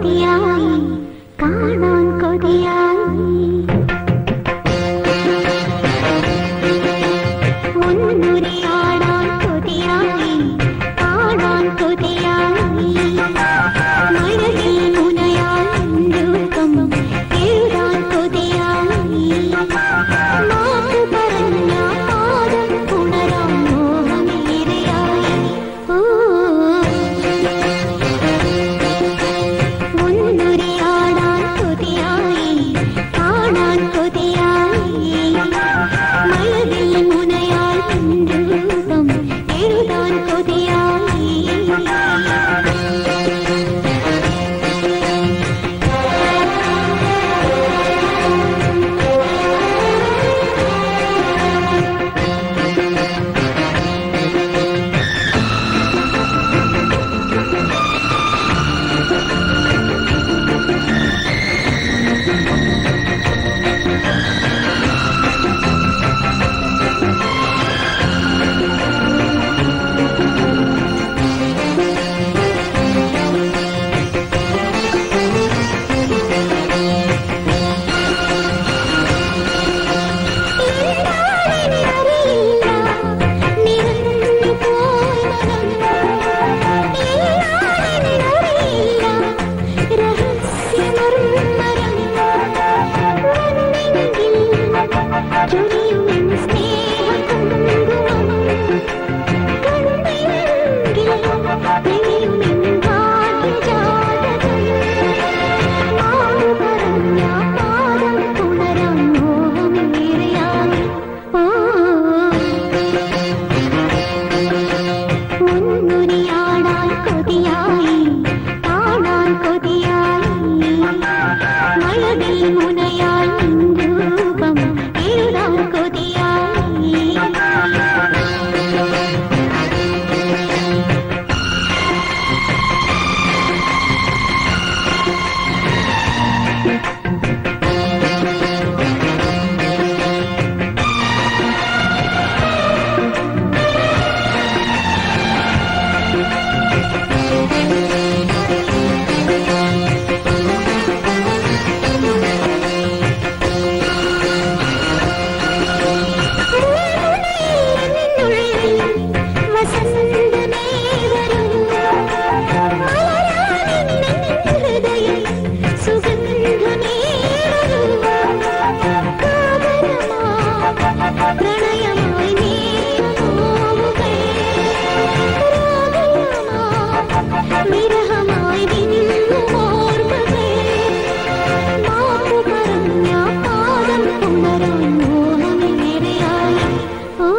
കൊതിയായി കാണാൻ കൊതിയായി ഒന്നുരിയാടാൻ കൊതിയായി കാണാൻ കൊതിയായി മഴവിൽ മുനയാൽ രൂപം എഴുതാൻ കൊതിയായി മാപ്പ് പറഞ്ഞ പാദം പുണരാൻ മോഹമേറെയായി ഓ ഒന്നുരിയാടാൻ കൊതിയായി കാണാൻ കൊതിയായി മഴവിൽ മുനയാൽ രൂപം എഴുതാൻ കൊതിയായി മുന്നുരിയാടാൻ കൊതിയായി കാണാൻ കൊതിയായി മഴവിൽ മുനയാൽ രൂപം എഴുതാൻ കൊതിയായി വിരഹമായി വിരുന്നോർമ്മകൾ മാപ്പു പറഞ്ഞ പാദം പുണരാൻ മോഹമേറെയായി ഓ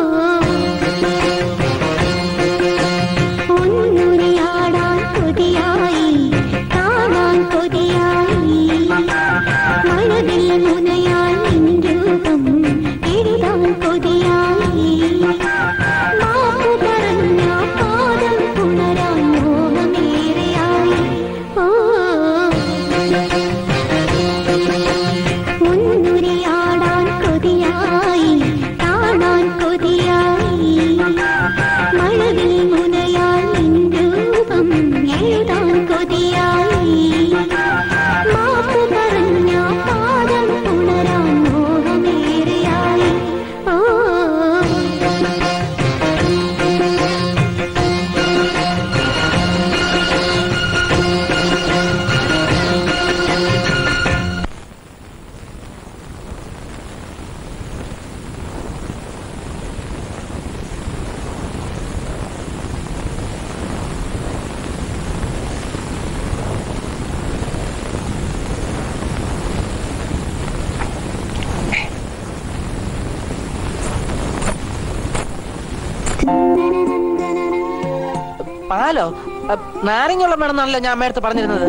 ഒന്നുരിയാടാൻ കൊതിയായി കാണാൻ കൊതിയായി മഴവിൽ മുനയാൽ രൂപം എഴുതാൻ കൊതിയായി മാപ്പു പറഞ്ഞ പാദം പുണരാൻ മോഹമേറെയായി ഓ മുന്നുരിയാടാൻ കൊതിയായി കാണാൻ കൊതിയായി മഴവിൽ മുനയാൽ രൂപം എഴുതാൻ കൊതിയായി മാപ്പ് പറഞ്ഞ പാദം പുണരാൻ മോഹമേറെയായി ഓ പാലോ അ, നാരങ്ങവെള്ളം വേണമെന്നാണല്ലോ ഞാൻ അമ്മയടുത്ത് പറഞ്ഞിരുന്നത്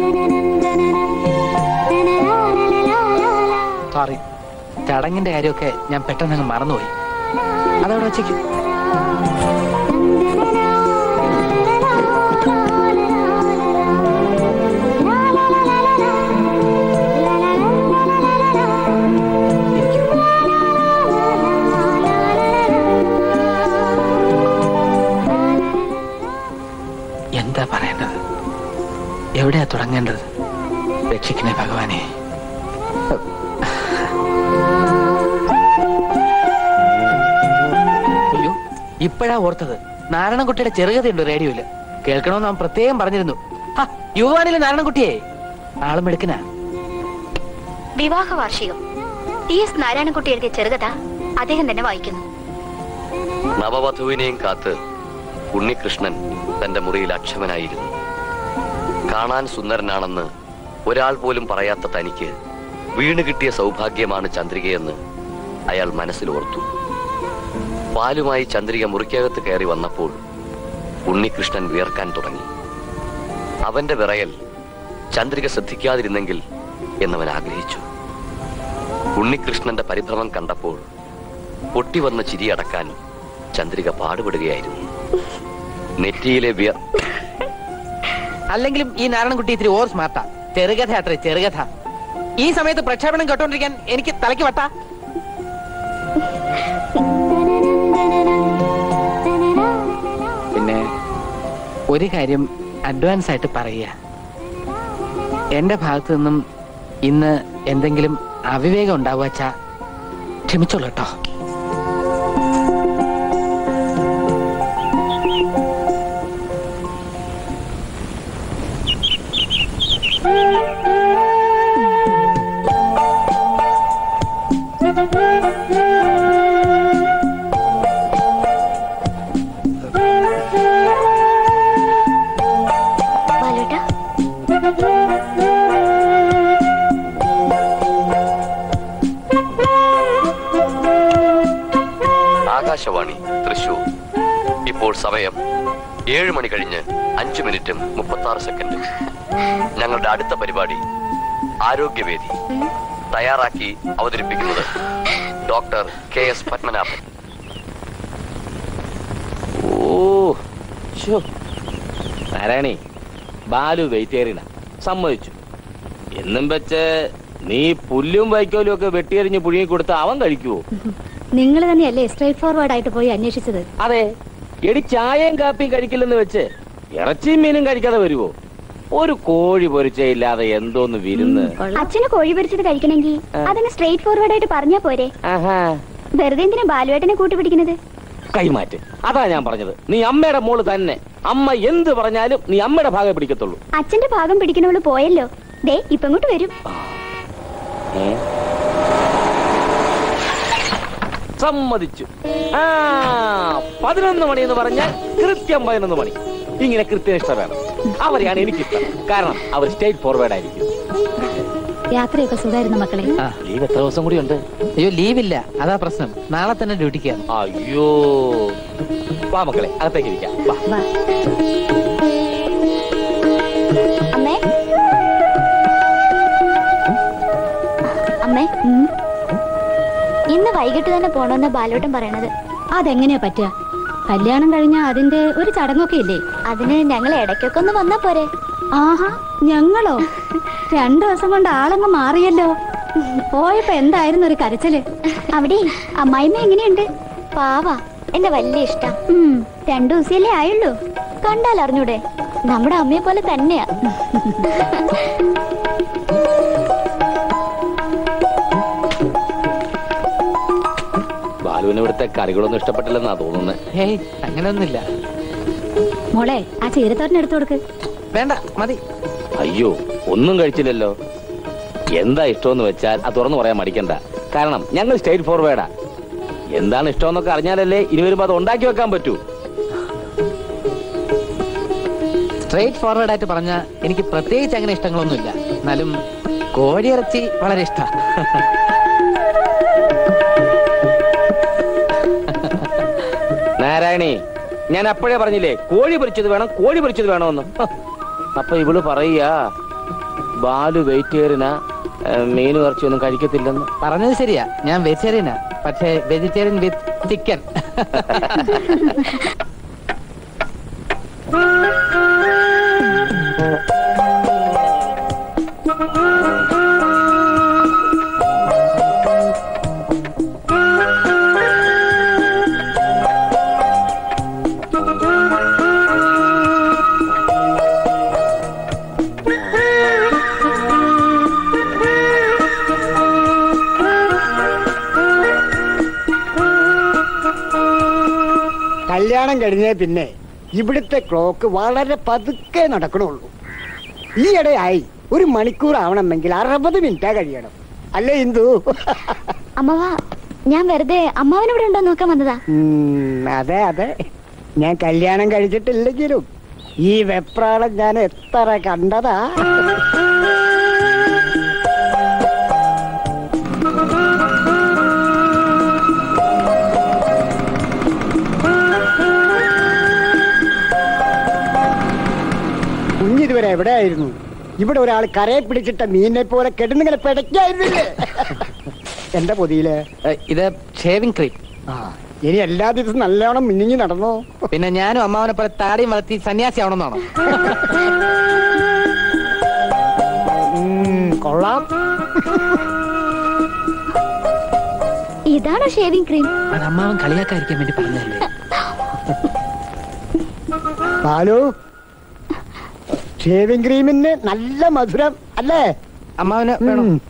സോറി ചടങ്ങിന്റെ കാര്യമൊക്കെ ഞാൻ പെട്ടെന്ന് മറന്നുപോയി അതവിടെ വെച്ചേക്ക് എന്താ പറയേണ്ടത് എവിടെയാ തുടങ്ങേണ്ടത് രക്ഷിക്കണേ ഭഗവാനെ അയ്യോ ഇപ്പോഴാ ഓർത്തത് നാരായണൻകുട്ടിയുടെ ചെറുകഥയുണ്ട് റേഡിയോയില് കേൾക്കണമെന്ന് അവൻ പ്രത്യേകം പറഞ്ഞിരുന്നു ഹ, യുവാനിലെ നാരായണൻകുട്ടിയെ ആളും എടുക്കനാ വിവാഹ വാർഷികം ടി എസ് നാരായണൻകുട്ടി എഴുതിയ ചെറുകഥ അദ്ദേഹം തന്നെ വായിക്കുന്നു നവവധുവിനെയും കാത്ത് ഉണ്ണികൃഷ്ണൻ തന്റെ മുറിയിൽ അക്ഷമനായിരുന്നു കാണാൻ സുന്ദരനാണെന്ന് ഒരാൾ പോലും പറയാത്ത തനിക്ക് വീണ് കിട്ടിയ സൗഭാഗ്യമാണ് ചന്ദ്രികയെന്ന് അയാൾ മനസ്സിലോർത്തു പാലുമായി ചന്ദ്രിക മുറിക്കകത്ത് കയറി വന്നപ്പോൾ ഉണ്ണികൃഷ്ണൻ വിയർക്കാൻ തുടങ്ങി അവന്റെ വിറയൽ ചന്ദ്രിക ശ്രദ്ധിക്കാതിരുന്നെങ്കിൽ എന്നവൻ ആഗ്രഹിച്ചു ഉണ്ണികൃഷ്ണന്റെ പരിഭ്രമം കണ്ടപ്പോൾ പൊട്ടിവന്ന ചിരിയടക്കാൻ ചന്ദ്രിക പാടുപെടുകയായിരുന്നു നെറ്റിയിലെ വിയർ അല്ലെങ്കിലും ഈ നാരായണൻകുട്ടി ഇത്തിരി ഓർ സ്മാർട്ടാ ചെറുകഥ അത്ര ചെറുകഥ ഈ സമയത്ത് പ്രക്ഷേപണം കേട്ടോണ്ടിരിക്കാൻ എനിക്ക് തലയ്ക്ക് വട്ടാ പിന്നെ ഒരു കാര്യം അഡ്വാൻസ് ആയിട്ട് പറയുക എന്റെ ഭാഗത്തു നിന്നും ഇന്ന് എന്തെങ്കിലും അവിവേകം ഉണ്ടാവുക ക്ഷമിച്ചോളൂ കേട്ടോ ബാലുവേട്ടാ ആകാശവാണി തൃശൂർ ഇപ്പോൾ സമയം ഏഴ് മണി കഴിഞ്ഞ് അഞ്ച് മിനിറ്റും മുപ്പത്തി ആറ് സെക്കൻഡും ഞങ്ങളുടെ അടുത്ത പരിപാടി ആരോഗ്യവേദി തയ്യാറാക്കി അവതരിപ്പിക്കുന്നത് ഡോക്ടർ കെ എസ് പത്മനാഭൻ ഓ ശോ. നാരായണി ബാലു വെയിറ്റേറിയന സമ്മതിച്ചു എന്നും വെച്ച് നീ പുല്ലും വൈക്കോലും ഒക്കെ വെട്ടിയെറിഞ്ഞ് പുഴുങ്ങി കൊടുത്ത അവൻ കഴിക്കുവോ നിങ്ങൾ തന്നെയല്ലേ സ്ട്രേറ്റ് ഫോർവേഡ് ആയിട്ട് പോയി അന്വേഷിച്ചത് അതെ എടി ചായയും കാപ്പിയും കഴിക്കില്ലെന്ന് വെച്ച് ഇറച്ചിയും മീനും കഴിക്കാതെ വരുവോ ഒരു കോഴി പൊരിച്ചയില്ലാതെ എന്തോന്ന് വിരുന്ന് അച്ഛന് കോഴി പൊരിച്ചത് കഴിക്കണമെങ്കിൽ അതങ്ങ് സ്ട്രേറ്റ് ഫോർവേഡ് ആയിട്ട് പറഞ്ഞാ പോരെ ആഹാ വെറുതെ എന്തിനാ ബാലുവേട്ടനെ കൂട്ടി പിടിക്കുന്നത് കൈമാറ്റ് അതാ ഞാൻ പറഞ്ഞത് നീ അമ്മയുടെ മോള് തന്നെ അമ്മ എന്ത് പറഞ്ഞാലും നീ അമ്മയുടെ ഭാഗം പിടിക്കത്തുള്ളൂ അച്ഛന്റെ ഭാഗം പിടിക്കണവള് പോയല്ലോ ദേ ഇപ്പൊ ഇങ്ങോട്ട് വരും ഏ? സമ്മതിച്ചു ആ പതിനൊന്ന് മണി എന്ന് പറഞ്ഞാൽ കൃത്യം പതിനൊന്ന് മണി ഇങ്ങനെ കൃത്യനിഷ്ഠ വേണം അവരെയാണ് എനിക്കിഷ്ടം കാരണം അവർ സ്റ്റേറ്റ് ഫോർവേഡ് ആയിരിക്കും യാത്രയൊക്കെ സുഖമായിരുന്നു മക്കളെ ആ ലീവ് എത്ര ദിവസം കൂടി ഉണ്ട് അയ്യോ ലീവില്ല അതാ പ്രശ്നം നാളെ തന്നെ ഡ്യൂട്ടിക്ക് അയ്യോ വാ മക്കളെ അകത്തേക്ക് ഇരിക്കാം വാ വാ അമ്മേ അമ്മേ ഉം. ഇന്ന് വൈകിട്ട് തന്നെ പോണോന്ന് ബാലോട്ടൻ പറയണത് അതെങ്ങനെയാ പറ്റുക കല്യാണം കഴിഞ്ഞാ അതിന്റെ ഒരു ചടങ്ങൊക്കെ ഇല്ലേ അതിന് ഞങ്ങൾ ഇടയ്ക്കൊക്കെ ഒന്ന് വന്നാ പോരെ ആഹാ ഞങ്ങളോ രണ്ടു ദിവസം കൊണ്ട് ആളങ്ങ് മാറിയല്ലോ പോയപ്പോ എന്തായിരുന്നു ഒരു കരച്ചില് അവിടെ അമ്മായിമ്മ എങ്ങനെയുണ്ട് പാവാ എന്നെ വലിയ ഇഷ്ടം ഉം. രണ്ടു ദിവസമല്ലേ ആയുള്ളൂ കണ്ടാൽ അറിഞ്ഞൂടെ നമ്മുടെ അമ്മയെ പോലെ തന്നെയാ ബാലുവിന് ഇവിടുത്തെ കറികളൊന്നും ഇഷ്ടപ്പെട്ടില്ലെന്നാ തോന്നുന്നത് ഹേയ് അങ്ങനെയൊന്നുമില്ല മോളെ ആ ചീരത്തോരൻ എടുത്തു കൊടുക്ക് വേണ്ട മതി അയ്യോ ഒന്നും കഴിച്ചില്ലല്ലോ എന്താ ഇഷ്ടമെന്ന് വെച്ചാൽ അത് തുറന്നു പറയാൻ മടിക്കണ്ട കാരണം ഞങ്ങൾ സ്റ്റേറ്റ് ഫോർവേഡാ എന്താണ് ഇഷ്ടമെന്നൊക്കെ അറിഞ്ഞാലല്ലേ ഇനി വരുമ്പോ അത് ഉണ്ടാക്കി വെക്കാൻ പറ്റൂ സ്ട്രേറ്റ് ഫോർവേഡ് ആയിട്ട് പറഞ്ഞ എനിക്ക് പ്രത്യേകിച്ച് അങ്ങനെ ഇഷ്ടങ്ങളൊന്നുമില്ല എന്നാലും കോഴിയിറച്ചി വളരെ ഇഷ്ട നാരായണി ഞാൻ അപ്പോഴേ പറഞ്ഞില്ലേ കോഴി പൊരിച്ചത് വേണം കോഴി പൊരിച്ചത് വേണമെന്ന് ഹ, അപ്പൊ ഇവള് പറയാ ബാലു വെയിറ്റേറിയന മീനും ഇറച്ചിയൊന്നും കഴിക്കത്തില്ലെന്ന് പറഞ്ഞത് ശരിയാ ഞാൻ വെജിറ്റേറിയനാ പക്ഷേ വെജിറ്റേറിയൻ വിത്ത് ചിക്കൻ കല്യാണം കഴിഞ്ഞ പിന്നെ ഇവിടുത്തെ ക്ലോക്ക് വളരെ പതുക്കെ നടക്കണുള്ളൂ ഈയിടെയായി ഒരു മണിക്കൂർ ആവണമെങ്കിൽ അറുപത് മിനിറ്റാ കഴിയണം അല്ലേ ഇന്ദു അമ്മവാ ഞാൻ വെറുതെ അമ്മാവനിവിടെ ഉണ്ടോ നോക്കാൻ വന്നതാ ഉം, അതെ അതെ ഞാൻ കല്യാണം കഴിച്ചിട്ടില്ലെങ്കിലും ഈ വെപ്രാളം ഞാൻ എത്ര കണ്ടതാ കുഞ്ഞിതുവരെ എവിടെയായിരുന്നു ഇവിടെ ഒരാൾ കരയെ പിടിച്ചിട്ട മീനിനെ പോലെ കെടുന്നിങ്ങനെ പിടയ്ക്കായിരുന്നില്ലേ എന്റെ പൊതിയില് ഏ, ഇത് ഷേവിംഗ് ക്രീം ആ ഇനി എല്ലാ ദിവസവും നല്ലോണം മിന്നിങ്ങി നടന്നോ പിന്നെ ഞാനും അമ്മാവനെ പോലെ താടിയും വളർത്തി സന്യാസി ആവണമെന്നാണോ ഉം, കൊള്ളാം ഇതാണോ ഷേവിംഗ് ക്രീം അത് അമ്മാവൻ കളിയാക്കാതിരിക്കാൻ വേണ്ടി പറഞ്ഞതല്ലേ ബാലു ഷേവിംഗ് ക്രീമിന് നല്ല മധുരം അല്ലേ അമ്മാവന് വേണോ ഉം.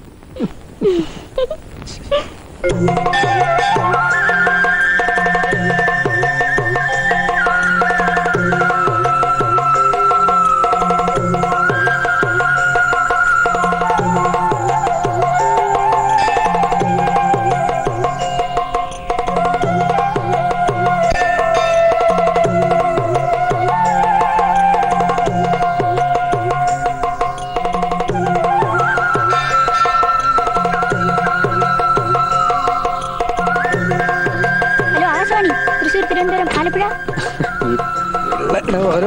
ഹലോ ആകാശവാണി തൃശ്ശൂർ തിരുവനന്തപുരം ആലപ്പുഴ ഇവിടെ ഓരോ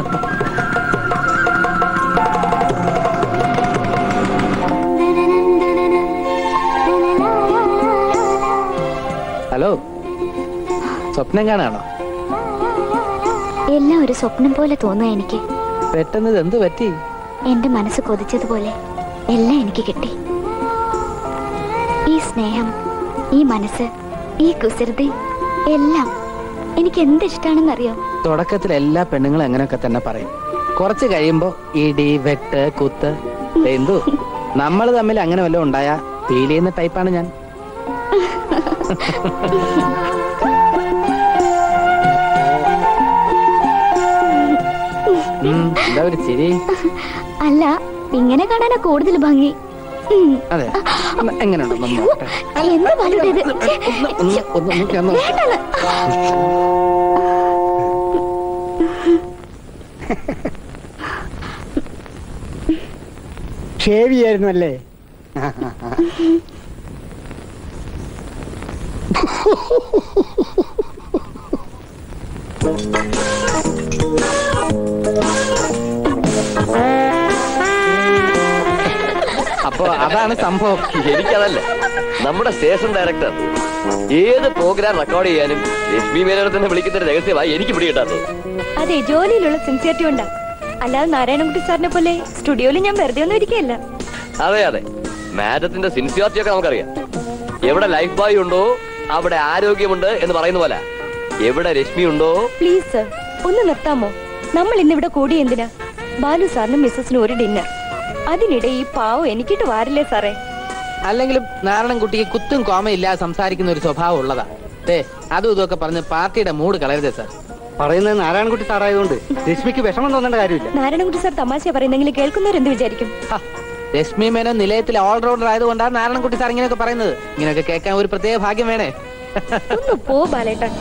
ഹലോ സ്വപ്നം കാണാണോ എല്ലാം ഒരു സ്വപ്നം പോലെ തോന്നുക എനിക്ക് പെട്ടെന്ന് ഇത് എന്ത് പറ്റി എന്റെ മനസ്സ് കൊതിച്ചതുപോലെ എല്ലാം എനിക്ക് കിട്ടി ഈ സ്നേഹം ഈ മനസ്സ് ഈ കുസൃതി എല്ലാം എനിക്ക് എന്ത് ഇഷ്ടാണെന്നറിയോ തുടക്കത്തിൽ എല്ലാ പെണ്ണുങ്ങളും അങ്ങനെയൊക്കെ തന്നെ പറയും കുറച്ച് കഴിയുമ്പോ ഇടി വെട്ട് കുത്ത് ദേ എന്തു നമ്മൾ തമ്മിൽ അങ്ങനെ വല്ലതും ഉണ്ടായാ ഫീൽ ചെയ്യുന്ന ടൈപ്പാണ് ഞാൻ ഉം, എന്താ ഒരു ചിരി അല്ല ഇങ്ങനെ കാണാനാ കൂടുതൽ ഭംഗി ഉം. അതെ ഒന്ന് എങ്ങനെയുണ്ട് ഒന്ന് നോക്കട്ടെ. എന്ത് ബാലുടെ ഇത് ഛെ, ഒന്ന് ഒന്ന് ഒന്ന് നോക്കി ഒന്ന് നോക്കി. വേണ്ടാന്ന്. ഷേവ് ചെയ്യായിരുന്നു അല്ലേ അപ്പൊ അതാണ് സംഭവം എനിക്കതല്ല നമ്മുടെ സ്റ്റേഷൻ ഡയറക്ടർ ഏത് പ്രോഗ്രാം റെക്കോർഡ് ചെയ്യാനും ലക്ഷ്മി മേനോനെ തന്നെ വിളിക്കുന്ന ഒരു രഹസ്യമായി എനിക്ക് പിടികിട്ടാത്തത് അതെ ജോലിയിലുള്ള സിൻസിയറിറ്റി ഉണ്ടാ അല്ലാതെ നാരായണൻകുട്ടി സാറിനെ പോലെ സ്റ്റുഡിയോയിൽ ഞാൻ വെറുതെ ഒന്നും ഇരിക്കുകയല്ല അതെ അതെ മാഡത്തിന്റെ സിൻസിയാരിറ്റി ഒക്കെ നമുക്കറിയാം എവിടെ ലൈഫ് ബോയ് ഉണ്ടോ അവിടെ ആരോഗ്യമുണ്ട് എന്ന് പറയുന്ന പോലെ എവിടെ രശ്മി ഉണ്ടോ പ്ലീസ് സർ ഒന്ന് നിർത്താമോ നമ്മൾ ഇന്നിവിടെ കൂടി എന്തിനാ ബാലു സാറിനും മിസ്സസിനും ഒരു ഡിന്നർ അതിനിടെ ഈ പാവം എനിക്കിട്ട് വാരില്ലേ സാറേ അല്ലെങ്കിലും നാരായണൻകുട്ടിക്ക് കുത്തും കോമ ഇല്ലാതെ സംസാരിക്കുന്ന ഒരു സ്വഭാവം ഉള്ളതാ ഏ അതും ഇതൊക്കെ പറഞ്ഞ് പാർട്ടിയുടെ മൂഡ് കളയരുതേ സാർ പറയുന്നത് നാരായണൻകുട്ടി സാറായതുകൊണ്ട് രശ്മിക്ക് വിഷമം തോന്നേണ്ട കാര്യമില്ല നാരായണൻകുട്ടി സാർ തമാശ പറയുന്നെങ്കിൽ കേൾക്കുന്നവരെന്ത് വിചാരിക്കും ഹ, രശ്മി മേനോൻ നിലയത്തിൽ ഓൾറൗണ്ടർ ആയതുകൊണ്ടാണ് നാരായണൻകുട്ടി സാർ ഇങ്ങനെയൊക്കെ പറയുന്നത് ഇങ്ങനെയൊക്കെ കേൾക്കാൻ ഒരു പ്രത്യേക ഭാഗ്യം വേണേ ഒന്ന് പോ ബാലേട്ടൻ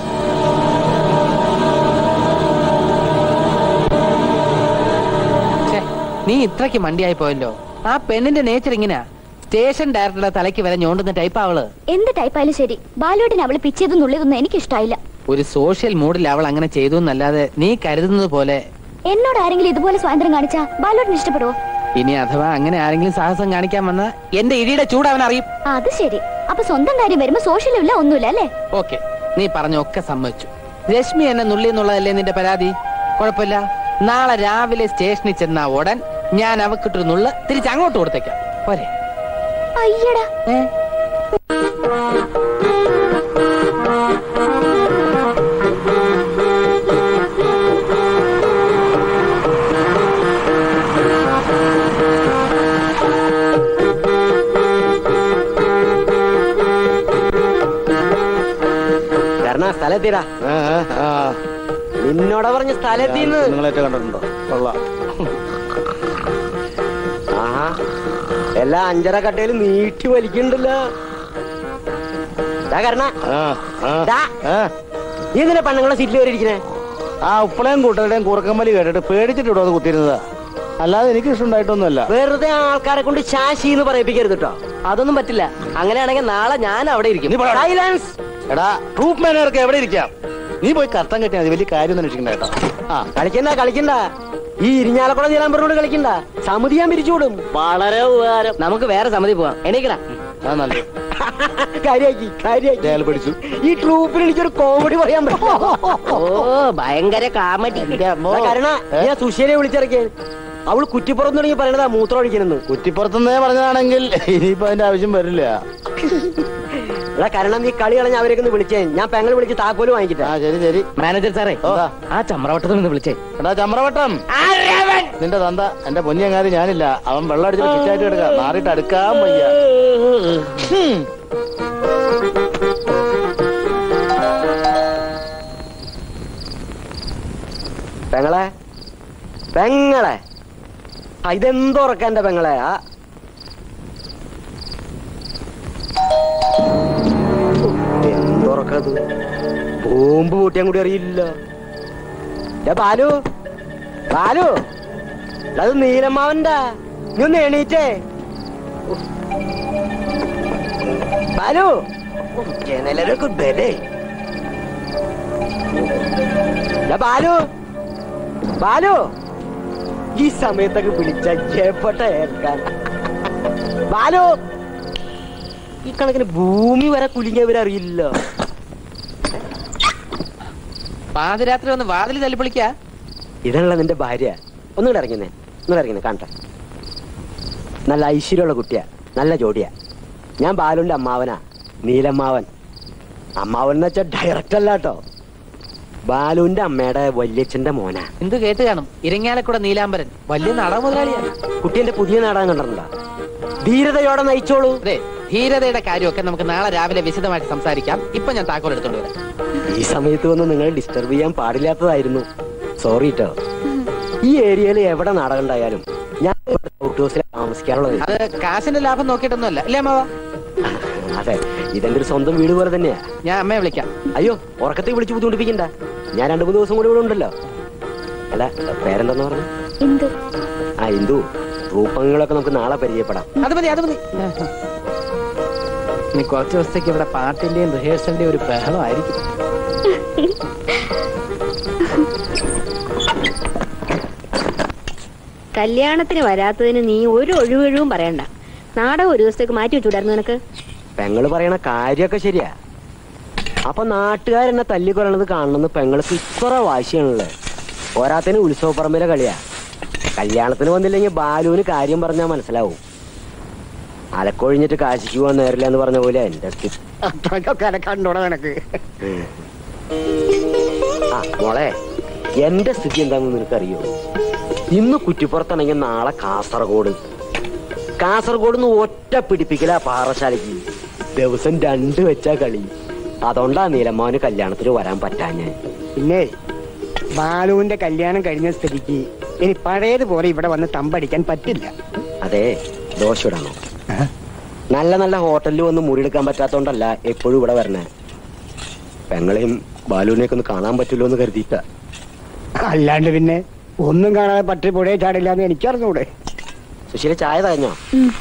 ഛെ, നീ ഇത്രയ്ക്ക് മണ്ടിയായി പോയല്ലോ ആ പെണ്ണിന്റെ നേച്ചർ ഇങ്ങനെയാ സ്റ്റേഷൻ ഡയറക്ടറുടെ തലയ്ക്ക് വരെ ഞോണ്ടുന്ന ടൈപ്പ് അവള് എന്ത് ടൈപ്പായാലും ശരി ബാലുവേട്ടൻ അവള് പിച്ചതും നുള്ളിയതൊന്നും എനിക്ക് ഇഷ്ടായില്ല ഒരു സോഷ്യൽ മൂഡിൽ അവൾ അങ്ങനെ ചെയ്തു എന്നല്ലാതെ നീ കരുതുന്നത് പോലെ എന്നോട് ആരെങ്കിലും ഇതുപോലെ സ്വാതന്ത്ര്യം കാണിച്ചാ ബാലുവേട്ടൻ ഇഷ്ടപ്പെടുവോ ഇനി അഥവാ അങ്ങനെ ആരെങ്കിലും സാഹസം കാണിക്കാൻ വന്ന എന്റെ ഇടിയുടെ ചൂട് അവൻ അറിയും അത് ശരി അപ്പൊ സ്വന്തം കാര്യം വരുമ്പോ സോഷ്യലും ഇല്ല ഒന്നുമില്ല അല്ലേ ഓക്കെ നീ പറഞ്ഞൊക്കെ സമ്മതിച്ചു രശ്മി എന്നെ നുള്ളി എന്നുള്ളതല്ലേ നിന്റെ പരാതി കുഴപ്പമില്ല നാളെ രാവിലെ സ്റ്റേഷനിൽ ചെന്ന ഉടൻ ഞാൻ അവക്കിട്ടൊരു നുള്ള് തിരിച്ച് അങ്ങോട്ട് കൊടുത്തേക്കാം പോരെ അയ്യടാ ഏ? സ്ഥലത്തീരാ എന്നോടാ പറഞ്ഞ സ്ഥലത്തിന്ന് നിങ്ങളേറ്റ കണ്ടിട്ടുണ്ടോ കൊള്ളാം ആഹാ എല്ലാ അഞ്ചര കട്ടയിൽ നീട്ടി വലിക്കണ്ടല്ലോ കാരണ ആ ആ ദാ. ആ. നീ എന്തിനാ പെണ്ണുങ്ങളെ സീറ്റിൽ കയറിയിരിക്കണേ ആ ഉപ്പളയും കൂട്ടരുടെയും കൂറക്കമ്മലി കേട്ടിട്ട് പേടിച്ചിട്ട് ഇവിടെ വന്ന് കുത്തിയിരുന്നതാ അല്ലാതെ എനിക്ക് ഇഷ്ടമുണ്ടായിട്ടൊന്നുമല്ല വെറുതെ ആൾക്കാരെ കൊണ്ട് ശാശി എന്ന് പറയിപ്പിക്കരുത് കേട്ടോ അതൊന്നും പറ്റില്ല അങ്ങനെയാണെങ്കിൽ നാളെ ഞാൻ അവിടെ ഇരിക്കും നീ പോടാ. സൈലൻസ് എടാ ട്രൂപ്പ് മാനേർക്ക് എവിടെ ഇരിക്കാം നീ പോയി കർത്തം കെട്ടിയാൽ മതി വലിയ കാര്യം ഒന്നും അന്വേഷിക്കണ്ട കേട്ടോ ആ കളിക്കണ്ട കളിക്കണ്ട ഈ ഇരിഞ്ഞാലക്കുട നീലാമ്പറോട് കളിക്കണ്ട സമിതി ഞാൻ പിരിച്ചുവിടും വളരെ ഉപകാരം നമുക്ക് വേറെ സമിതി പോവാം എണീക്കടാ അത് നല്ലത് കാര്യാക്കി കാര്യാക്കി അയാൾ പഠിച്ചു ഈ ട്രൂപ്പിൽ എനിക്കൊരു കോമഡി പറയാൻ പറ്റുമോ ഓ ഭയങ്കര കാമഡി കരണ ഞാൻ സുശീലയെ വിളിച്ചിറക്കിയ അവള് കുറ്റിപ്പുറം തുടങ്ങി പറയണതാ മൂത്രം ഒഴിക്കണെന്ന് കുറ്റിപ്പുറത്തുനിന്നേ പറഞ്ഞതാണെങ്കിൽ ഇനിയിപ്പോ അതിന്റെ ആവശ്യം വരില്ല എടാ കരണം നീ കളി കളഞ്ഞ അവരൊക്കെ ഒന്ന് വിളിച്ചേ ഞാൻ പെങ്ങൾ വിളിച്ച് താക്കോല് വാങ്ങിക്കട്ടെ ആ ശരി ശരി മാനേജർ സാറേ ഓ. ആ ചമ്രവട്ടത്തിൽ നിന്ന് വിളിച്ചേ എടാ ചമ്രവട്ടം നിന്റെ തന്ത എന്റെ പൊന്നിയങ്ങാതി ഞാനില്ല അവൻ വെള്ളം അടിച്ചിട്ട് കിറ്റായിട്ട് എടുക്കാം മാറിയിട്ട് അടുക്കാൻ വയ്യ ഹും. പെങ്ങളെ പെങ്ങളെ ആ, ഇതെന്തോറക്ക എന്റെ പെങ്ങളെ ആ എന്തോറക്കത് ബോംബ് പൊട്ടിയാൻ കൂടി അറിയില്ല ഏ ബാലു ബാലു എടാ, അത് നീലമ്മാവന്റെ നീ ഒന്ന് എണീറ്റേ ഉഫ്. ബാലു ഉഫ്, ജനലൊക്കെ ബലേ എടാ, ബാലു ബാലു ഈ സമയത്തൊക്കെ വിളിച്ച ജയപ്പെട്ട ഏൽക്കാൻ ബാലു ഈ കണക്കിന് ഭൂമി വരെ കുലുങ്ങിയവരറിയില്ല പാതിരാത്രി ഒന്ന് വാതിൽ തല്ലിപ്പൊളിക്കാ ഇതാണല്ലോ നിന്റെ ഭാര്യ ഒന്നുകൂടെ ഇറങ്ങുന്നേ ഒന്നുകൂടെ ഇറങ്ങുന്നേ കാണട്ടെ നല്ല ഐശ്വര്യമുള്ള കുട്ടിയാ നല്ല ജോഡിയാ ഞാൻ ബാലുവിന്റെ അമ്മാവനാ നീലമ്മാവൻ അമ്മാവൻ എന്ന് വെച്ചാൽ ഡയറക്റ്റ് അല്ല കേട്ടോ ബാലുവിന്റെ അമ്മയുടെ വല്യച്ഛന്റെ മോനാ എന്ത് കേട്ട് കാണും ഇരങ്ങാലക്കുട നീലാംബരൻ വലിയ നാടക മുതലാളിയാ കുട്ടിന്റെ പുതിയ നാടകം കണ്ടിട്ടുണ്ടോ ധീരതയോടെ നയിച്ചോളൂ അതെ ധീരതയുടെ കാര്യമൊക്കെ നമുക്ക് നാളെ രാവിലെ വിശദമായിട്ട് സംസാരിക്കാം ഇപ്പൊ ഞാൻ താക്കോൽ എടുത്തോണ്ട് വരാം ഈ സമയത്ത് വന്ന് നിങ്ങൾ ഡിസ്റ്റർബ് ചെയ്യാൻ പാടില്ലാത്തതായിരുന്നു സോറി കേട്ടോ ഈ ഏരിയയിൽ എവിടെ നാടകം ഉണ്ടായാലും ഞാൻ ഔട്ട് ഹൗസിൽ താമസിക്കാറുള്ളത് അത് കാശിന്റെ ലാഭം നോക്കിയിട്ടൊന്നുമല്ല അല്ലേ അമ്മാവ അതെ ഇതെന്റെ ഒരു സ്വന്തം വീട് പോലെ തന്നെയാ ഞാൻ അമ്മയെ വിളിക്കാം അയ്യോ ഉറക്കത്തെ വിളിച്ച് ബുദ്ധിമുട്ടിപ്പിക്കണ്ട ഞാൻ രണ്ടു മൂന്ന് ദിവസം കൂടി ഇവിടെ ഉണ്ടല്ലോ അല്ല പേരെന്താന്ന് പറഞ്ഞു എന്ത് ആ ഇന്ദു റൂപങ്ങളൊക്കെ നമുക്ക് നാളെ പരിചയപ്പെടാം അത് മതി അത് മതി ഇനി കുറച്ച് ദിവസത്തേക്ക് ഇവിടെ പാട്ടിന്റെയും റിഹേഴ്സലിന്റെയും ഒരു ബഹളമായിരിക്കും കല്യാണത്തിന് വരാത്തതിന് നീ ഒരു ഒഴിവൊഴിവും പറയണ്ട നാടകം ഒരു ദിവസത്തേക്ക് മാറ്റി വെച്ചുകൂടായിരുന്നു നിനക്ക് പെങ്ങള് പറയണ കാര്യമൊക്കെ ശരിയാ അപ്പൊ നാട്ടുകാരെന്നെ തല്ലിക്കൊല്ലണത് കാണണമെന്ന് പെങ്ങൾക്ക് ഇത്ര വാശിയാണല്ലേ പോരാത്തിന് ഉത്സവപ്പറമ്പിലെ കളിയാ കല്യാണത്തിന് വന്നില്ലെങ്കിൽ ബാലുവിന് കാര്യം പറഞ്ഞാൽ മനസ്സിലാവും അലക്കൊഴിഞ്ഞിട്ട് കാശിക്ക് പോകാൻ നേരില്ല എന്ന് പറഞ്ഞ പോലെ എന്റെ സ്ഥിതി അത്രയ്ക്കൊക്കെ കണ്ടോടാ നിനക്ക് ആ മോളെ എന്റെ സ്ഥിതി എന്താണെന്ന് നിനക്കറിയോ ഇന്ന് കുറ്റിപ്പുറത്താണെങ്കിൽ നാളെ കാസർഗോഡ് കാസർഗോഡ് നിന്ന് ഒറ്റ പിടിപ്പിക്കല പാറശാലയ്ക്ക് ദിവസം രണ്ട് വെച്ചാ കളി അതുകൊണ്ടാ നീലമ്മാവന് കല്യാണത്തിന് വരാൻ പറ്റാഞ്ഞ് പിന്നെ ബാലുവിന്റെ കല്യാണം കഴിഞ്ഞ സ്ഥിതിക്ക് ഇനി പഴയതുപോലെ ഇവിടെ വന്ന് തമ്പടിക്കാൻ പറ്റില്ല അതെ ദോശ ഇടണോ നല്ല നല്ല ഹോട്ടലിൽ വന്ന് മുറിയെടുക്കാൻ പറ്റാത്തോണ്ടല്ല എപ്പോഴും ഇവിടെ വരണേ പെങ്ങളെയും ബാലുവിനെയൊക്കെ ഒന്ന് കാണാൻ പറ്റുമല്ലോ എന്ന് കരുതിയിട്ടാ അല്ലാണ്ട് പിന്നെ ഒന്നും കാണാതെ പട്ടി പുഴയെ ചാടില്ല എന്ന് എനിക്കറിഞ്ഞൂടെ സുശീല ചായ തകഞ്ഞോ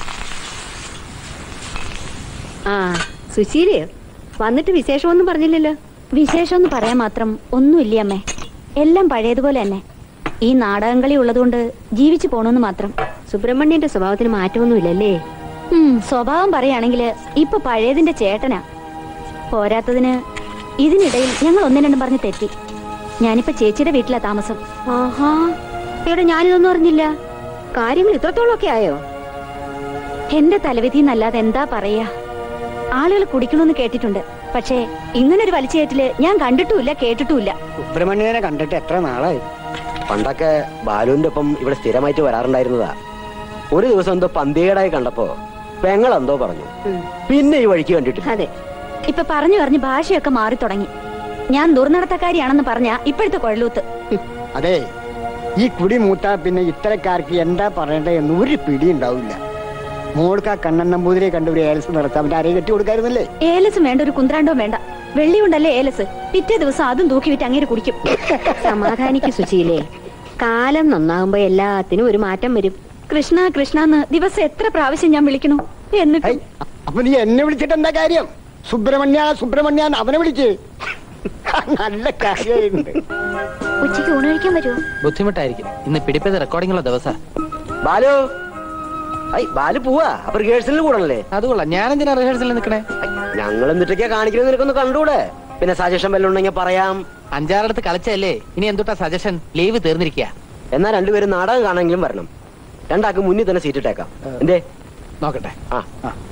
ആ സുശീലയോ വന്നിട്ട് വിശേഷമൊന്നും പറഞ്ഞില്ലല്ലോ വിശേഷമൊന്നും പറയാൻ മാത്രം ഒന്നുമില്ല അമ്മേ എല്ലാം പഴയതുപോലെ തന്നെ ഈ നാടകം കളി ഉള്ളതുകൊണ്ട് ജീവിച്ചു പോണെന്ന് മാത്രം സുബ്രഹ്മണ്യന്റെ സ്വഭാവത്തിന് മാറ്റമൊന്നുമില്ലല്ലേ ഉം, സ്വഭാവം പറയുകയാണെങ്കിൽ ഇപ്പൊ പഴയതിന്റെ ചേട്ടനാ പോരാത്തതിന് ഇതിനിടയിൽ ഞങ്ങൾ ഒന്നും രണ്ടും പറഞ്ഞ് തെറ്റി ഞാനിപ്പോ ചേച്ചിയുടെ വീട്ടിലാ താമസം ആഹാ എവിടെ ഞാനിതൊന്നും അറിഞ്ഞില്ല കാര്യങ്ങൾ ഇത്രത്തോളം ഒക്കെ ആയോ എന്റെ തലവിധി എന്നല്ലാതെ എന്താ പറയാ ആളുകൾ കുടിക്കണമെന്ന് കേട്ടിട്ടുണ്ട് പക്ഷേ ഇങ്ങനൊരു വലിച്ചേറ്റില് ഞാൻ കണ്ടിട്ടുമില്ല കേട്ടിട്ടുമില്ല സുബ്രഹ്മണ്യനെ കണ്ടിട്ട് എത്ര നാളായി പണ്ടൊക്കെ ബാലുവിന്റെ ഒപ്പം ഇവിടെ സ്ഥിരമായിട്ട് വരാറുണ്ടായിരുന്നതാ ഒരു ദിവസം എന്തോ പന്തികേടായി കണ്ടപ്പോ പെങ്ങളെന്തോ പറഞ്ഞു പിന്നെ ഈ വഴിക്ക് കണ്ടിട്ടില്ല അതെ ഇപ്പൊ പറഞ്ഞു പറഞ്ഞ് ഭാഷയൊക്കെ മാറി തുടങ്ങി ഞാൻ ദുർനടത്തക്കാരിയാണെന്ന് പറഞ്ഞ ഇപ്പോഴത്തെ കൊഴലൂത്ത് അതെ ഈ കുടി മൂത്താ പിന്നെ ഇത്തരക്കാർക്ക് എന്താ പറയണ്ടേ എന്ന് ഒരു പിടി ഉണ്ടാവില്ല മോൾക്ക് ആ കണ്ണൻ നമ്പൂതിരിയെ കണ്ട് ഒരു ഏലസ് നടത്താൻ അവന്റെ അരയെ കെട്ടി കൊടുക്കായിരുന്നല്ലേ ഏലസും വേണ്ട ഒരു കുന്ത്രാണ്ടോ വേണ്ട വെള്ളി കൊണ്ടല്ലേ ഏലസ് പിറ്റേ ദിവസം അതും തൂക്കി വിറ്റ് അങ്ങേര് കുടിക്കും സമാധാനിക്ക് സുശീലേ കാലം നന്നാകുമ്പോ എല്ലാത്തിനും ഒരു മാറ്റം വരും കൃഷ്ണ കൃഷ്ണ എന്ന് ദിവസം എത്ര പ്രാവശ്യം ഞാൻ വിളിക്കണു എന്നിട്ട് ഹൈ, അപ്പൊ നീ എന്നെ വിളിച്ചിട്ട് എന്താ കാര്യം സുബ്രഹ്മണ്യ സുബ്രഹ്മണ്യ എന്ന് അവനെ വിളിക്ക് നല്ല കാര്യമായിട്ടുണ്ട് ഉച്ചയ്ക്ക് ഊണ് കഴിക്കാൻ വരുമോ ബുദ്ധിമുട്ടായിരിക്കും ഇന്ന് പിടിപ്പത് റെക്കോർഡിംഗുള്ള ദിവസാ ബാലു ഐ ബാലു പോവാ അപ്പൊ റിഹേഴ്സലിന് കൂടണല്ലേ അത് കൊള്ളാം ഞാനെന്തിനാ റിഹേഴ്സലിൽ നിൽക്കണേ ഞങ്ങൾ എന്നിട്ടൊക്കെയാ കാണിക്കുന്നത് നിനക്കൊന്ന് കണ്ടൂടെ പിന്നെ സജഷൻ വല്ലതും ഉണ്ടെങ്കിൽ പറയാം അഞ്ചാറടുത്ത് കളിച്ചല്ലേ ഇനി എന്തുട്ടാ സജഷൻ ലീവ് തീർന്നിരിക്കുക എന്നാ രണ്ടുപേരും നാടകം കാണാനെങ്കിലും വരണം രണ്ടാൾക്ക് മുന്നിൽ തന്നെ സീറ്റ് ഇട്ടേക്കാം എന്തേ നോക്കട്ടെ ആ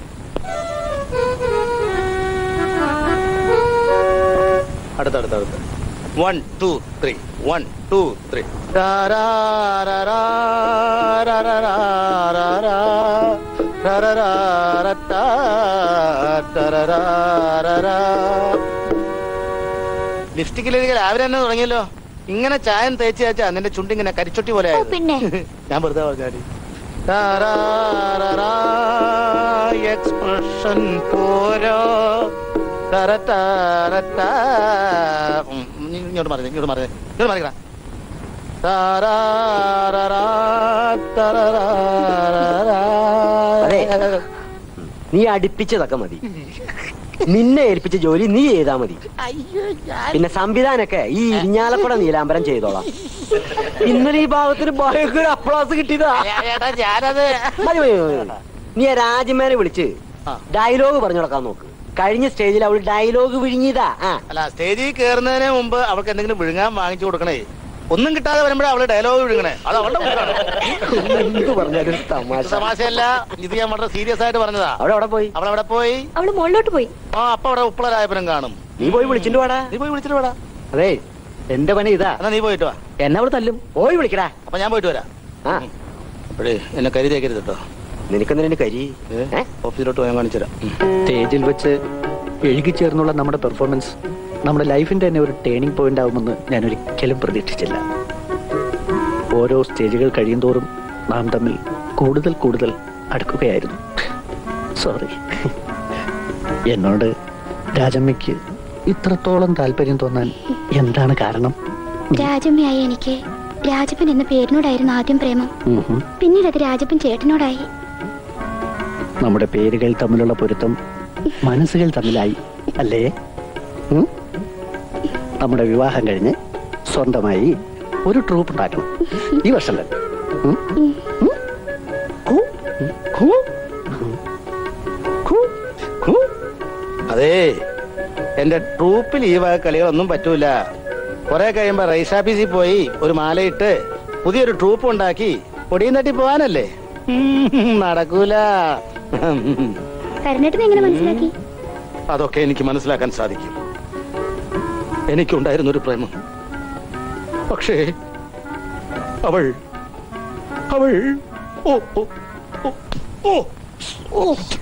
അടുത്തടുത്തടുത്ത് one two three one two three ലിപ്സ്റ്റിക്കിലേക്ക് രാവിലെ തന്നെ തുടങ്ങിയല്ലോ ഇങ്ങനെ ചായം തേച്ച് തേച്ചാ നിന്റെ ചുണ്ടിങ്ങനെ കരിച്ചൊട്ടി പോലെ ഓ, പിന്നെ ഞാൻ വെറുതെ പറഞ്ഞാടി എക്സ്പ്രഷൻ പോരോ തരത്താരത്താ. ഉം, നീ ഇങ്ങോട്ട് മറിഞ്ഞ ഇങ്ങോട്ട് മറിഞ്ഞ ഇങ്ങോട്ട് മറിക്കടാ താരാരാരാ, താരാരാരാരാ. അതെ. നീ അടുപ്പിച്ചതൊക്കെ മതി നിന്നെ ഏൽപ്പിച്ച ജോലി നീ ചെയ്താ മതി പിന്നെ സംവിധാനൊക്കെ ഈ ഇരിഞ്ഞാലക്കുട നീലാംബരം ചെയ്തോളാം ഇന്നലെ ഈ ഭാഗത്തിന് ഭയങ്കര അപ്ലാസ് കിട്ടിയതാ ഏട്ടാ ഞാനത് മതി, മതി, മതി, മതി. നീ ആ രാജമേനെ വിളിച്ച് ആ. ഡയലോഗ് പറഞ്ഞു കൊടുക്കാൻ നോക്ക് കഴിഞ്ഞ സ്റ്റേജിൽ അവൾ ഡയലോഗ് വിഴുങ്ങിയതാ ആ അല്ല സ്റ്റേജിൽ കയറുന്നതിന് മുമ്പ് അവൾക്ക് എന്തെങ്കിലും വിഴുങ്ങാൻ വാങ്ങിച്ചു കൊടുക്കണേ ഒന്നും കിട്ടാതെ വരുമ്പോഴേ അവള് ഡയലോഗ് വിഴുങ്ങണേ അത് അവളുടെ കുറ്റമാണ്. എന്ത് പറഞ്ഞാലും ഇത് തമാശ തമാശയല്ല ഇത് ഞാൻ വളരെ സീരിയസ് ആയിട്ട് പറഞ്ഞതാ അവിടെ അവിടെ പോയി അവൾ അവിടെ പോയി അവള് മുകളിലോട്ട് പോയി ആ അപ്പൊ അവിടെ ഉപ്പളരായപ്പനും കാണും നീ പോയി വിളിച്ചിട്ട് വാടാ നീ പോയി വിളിച്ചിട്ട് വേടാ അതെ എന്റെ പണി ഇതാ എന്നാ നീ പോയിട്ട് വാ എന്നെ അവിടെ തല്ലും പോയി വിളിക്കടാ അപ്പൊ ഞാൻ പോയിട്ട് വരാം ആ അപ്പോഴേ എന്നെ കരി തേക്കരുത് കേട്ടോ നിനക്കെന്തിനു കരി ഏ? ഓഫീസിലോട്ട് പോയാൻ കാണിച്ചു തരാം സ്റ്റേജിൽ വെച്ച് എഴുകിച്ചേർന്നുള്ള നമ്മുടെ പെർഫോമൻസ് നമ്മുടെ ലൈഫിന്റെ തന്നെ ഒരു ടേണിംഗ് പോയിന്റ് ആവുമെന്ന് ഞാൻ ഒരിക്കലും പ്രതീക്ഷിച്ചില്ല ഓരോ സ്റ്റേജുകൾ കഴിയുന്തോറും നാം തമ്മിൽ കൂടുതൽ കൂടുതൽ അടുക്കുകയായിരുന്നു സോറി എന്നോട് രാജമ്മയ്ക്ക് ഇത്രത്തോളം താല്പര്യം തോന്നാൻ എന്താണ് കാരണം രാജമ്മയായി എനിക്ക് രാജപ്പൻ എന്ന പേരിനോടായിരുന്നു ആദ്യം പ്രേമം ഉം ഹും. പിന്നീട് അത് രാജപ്പൻ ചേട്ടനോടായി നമ്മുടെ പേരുകൾ തമ്മിലുള്ള പൊരുത്തം മനസ്സുകൾ തമ്മിലായി അല്ലേ ഉം? നമ്മുടെ വിവാഹം കഴിഞ്ഞ് സ്വന്തമായി ഒരു ട്രൂപ്പ് ഉണ്ടാക്കണം ഈ വർഷം തന്നെ ഉം? ഉം? കൂ? കൂ? കൂ? കൂ? അതേ എന്റെ ട്രൂപ്പിൽ ഈ വക കളികളൊന്നും പറ്റൂല കുറെ കഴിയുമ്പോ റൈസ് ഓഫീസിൽ പോയി ഒരു മാലയിട്ട് പുതിയൊരു ട്രൂപ്പ് ഉണ്ടാക്കി പൊടിയും തട്ടി പോവാനല്ലേ ഉം, നടക്കൂല കരുണേട്ടനെ എങ്ങനെ മനസ്സിലാക്കി അതൊക്കെ എനിക്ക് മനസ്സിലാക്കാൻ സാധിക്കും എനിക്കുണ്ടായിരുന്ന ഒരു പ്രേമം പക്ഷേ അവൾ അവൾ ഓ ഓ ഓ, ഓ ഓ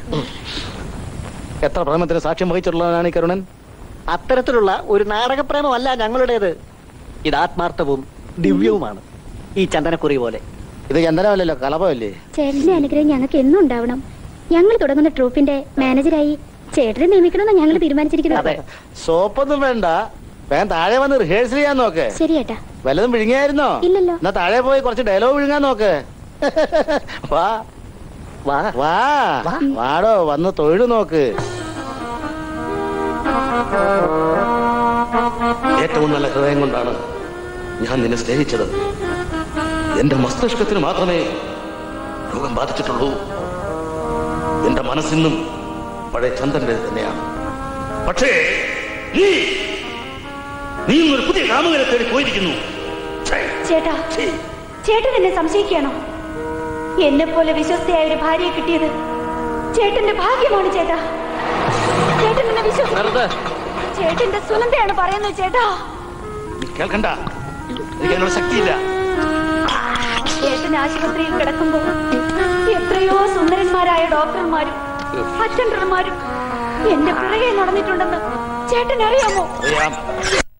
എത്ര പ്രേമത്തിന് സാക്ഷ്യം വഹിച്ചിട്ടുള്ളവനാണ് ഈ കരുണൻ അത്തരത്തിലുള്ള ഒരു നാടകപ്രേമമല്ല ഞങ്ങളുടേത് ഇത് ആത്മാർത്ഥവും ദിവ്യവുമാണ് ഈ ചന്ദനക്കുറി പോലെ ഇത് ചന്ദനമല്ലല്ലോ കലപമല്ലേ ചേട്ടന്റെ അനുഗ്രഹം ഞങ്ങൾക്ക് എന്നും ഉണ്ടാവണം ഞങ്ങൾ തുടങ്ങുന്ന ട്രൂപ്പിന്റെ മാനേജരായി ചേട്ടനെ നിയമിക്കണമെന്നാണ് ഞങ്ങൾ തീരുമാനിച്ചിരിക്കുന്നത് സോപ്പൊന്നും വേണ്ട വേഗം താഴെ വന്ന് റിഹേഴ്സൽ ചെയ്യാൻ നോക്ക് ശരി ഏട്ടാ വല്ലതും വിഴുങ്ങിയായിരുന്നോ ഇല്ലല്ലോ. എന്നാ താഴെ പോയി കുറച്ച് ഡയലോഗ് വിഴുങ്ങാൻ നോക്ക് വാ വാ വാ വാടോ വന്ന് തൊഴിൽ നോക്ക് ഏറ്റവും നല്ല ഹൃദയം കൊണ്ടാണ് ഞാൻ നിന്നെ സ്നേഹിച്ചത് എന്റെ മസ്തിഷ്കത്തിന് മാത്രമേ രോഗം ബാധിച്ചിട്ടുള്ളൂ എന്റെ മനസ്സിന്നും പഴയ ചന്ദ്രന്റെ തന്നെയാണ് പക്ഷേ നീ നീ ഇന്നൊരു പുതിയ കാമുകനെ തേടി പോയിരിക്കുന്നു ഛേ, ചേട്ടാ ഛേ. ചേട്ടൻ എന്നെ സംശയിക്കുകയാണോ എന്നെ പോലെ വിശ്വസ്തയായ ഒരു ഭാര്യയെ കിട്ടിയത് ചേട്ടന്റെ ഭാഗ്യമാണ് ചേട്ടാ ചേട്ടൻ എന്നെ വിശ്വസിച്ചു ചേട്ടന്റെ സുനന്ദയാണ് പറയുന്നത് ചേട്ടാ നീ കേൾക്കണ്ട എനിക്ക് അതിനുള്ള ശക്തിയില്ല ചേട്ടൻ ആശുപത്രിയിൽ കിടക്കുമ്പോ എത്രയോ സുന്ദരന്മാരായ ഡോക്ടർമാരും അറ്റൻഡർമാരും എന്റെ പിറകെ നടന്നിട്ടുണ്ടെന്ന് ചേട്ടൻ അറിയാമോ അറിയാം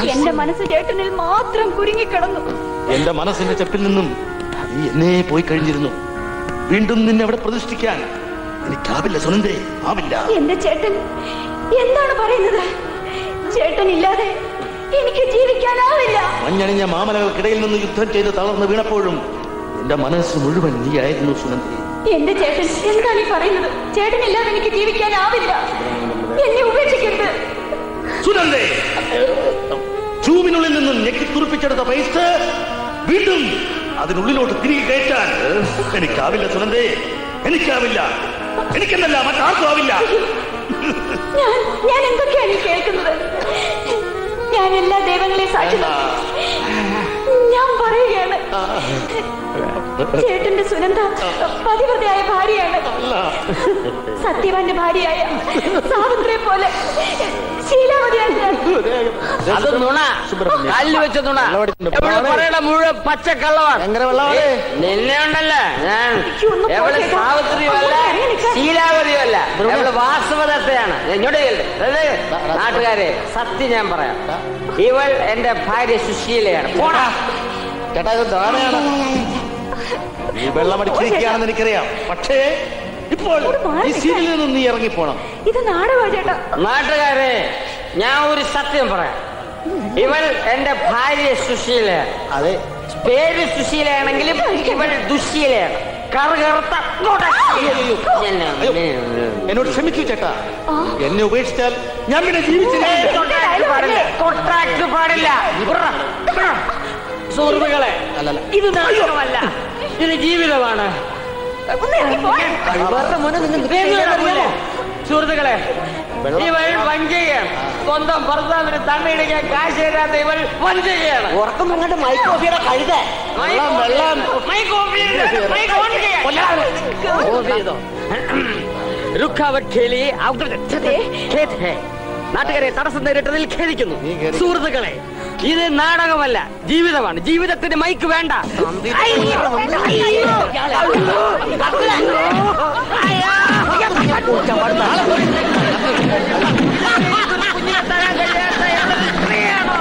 എന്റെ മനസ്സ് ചേട്ടനിൽ മാത്രം കുരുങ്ങിക്കിടന്നു എന്റെ മനസ്സിന്റെ ചെപ്പിൽ നിന്നും നീ എന്നേ പോയി കഴിഞ്ഞിരുന്നു വീണ്ടും നിന്നെ അവിടെ പ്രതിഷ്ഠിക്കാൻ എനിക്കാവില്ല സുനന്ദേ ആവില്ല എന്റെ ചേട്ടൻ എന്താണ് പറയുന്നത് ചേട്ടനില്ലാതെ എനിക്ക് ജീവിക്കാനാവില്ല മഞ്ഞണിഞ്ഞ മാമലകൾക്കിടയിൽ നിന്ന് യുദ്ധം ചെയ്ത് തളർന്ന് വീണപ്പോഴും എന്റെ മനസ്സ് മുഴുവൻ നീയായിരുന്നു സുനന്ദി എന്റെ ചേട്ടൻ എന്താണ് ഈ പറയുന്നത് ചേട്ടനില്ലാതെ എനിക്ക് ജീവിക്കാനാവില്ല എന്നെ ഉപേക്ഷിക്കരുത് സുനന്ദേ ചൂവിനുള്ളിൽ നിന്നും ഞെക്കി തുറപ്പിച്ചെടുത്ത പൈസ വീണ്ടും അതിനുള്ളിലോട്ട് തിരികെ കയറ്റാൻ എനിക്കാവില്ല സുനന്ദേ എനിക്കാവില്ല എനിക്കെന്നല്ല മറ്റാർക്കും ആവില്ല ഞാൻ ഞാൻ എന്തൊക്കെയാണ് ഈ കേൾക്കുന്നത് ഞാൻ എല്ലാ ദൈവങ്ങളെയും സാക്ഷി നിർത്തി. ഞാൻ പറയുകയാണ് ചേട്ടന്റെ സുനന്ദ പതിവ്രതയായ ഭാര്യയാണ് സത്യവാന്റെ ഭാര്യയായ സാവിത്രിയെ പോലെ ശീലാവതിയാണ് ഞാൻ. അത് നുണ കല്ല് വെച്ച നുണ എവിടെ പറയണ മുഴുവൻ പച്ചക്കള്ളമാണ് നിന്നെ ഉണ്ടല്ലോ ഞാൻ എവിടെ സാവിത്രിയുമല്ല ശീലാവതിയുമല്ല എവിടെ വാസവദത്തയാണ് എന്നോട് കേൾക്ക്. അതായത് നാട്ടുകാരെ സത്യം ഞാൻ പറയാം ഇവൾ എന്റെ ഭാര്യ സുശീലയാണ് പോടാ ചേട്ടാ ഇത് ധാരണയാണ് നീ വെള്ളമടിച്ചിരിക്കുകയാണെന്ന് എനിക്കറിയാം പക്ഷേ ഇപ്പോൾ ഈ സീരിയലിൽ നിന്ന് നീ ഇറങ്ങിപ്പോണം ഇത് നാടകമാ ചേട്ടാ നാട്ടുകാരെ ഞാൻ ഒരു സത്യം പറയാം ഇവൾ എന്റെ ഭാര്യ സുശീലയാണ് അതെ പേര് സുശീലയാണെങ്കിലും ഇവൾ ദുശീലയാണ് കറുകറുത്ത എന്നോട് ക്ഷമിക്കൂ ചേട്ടാ എന്നെ ഉപേക്ഷിച്ചാൽ ഞാൻ പിന്നെ ജീവിച്ചില്ല പാടില്ല കൊട്ടാക്ക് പാടില്ല ഉറ, ഉറ. സുഹൃത്തുക്കളെ ഇത് നാടകമല്ല ഇത് ജീവിതമാണ് വേറെ മുന്നിൽ നിന്ന് വേഗം അറിയാമോ? സുഹൃത്തുക്കളെ ഇവൾ വഞ്ചകയാണ് സ്വന്തം ഭർത്താവിന് തണ്ണയിടിക്കാൻ കാശ് തരാത്ത ഇവൾ വഞ്ചകയാണ് ഉറക്കം വന്നിട്ട് മൈക്കോഫിയുടെ കഴുത വെള്ളം വെള്ളം മൈക്ക് ഓഫ് ചെയ്യരുത്. മൈക്ക് ഓൺ ചെയ്യാം. ഓഫ് ചെയ്തോ രുക്കാവട്ട് ഖേലി ഔട്ട് ഖേത് ഹേ. നാട്ടുകാരെ തടസ്സം നേരിട്ടതിൽ ഖേദിക്കുന്നു സുഹൃത്തുക്കളെ ഇത് നാടകമല്ല ജീവിതമാണ് ജീവിതത്തിന് മൈക്ക് വേണ്ട അയ്യോ, അയ്യോ, കുഞ്ഞിനെ തരാൻ കഴിയാത്ത എന്റെ സ്ത്രീയാണോ?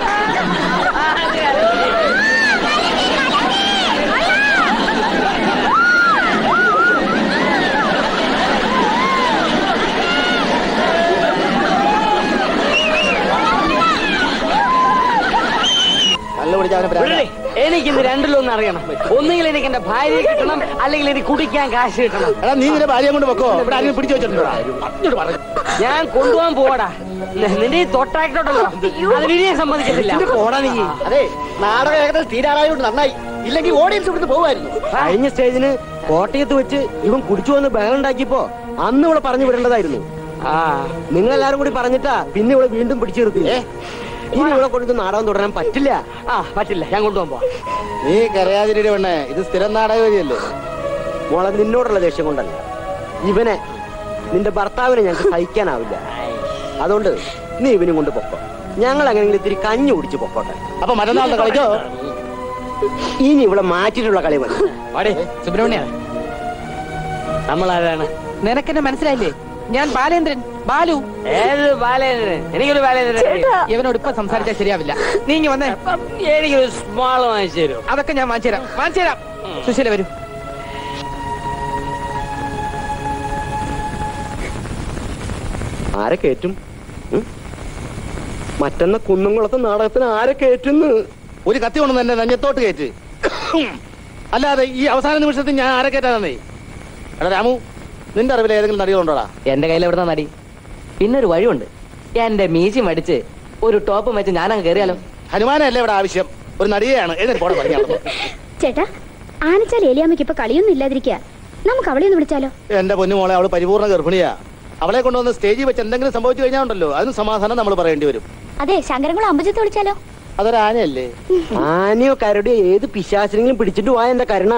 കല്ല് പിടിച്ച അവനെ പ്രാന്താ. വിടലേ, എനിക്കിന്ന് രണ്ടിലൊന്നും അറിയണം ഒന്നുകിൽ എനിക്ക് എന്റെ ഭാര്യയെ കിട്ടണം അല്ലെങ്കിൽ എനിക്ക് കുടിക്കാൻ കാശ് കിട്ടണം എടാ നീ നിന്റെ ഭാര്യയെ കൊണ്ട് വെക്കോ ഇവിടെ ആരെങ്കിലും പിടിച്ചു വെച്ചിട്ടുണ്ടോ അങ്ങോട്ട് പറഞ്ഞു ഞാൻ കൊണ്ടുപോകാൻ പോവാടാ ന- നിന്റെ ഈ തൊട്ടാക്കിട്ടുണ്ടല്ലോ അതിനെ സമ്മതിക്കത്തില്ല പോടാ നീ അതെ നാടകം ഏകദേശം തീരാറായോണ്ട് നന്നായി ഇല്ലെങ്കിൽ ഓഡിയൻസ് ഇവിടുന്ന് പോകുമായിരുന്നു കഴിഞ്ഞ സ്റ്റേജിന് കോട്ടയത്ത് വെച്ച് ഇവൻ കുടിച്ചു വന്ന് ബഹളം ഉണ്ടാക്കിയപ്പോ അന്ന് ഇവിടെ പറഞ്ഞു വിടേണ്ടതായിരുന്നു ആ നിങ്ങൾ എല്ലാരും കൂടി പറഞ്ഞിട്ടാ പിന്നെ ഇവിടെ വീണ്ടും പിടിച്ചു നിർത്തിയേ ഇനി ഇവിടെ കൊണ്ട് നാടകം തുടരാൻ പറ്റില്ല ആ പറ്റില്ല ഞാൻ കൊണ്ടുപോകാൻ പോവാ നീ കരയാതിരി പെണ്ണേ ഇത് സ്ഥിരം നാടക വഴിയല്ലേ മോളെ നിന്നോടുള്ള ദേഷ്യം കൊണ്ടല്ല ഇവനെ നിന്റെ ഭർത്താവിനെ ഞങ്ങൾക്ക് സഹിക്കാനാവില്ല അതുകൊണ്ട് നീ ഇവനും കൊണ്ട് പൊക്കോ ഞങ്ങൾ അങ്ങനെങ്കിലും ഇത്തിരി കഞ്ഞി കുടിച്ച് പൊക്കോട്ടെ അപ്പൊ മറ്റന്നാളത്തെ കളിക്കോ ഇനി ഇവിടെ മാറ്റിയിട്ടുള്ള കളി മതി വാടേ സുബ്രഹ്മണ്യ നമ്മളാരാണ് നിനക്കെന്നെ മനസ്സിലായില്ലേ ഞാൻ ബാലേന്ദ്രൻ ബാലു ഏത് ബാലേന്ദ്രൻ എനിക്കൊരു ബാലേന്ദ്രൻ ഇവനോട് ഇപ്പൊ സംസാരിച്ചാൽ ശരിയാവില്ല നീ ഇങ്ങ് വന്നേ എനിക്കൊരു സ്മാൾ വാങ്ങിച്ചു തരും അതൊക്കെ ഞാൻ വാങ്ങിച്ചു തരാം വാങ്ങിച്ചു തരാം സുശീല വരൂ ആരെ കയറ്റും ഉം? മറ്റന്ന കുന്നംകുളത്ത് നാടകത്തിന് ആരെ കയറ്റുന്നു ഒരു കത്തി കൊണ്ടു എന്നെ നെഞ്ഞത്തോട്ട് കയറ്റ് അല്ലാതെ ഈ അവസാന നിമിഷത്തിൽ ഞാൻ ആരെ കയറ്റാനേ എടാ രാമു നിന്റെ അറിവിൽ ഏതെങ്കിലും നടികളുണ്ടോടാ എന്റെ കയ്യിൽ എവിടുന്ന നടി പിന്നെ ഒരു വഴിയുണ്ട് എന്റെ മീശി മടിച്ച് ഒരു ടോപ്പ് വെച്ച് ഞാനങ്ങ് കയറിയാലോ ഹനുമാനല്ലേ ഇവിടെ ആവശ്യം ഒരു നടിയെയാണ് എഴുന്നേറ്റ് പോടെ പറഞ്ഞാൽ ചേട്ടാ ആനച്ചാൽ ഏലിയാമ്മയ്ക്ക് ഇപ്പൊ കളിയൊന്നും ഇല്ലാതിരിക്കുക നമുക്ക് അവളെ ഒന്ന് വിളിച്ചാലോ എന്റെ പൊന്നുമോളെ അവള് പരിപൂർണ്ണ ഗർഭിണിയാ അവളെ കൊണ്ടുവന്ന് സ്റ്റേജിൽ വെച്ച് എന്തെങ്കിലും സംഭവിച്ചു കഴിഞ്ഞാൽ ഉണ്ടല്ലോ അതിന് സമാധാനം നമ്മൾ പറയേണ്ടി വരും അതെ ശങ്കരംകുളം അമ്പലത്തെ വിളിച്ചാലോ അതൊരു ആനയല്ലേ ആനയോ കരടിയോ ഏത് പിശാചിനെങ്കിലും പിടിച്ചിട്ട് പോയ എന്റെ കരുണ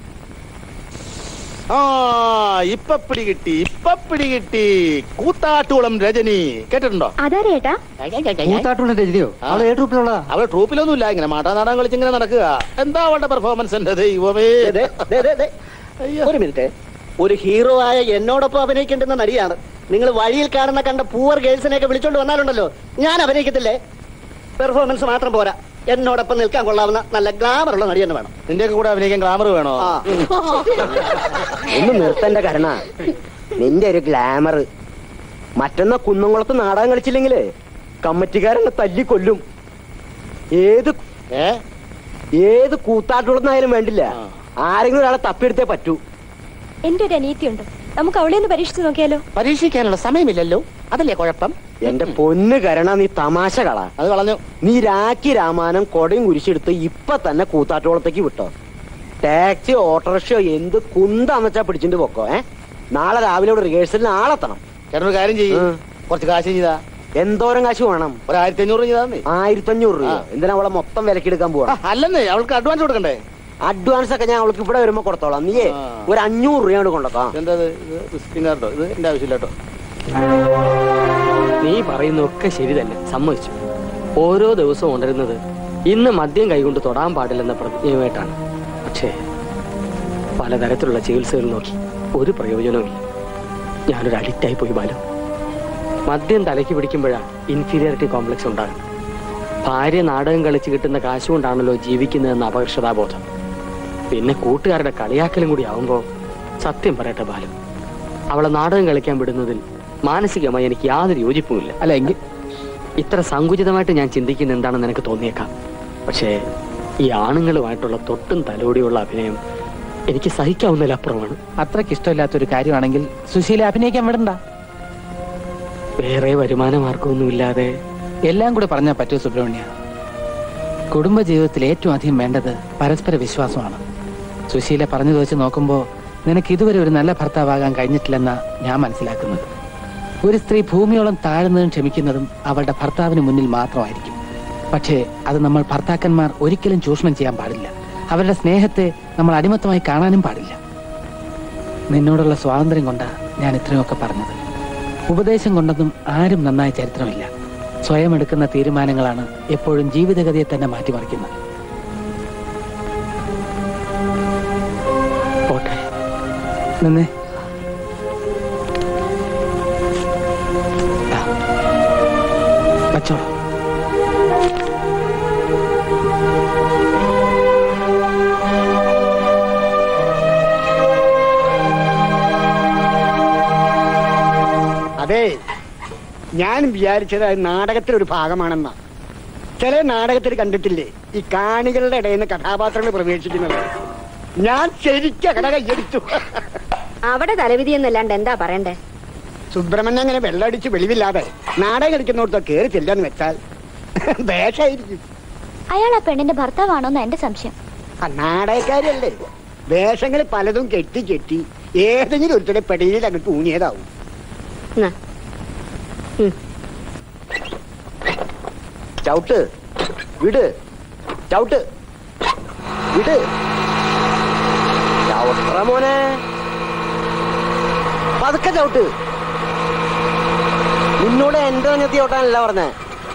ആ ഇപ്പൊ പിടി കിട്ടി ഇപ്പൊ പിടി കിട്ടി കൂത്താട്ടുകുളം രജനി കേട്ടിട്ടുണ്ടോ അതാ ചേട്ടാ കൂത്താട്ടുകുളം രജനിയോ അവളെ ഏ ട്രൂപ്പിലുള്ള അവളെ ട്രൂപ്പിലൊന്നുമില്ല ഇങ്ങനെ മാട്ടാനാടകം കളിച്ചിങ്ങനെ നടക്കുക എന്താ അവളുടെ പെർഫോമൻസ് എന്റെ ദൈവമേ ദേ, ദേ, ദേ, ദേ. ഒരു മിനിറ്റ് ഒരു ഹീറോ ആയ എന്നോടൊപ്പം അഭിനയിക്കേണ്ടുന്ന നടിയാണ് നിങ്ങൾ വഴിയിൽ കാണുന്ന കണ്ട പൂവർ ഗേൾസിനെയൊക്കെ വിളിച്ചോണ്ട് വന്നാലുണ്ടല്ലോ ഞാൻ അഭിനയിക്കത്തില്ലേ പെർഫോമൻസ് മാത്രം പോരാ എന്നോടൊപ്പം നിൽക്കാൻ കൊള്ളാവുന്ന നല്ല ഗ്ലാമർ ഉള്ള നടി തന്നെ വേണം നിന്റെ കൂടെ അഭിനയിക്കാൻ ഗ്ലാമർ വേണോ ആ. ഒന്ന് നിർത്തന്റെ കരുണ നിന്റെ ഒരു ഗ്ലാമർ മറ്റന്നാ കുന്നംകുളത്ത് നാടകം കളിച്ചില്ലെങ്കിലേ കമ്മിറ്റിക്കാരെന്നെ തല്ലി കൊല്ലും ഏത് ഏ ഏത് കൂത്താട്ടുള്ളതായാലും വേണ്ടില്ല ആരെങ്കിലും ഒരാളെ തപ്പിയെടുത്തേ പറ്റൂ എന്റെ ഒരു അനിയത്തിയുണ്ട് നമുക്ക് അവളെ ഒന്ന് പരീക്ഷിച്ചു നോക്കിയാലോ പരീക്ഷിക്കാനുള്ള സമയമില്ലല്ലോ അതല്ലേ കുഴപ്പം എന്റെ പൊന്ന് കരണ നീ തമാശ കള അത് കളഞ്ഞു നീ രാഖി രാമാനം കൊടയും കുരിശെടുത്ത് ഇപ്പൊ തന്നെ കൂത്താട്ടോളത്തേക്ക് വിട്ടോ ടാക്സി ഓട്ടോറിക്ഷയോ എന്ത് കുന്താന്ന് വെച്ചാ പിടിച്ചിട്ട് പൊക്കോ ഏ നാളെ രാവിലെ ഇവിടെ റിഹേഴ്സലിന് ആളെത്തണം ചേട്ടൻ ഒരു കാര്യം ചെയ്യ് കുറച്ച് കാശ് ചെയ്താ എന്തോരം കാശ് വേണം ഒരു ആയിരത്തി അഞ്ഞൂറ് ചെയ്താ മതി ആയിരത്തി അഞ്ഞൂറ് രൂപ എന്തിനാ അവളെ മൊത്തം വിലക്കെടുക്കാൻ പോവാ അല്ലെന്നേ അവൾക്ക് അഡ്വാൻസ് കൊടുക്കണ്ടേ അഡ്വാൻസ് ഒക്കെ ഞാൻ അവൾക്ക് ഇവിടെ വരുമ്പോ കൊടുത്തോളാം നീയേ ഒരു അഞ്ഞൂറ് രൂപ കൊണ്ട് കൊണ്ടോ എന്താ ഇത്? ഇത് വിസിറ്റിംഗ് കാർഡോ ഇത് എന്റെ ആവശ്യമില്ല കേട്ടോ നീ പറയുന്നൊക്കെ ശരി തന്നെ സമ്മതിച്ചു ഓരോ ദിവസവും ഉണരുന്നത് ഇന്ന് മദ്യം കൈകൊണ്ട് തൊടാൻ പാടില്ലെന്ന പ്രതിജ്ഞയുമായിട്ടാണ് പക്ഷേ പലതരത്തിലുള്ള ചികിത്സകൾ നോക്കി ഒരു പ്രയോജനവുമില്ല ഞാനൊരു അഡിക്റ്റായി പോയി ബാലു മദ്യം തലയ്ക്ക് പിടിക്കുമ്പോഴാണ് ഇൻഫീരിയോറിറ്റി കോംപ്ലക്സ് ഉണ്ടാകുന്നത് ഭാര്യ നാടകം കളിച്ച് കിട്ടുന്ന കാശ് കൊണ്ടാണല്ലോ ജീവിക്കുന്നതെന്ന അപകർഷതാബോധം പിന്നെ കൂട്ടുകാരുടെ കളിയാക്കലും കൂടി ആവുമ്പോൾ സത്യം പറയട്ടെ ബാലു അവളെ നാടകം കളിക്കാൻ വിടുന്നതിൽ മാനസികമായി എനിക്ക് യാതൊരു യോജിപ്പുമില്ല അല്ല എങ്കിൽ ഇത്ര സങ്കുചിതമായിട്ട് ഞാൻ ചിന്തിക്കുന്ന എന്താണെന്ന് എനിക്ക് തോന്നിയേക്കാം പക്ഷേ ഈ ആണുങ്ങളുമായിട്ടുള്ള തൊട്ടും തലോടിയുള്ള അഭിനയം എനിക്ക് സഹിക്കാവുന്നതിലപ്പുറമാണ് അത്രയ്ക്ക് ഇഷ്ടമില്ലാത്തൊരു കാര്യമാണെങ്കിൽ സുശീല അഭിനയിക്കാൻ വിടണ്ട വേറെ വരുമാന മാർഗമൊന്നുമില്ലാതെ എല്ലാം കൂടെ പറഞ്ഞാൽ പറ്റൂ സുബ്രഹ്മണ്യ കുടുംബ ജീവിതത്തിൽ ഏറ്റവും അധികം വേണ്ടത് പരസ്പര വിശ്വാസമാണ് സുശീല പറഞ്ഞു വെച്ച് നോക്കുമ്പോൾ നിനക്ക് ഇതുവരെ ഒരു നല്ല ഭർത്താവാകാൻ കഴിഞ്ഞിട്ടില്ലെന്ന ഞാൻ മനസ്സിലാക്കുന്നത് ഒരു സ്ത്രീ ഭൂമിയോളം താഴ്ന്നതും ക്ഷമിക്കുന്നതും അവളുടെ ഭർത്താവിന് മുന്നിൽ മാത്രമായിരിക്കും പക്ഷേ അത് നമ്മൾ ഭർത്താക്കന്മാർ ഒരിക്കലും ചൂഷണം ചെയ്യാൻ പാടില്ല അവരുടെ സ്നേഹത്തെ നമ്മൾ അടിമത്തമായി കാണാനും പാടില്ല നിന്നോടുള്ള സ്വാതന്ത്ര്യം കൊണ്ടാണ് ഞാൻ ഇത്രയൊക്കെ പറഞ്ഞത് ഉപദേശം കൊണ്ടൊന്നും ആരും നന്നായ ചരിത്രമില്ല സ്വയം എടുക്കുന്ന തീരുമാനങ്ങളാണ് എപ്പോഴും ജീവിതഗതിയെ തന്നെ മാറ്റിമറിക്കുന്നത് പോട്ടെ നിന്നെ വച്ചോളൂ അതെ ഞാൻ വിചാരിച്ചത് അത് നാടകത്തിലൊരു ഭാഗമാണെന്നാ ചില നാടകത്തിൽ കണ്ടിട്ടില്ലേ ഈ കാണികളുടെ ഇടയിൽ നിന്ന് കഥാപാത്രങ്ങൾ പ്രവേശിക്കുന്നത് ഞാൻ ശരിക്കും കട കയ്യടിച്ചു അവിടെ തലവിധി എന്നല്ലാണ്ട് എന്താ പറയണ്ടേ സുബ്രഹ്മണ്യം അങ്ങനെ വെള്ളടിച്ച് വെളിവില്ലാതെ നാടകം കളിക്കുന്നിടത്ത് കയറി ചെല്ലാന്ന് വെച്ചാൽ വേഷായിരിക്കും അയാൾ ആ പെണ്ണിന്റെ ഭർത്താവാണോന്ന് എന്റെ സംശയം ആ നാടകക്കാരല്ലേ വേഷങ്ങൾ പലതും കെട്ടി കെട്ടി ഏതെങ്കിലും ഒരുത്തരുടെ പെടയിൽ അങ്ങോട്ട് ഊങ്ങിയതാവും ചവിട്ട് വിട് ചവിട്ട് വിട് ചവിട്ടറ മോനെ പതുക്കെ ചവിട്ട് നിന്നോട് എന്റെ നെഞ്ഞത്തി ചവിട്ടാനല്ല പറഞ്ഞേ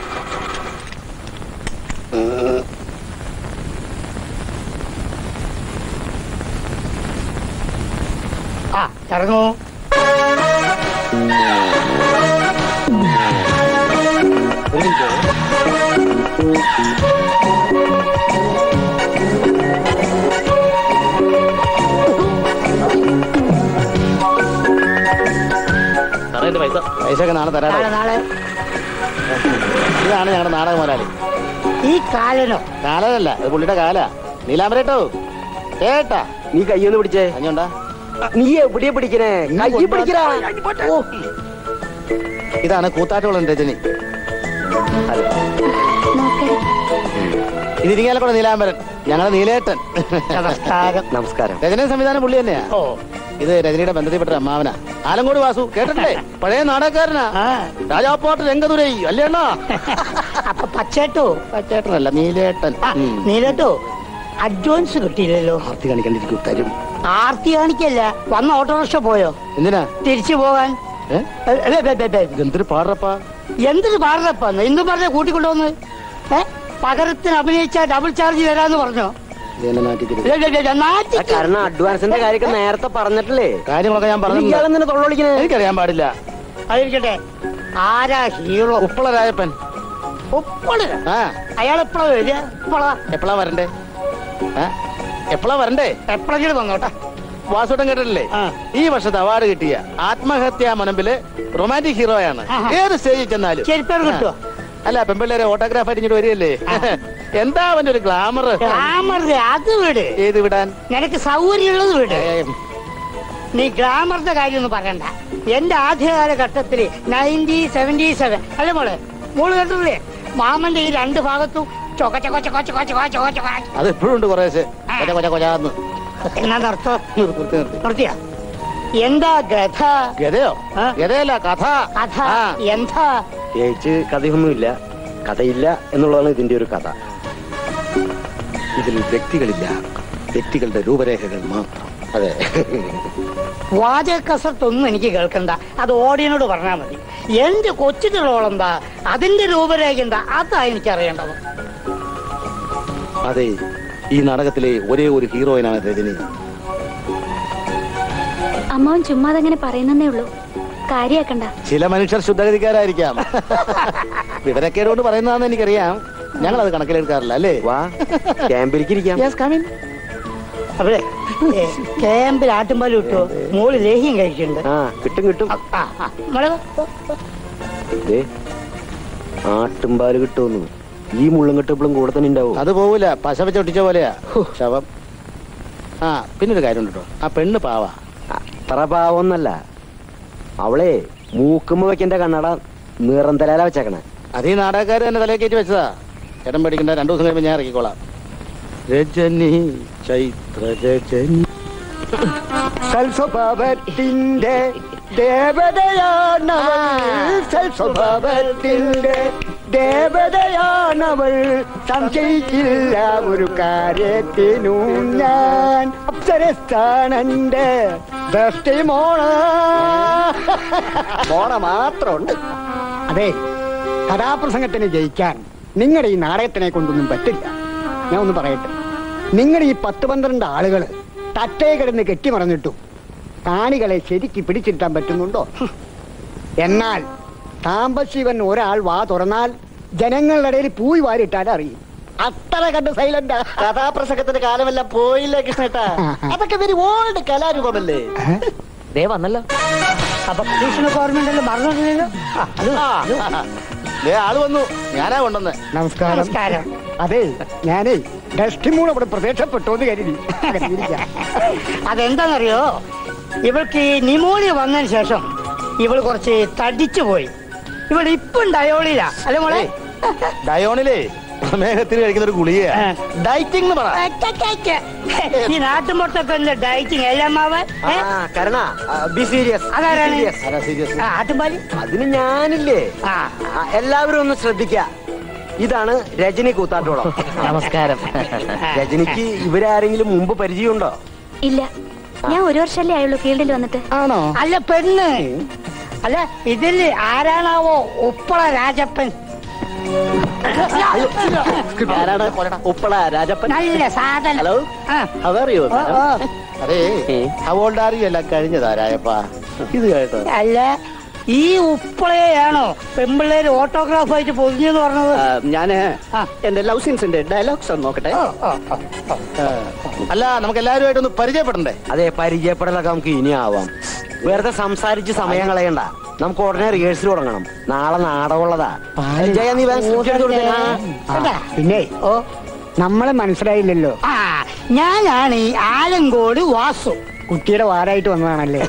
ആ ഇറങ്ങൂ സാറേ എന്റെ പൈസ പൈസ ഒക്കെ നാളെ തരാം നാളെ നാളെ ഇതാണ് ഞങ്ങളുടെ നാടക മുതലാളി ഈ കാലനോ കാലല്ല ഇത് പുള്ളിയുടെ കാല നീലാമരട്ടോ കേട്ടാ നീ കയ്യൊന്ന് പിടിച്ചേ കഞ്ഞുണ്ടാ നീ എവിടെയാ പിടിക്കണേ കയ്യി പിടിക്കടാ ഓ, ഇതാണ് കൂത്താട്ടോളം രജനി ഇത് ഇരിങ്ങാലക്കുട നീലാംബരൻ ഞങ്ങളുടെ നീലേട്ടൻ നമസ്കാരം നമസ്കാരം രജനി സംവിധാനം പുള്ളി തന്നെയാ ഇത് രജനിയുടെ ബന്ധത്തിൽപ്പെട്ട ഒരു അമ്മാവനാ ആലങ്കോട് വാസു കേട്ടിട്ടില്ലേ പഴയ നാടകക്കാരനാ രാജാപ്പാട്ട് രംഗതുരൈ അല്ലേ അണ്ണാ അപ്പൊ പച്ചേട്ടോ പച്ചേട്ടനല്ല നീലേട്ടൻ ഉം. നീലട്ടോ അഡ്വാൻസ് കിട്ടിയില്ലല്ലോ ആർത്തി കാണിക്കണ്ടിരിക്കും തരും ആർത്തി കാണിക്കല്ല വന്ന ഓട്ടോറിക്ഷ പോയോ എന്തിനാ തിരിച്ചു പോകാൻ ഏ? ഏ, ഏ, ഏ, ഏ, ഏ. എന്തൊരു പാടറപ്പാ എന്തൊരു പാടപ്പാന്ന് ഇന്ന് പറഞ്ഞ കൂട്ടിക്കൊണ്ടുവന്ന് ഏ പകരത്തിന് അഭിനയിച്ച ഡബിൾ ചാർജ് തരാന്ന് പറഞ്ഞോ ഇതെന്നെ നാട്ടിക്കരുത് ഏ, ഏ, ഏ, ആ നാട്ടിക്ക്. കാരണം അഡ്വാൻസിന്റെ കാര്യമൊക്കെ നേരത്തെ പറഞ്ഞിട്ടില്ലേ കാര്യങ്ങളൊക്കെ ഞാൻ പറഞ്ഞു ഇയാളെന്തിനാ തൊള്ളൊളിക്കണേ എനിക്കറിയാൻ പാടില്ല അതിരിക്കട്ടെ ആരാ ഹീറോ ഉപ്പള രായപ്പൻ ഉപ്പള ആ അയാൾ എപ്പോഴാ വരിക ഇപ്പളാ എപ്പോഴാ വരണ്ടേ ആ? എപ്പോഴാ വരണ്ടേ എപ്പോഴെങ്കിലും വന്നോട്ടെ വാസുട്ടം കേട്ടിട്ടില്ലേ ഈ വർഷത്തെ അവാർഡ് കിട്ടിയ ആത്മഹത്യാ മനമ്പില് റൊമാൻറ്റിക് ഹീറോയാണ് ആഹാ. ഏത് സ്റ്റേജിൽ ചെന്നാലും ചെരുപ്പേർ കിട്ടുവോ? ആ. അല്ല പെമ്പിള്ളേരെ ഓട്ടോഗ്രാഫ് ആയിട്ട് ഇങ്ങോട്ട് വരികയല്ലേ എന്താ അവന്റെ ഒരു ഗ്ലാമർ ഗ്ലാമർ അത് വിട് ഏത് വിടാൻ നിനക്ക് സൗകര്യമുള്ളത് വിട് നീ ഗ്ലാമറിന്റെ കാര്യം ഒന്നും പറയണ്ട എന്റെ ആദ്യകാല ഘട്ടത്തില് നയൻറ്റി സെവന്റി സെവൻ അല്ലേ മോളെ മോള് കേട്ടില്ലേ മാമന്റെ ഈ രണ്ട് ഭാഗത്തും ചൊക്ക ചൊക്ക ചൊക്ക ചൊക്ക ചൊക്ക ചൊക്ക ചൊക്ക അത് എപ്പോഴും ഉണ്ട് കുറേശ്ശെ കൊച്ച കൊച്ച കൊച്ചാന്ന് എന്നാ അർത്ഥം നിർത്തി നിർത്തി നിർത്തിയ എന്താ ഗഥ ഗതയോ ഗതയല്ല കഥ കഥ ആ. എന്താ പ്രത്യേകിച്ച് കഥയൊന്നുമില്ല കഥയില്ല എന്നുള്ളതാണ് ഇതിന്റെ ഒരു കഥ ഇതിൽ വ്യക്തികളില്ല വ്യക്തികളുടെ രൂപരേഖകൾ മാത്രം അതെ വാചക കസർത്തൊന്നും എനിക്ക് കേൾക്കണ്ട അത് ഓടിയനോട് പറഞ്ഞാൽ മതി എന്റെ കൊച്ചിട്ടുള്ളോളം എന്താ അതിന്റെ രൂപരേഖ എന്താ അതാ എനിക്ക് അറിയേണ്ടത് അതെ ഈ നാടകത്തിലെ ഒരേ ഒരു ഹീറോയിനാണ് രജനി അമ്മാവൻ ചുമ്മാതെ അങ്ങനെ പറയുന്നേ ഉള്ളൂ കാര്യാക്കണ്ട ചില മനുഷ്യർ ശുദ്ധഗതിക്കാരായിരിക്കാം വിവരക്കേട് കൊണ്ട് പറയുന്നതാണെന്ന് എനിക്കറിയാം ഞങ്ങൾ അത് കണക്കിലെടുക്കാറില്ല അല്ലേ വാ ക്യാമ്പിലേക്കിരിക്കാം അവിടെ ഏ, ക്യാമ്പിൽ ആട്ടുമ്പാൽ കിട്ടുമോ മോള് ലേഹ്യം കഴിക്കുന്നുണ്ട് ആ കിട്ടും കിട്ടും ആ, ആ, മോളെ വാ. ദേ, ആട്ടുംപാല് കിട്ടുമെന്ന് ഈ മുള്ളും കെട്ടപ്പോഴും കൂടെ തന്നെ ഉണ്ടാവും അത് പോവില്ല പശ വെച്ച് ഒട്ടിച്ച പോലെയാ ശവം ആ പിന്നൊരു കാര്യമുണ്ട് കേട്ടോ ആ പെണ്ണ് പാവാ അത്ര പാവൊന്നല്ല അവളെ മൂക്കുമ്പോ വെക്കേണ്ട കണ്ണട നിറന്തലാല വെച്ചേക്കണേ അത് ഈ നാടകക്കാർ തന്നെ തലയിൽ കയറ്റി വെച്ചതാ ചേട്ടൻ പേടിക്കണ്ട രണ്ടു ദിവസം കഴിയുമ്പോൾ ഞാൻ ഇറക്കിക്കോളാം രജനി ചൈത്ര രജനി സൽസ്വഭാവത്തിന്റെ ദേവതയാണവൾ സൽസ്വഭാവത്തിന്റെ ദേവതയാണവൾ സംശയിച്ചില്ല ഒരു കാര്യത്തിനും ഞാൻ അപ്സരസ്ഥാനന്റെ ദൃഷ്ടി മോണ മോണ മാത്രമുണ്ട് അതെ കഥാപ്രസംഗത്തിന് ജയിക്കാൻ നിങ്ങളുടെ ഈ നാടകത്തിനെ കൊണ്ടൊന്നും പറ്റില്ല ഞാൻ ഒന്ന് പറയട്ടെ നിങ്ങളുടെ ഈ പത്ത് പന്ത്രണ്ട് ആളുകള് തട്ടേ കിടന്ന് കെട്ടിമറന്നിട്ടും കാണികളെ ശരിക്ക് പിടിച്ചിട്ടാൻ പറ്റുന്നുണ്ടോ ഹും. എന്നാൽ സാമ്പശിവൻ ഒരാൾ വാ തുറന്നാൽ ജനങ്ങളുടെ ഇടയിൽ പൂയി വാരിട്ടാൽ അറിയും അത്ര കണ്ട് സൈലന്റ് കഥാപ്രസംഗത്തിന്റെ കാലമെല്ലാം പോയില്ലേ കൃഷ്ണേട്ടാ അതൊക്കെ വെരി ഓൾഡ് കലാരൂപമല്ലേ ദേ വന്നല്ലോ അപ്പൊ കൃഷ്ണ ഗവൺമെന്റ് മറന്നിട്ടില്ലല്ലോ ആ, അത് ആ, ദേ ആള് വന്നു ഞാനാ കൊണ്ടുവന്ന് നമസ്കാരം നമസ്കാരം അതെ ഞാനേ ഡസ്റ്റിമൂൺ അവിടെ പ്രത്യക്ഷപ്പെട്ടു എന്ന് കരുതി അകത്തിരിക്കാം. അതെന്താണെന്നറിയോ ഇവൾക്ക് ഈ നിമോണിയ വന്നതിന് ശേഷം ഇവൾ കുറച്ച് തടിച്ചു പോയി ഇവൾ ഇപ്പം ഡയോളില അല്ലേ മോളെ ഡയോണിലേ മേഘത്തിൽ കഴിക്കുന്ന ഒരു ഗുളികയാ ഡയറ്റിംഗ് എന്ന് പറ ഈ നാട്ടുമ്പുറത്തൊക്കെ ഡയറ്റിങ് എല്ലാം മാവൻ കരണ ബി സീരിയസ് അതാരാണ് സീരിയസ് ആട്ടുംപാലി അതിന് ഞാനില്ലേ ആ ആ, എല്ലാവരും ഒന്ന് ശ്രദ്ധിക്ക ഇതാണ് രജനി കൂത്താട്ടോളം നമസ്കാരം രജനിക്ക് ഇവരാരെങ്കിലും മുമ്പ് പരിചയമുണ്ടോ ഇല്ല ഞാൻ ഒരു വർഷമല്ലേ ആയുള്ളൂ ഫീൽഡിൽ വന്നിട്ട് ആണോ അല്ല പെണ്ണ് അല്ല ഇതിൽ ആരാണാവോ ഉപ്പള രാജപ്പൻ ആരാണ് ഉപ്പള രാജപ്പൻ നല്ല സാധനം ഹലോ ആ. അതറിയോ ഓ, ഓ. അതെ ഹവോൾഡാറി എല്ലാം കഴിഞ്ഞതാ രായപ്പാ ഇത് കേട്ടോ അല്ല ഈ ഉപ്പളയാണോ പെമ്പിള്ളേര് ഓട്ടോഗ്രാഫ് ആയിട്ട് പൊതിഞ്ഞെന്ന് പറഞ്ഞത് ഞാന് എന്റെ ലവ് സീൻസിന്റെ ഡയലോഗ്സ് ഒന്ന് നോക്കട്ടെ ഓ, ഓ, ഓ, ഓ. അല്ല നമുക്ക് എല്ലാവരുമായിട്ടൊന്ന് പരിചയപ്പെടണ്ടേ അതെ പരിചയപ്പെടലൊക്കെ നമുക്ക് ഇനി ആവാം വെറുതെ സംസാരിച്ച് സമയം കളയണ്ട നമുക്ക് ഉടനെ റിഹേഴ്സൽ തുടങ്ങണം നാളെ നാടകമുള്ളതാ ജയ നീ വേഗം script എടുത്ത് കൊടുത്തേ. ആ. കേട്ടാ? പിന്നെ ഓ നമ്മളെ മനസ്സിലായില്ലല്ലോ ആ ഞാനാണ് ഈ ആലങ്കോട് വാസു കുട്ടിയുടെ വാരായിട്ട് വന്നതാണല്ലേ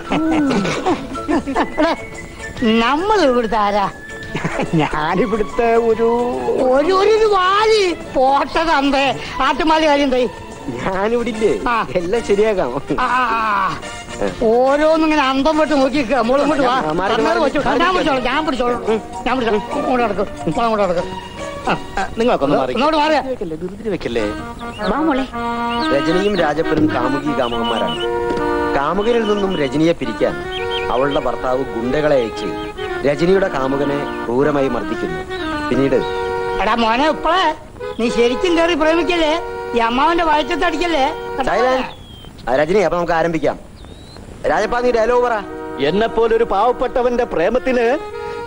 നമ്മൾ ഇവിടുത്തെ ആരാ ഞാനിവിടുത്തെ ഒരു ഒരു ഒരു വാലി പോട്ടതന്തേ ആട്ടുമാലി കാര്യം എന്തായി ഞാനിവിടെ ഇല്ലേ ആ. എല്ലാം ശരിയാക്കാം ആ, ആ, ആ. ഓരോന്നിങ്ങനെ അന്തം വിട്ട് നോക്കിക്ക മോളും കൊണ്ട് വാ ആ, മാറി, കർണാട് മാറി. വെച്ചു. ഞാൻ പിടിച്ചോളാം ഞാൻ പിടിച്ചോളാം ഞാൻ പിടിച്ചോളാം ഇങ്ങോട്ട് നടക്കും ഇങ്ങോട്ട് നടക്കും നിങ്ങൾക്കൊന്ന് മാറി ഇങ്ങോട്ട് മാറിയ ധൃതി വെക്കല്ലേ വാ മോളെ രജനിയും രാജപ്പനും കാമുകി കാമുകന്മാരാണ് കാമുകനിൽ നിന്നും രജനിയെ പിരിക്കാൻ അവളുടെ ഭർത്താവ് ഗുണ്ടകളെ അയച്ച് രജനിയുടെ കാമുകനെ ക്രൂരമായി മർദ്ദിക്കുന്നു പിന്നീട് എടാ മോനെ ഇപ്പളേ നീ ശരിക്കും കയറി പ്രേമിക്കല്ലേ ഈ അമ്മാവന്റെ വയറ്റത്ത് അടിക്കല്ലേ സൈലന്റ്. ആ, രജനി അപ്പൊ നമുക്ക് ആരംഭിക്കാം രാജപ്പ നീ ഡയലോഗ് പറ എന്നെ പോലെ ഒരു പാവപ്പെട്ടവന്റെ പ്രേമത്തിന്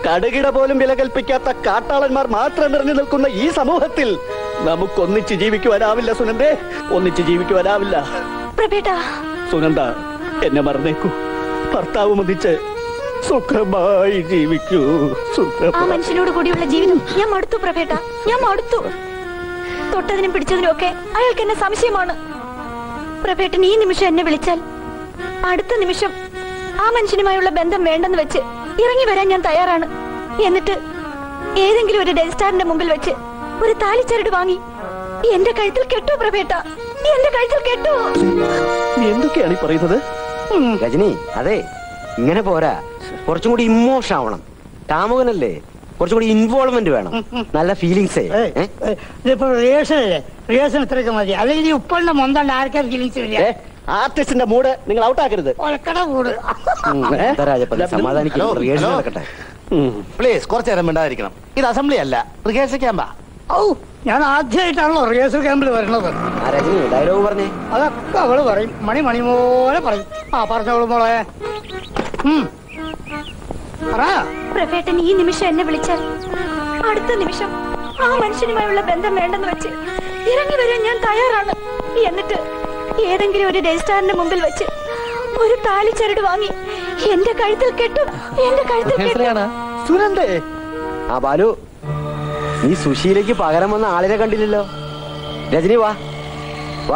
കടുകിട പോലും വില കൽപ്പിക്കാത്ത കാട്ടാളന്മാർ മാത്രം നിറഞ്ഞു നിൽക്കുന്ന ഈ സമൂഹത്തിൽ നമുക്കൊന്നിച്ച് ജീവിക്കുവാനാവില്ല സുനന്ദേ ഒന്നിച്ച് ജീവിക്കുവാനാവില്ല പ്രഭേട്ടാ സുനന്ദ എന്നെ മറന്നേക്കൂ ഭർത്താവ് ഒന്നിച്ച് സുഖമായി ജീവിക്കൂ ആ സുഖമായി മനുഷ്യനോട് കൂടിയുള്ള ജീവിതം ഞാൻ മടുത്തു പ്രഭേട്ട ഞാൻ മടുത്തു തൊട്ടതിനും പിടിച്ചതിനും ഒക്കെ അയാൾക്ക് എന്നെ സംശയമാണ് പ്രഭേട്ടൻ ഈ നിമിഷം എന്നെ വിളിച്ചാൽ അടുത്ത നിമിഷം ആ മനുഷ്യനുമായുള്ള ബന്ധം വേണ്ടെന്ന് വെച്ച് ഇറങ്ങി വരാൻ ഞാൻ തയ്യാറാണ് എന്നിട്ട് ഏതെങ്കിലും ഒരു രജിസ്ട്രാറിന്റെ മുമ്പിൽ വെച്ച് ഒരു താലിച്ചരട് വാങ്ങി എന്റെ കഴുത്തിൽ കെട്ടു പ്രഭേട്ട എന്റെ കഴുത്തിൽ കെട്ടു നീ എന്തൊക്കെയാണ് ഈ പറയുന്നത് രജനി അതെ ഇങ്ങനെ പോരാ കുറച്ചും കൂടി ഇമോഷൻ ആവണം കാമുകനല്ലേ കുറച്ചും കൂടി ഇൻവോൾവ്മെന്റ് വേണം നല്ല ഫീലിങ്സേ ഇതിപ്പോ റിഹേഴ്സൽ അല്ലേ റിഹേഴ്സൽ ഇത്രയൊക്കെ മതി അല്ലെങ്കിൽ ഈ ഉപ്പളിന്റെ മൊന്തണ്ട് ആർക്കാർ ഫീലിങ്സ് ഇല്ല ആർട്ടിസ്റ്റിന്റെ മൂഡ് നിങ്ങൾ ഔട്ടാക്കരുത് ഒലക്കട കൂട് സമാധാനിക്കും റിഹേഴ്സൽ നടക്കട്ടെ പ്ലീസ് കുറച്ചു നേരം മിണ്ടാതിരിക്കണം ഇത് അസംബ്ലി അല്ല റിഹേഴ്സൽ ക്യാമ്പാ ഔ ഞാൻ ആദ്യമായിട്ടാണല്ലോ റിഹേഴ്സൽ ക്യാമ്പിൽ വരുന്നത് ആ രജനി ഡയലോഗ് പറഞ്ഞേ അതൊക്കെ അവള് പറയും മണി മണി പോലെ പറയും ആ പറഞ്ഞോളൂ മോളെ ഉം. പറ പ്രഭേട്ടൻ ഈ നിമിഷം എന്നെ വിളിച്ചാൽ അടുത്ത നിമിഷം ആ മനുഷ്യനുമായുള്ള ബന്ധം വേണ്ടെന്ന് വെച്ച് ഇറങ്ങി വരാൻ ഞാൻ തയ്യാറാണ് എന്നിട്ട് ഏതെങ്കിലും ഒരു രജിസ്ട്രാറിന്റെ മുമ്പിൽ വെച്ച് ഒരു താലിച്ചരട് വാങ്ങി എന്റെ കഴുത്തിൽ കെട്ടും എന്റെ കഴുത്തിൽ കെട്ടും സുനന്ദേ ആ ബാലു നീ സുശീലയ്ക്ക് പകരം വന്ന ആളിനെ കണ്ടില്ലല്ലോ രജനി വാ വാ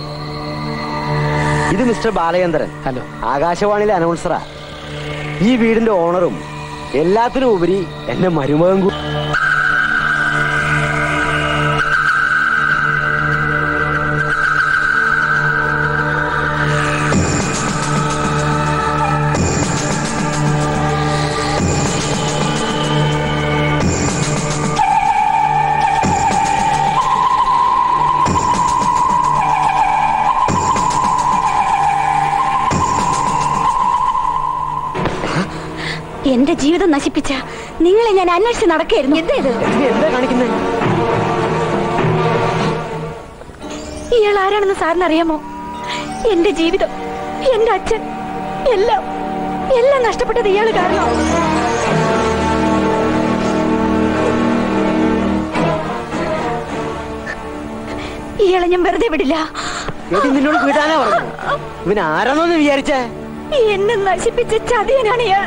ഇത് മിസ്റ്റർ ബാലചന്ദ്രൻ ഹലോ ആകാശവാണിയിലെ അനൗൺസറാ ഈ വീടിന്റെ ഓണറും എല്ലാത്തിനും ഉപരി എന്റെ മരുമകൻ കൂ- എന്റെ ജീവിതം നശിപ്പിച്ച നിങ്ങളെ ഞാൻ അന്വേഷിച്ച് നടക്കായിരുന്നു എന്താ ഇത് എന്താ കാണിക്കുന്നത് ഇയാൾ ആരാണെന്ന് സാറിന് അറിയാമോ എന്റെ ജീവിതം എന്റെ അച്ഛൻ എല്ലാം എല്ലാം നഷ്ടപ്പെട്ടത് ഇയാൾ കാരണം ഇയാളെ ഞാൻ വെറുതെ വിടില്ല എടി നിന്നോട് വിടാനാ പറഞ്ഞു ഇവൻ ആരാണോന്ന് വിചാരിച്ചേ എന്നെ നശിപ്പിച്ച ചതിയനാണ് ഇയാൾ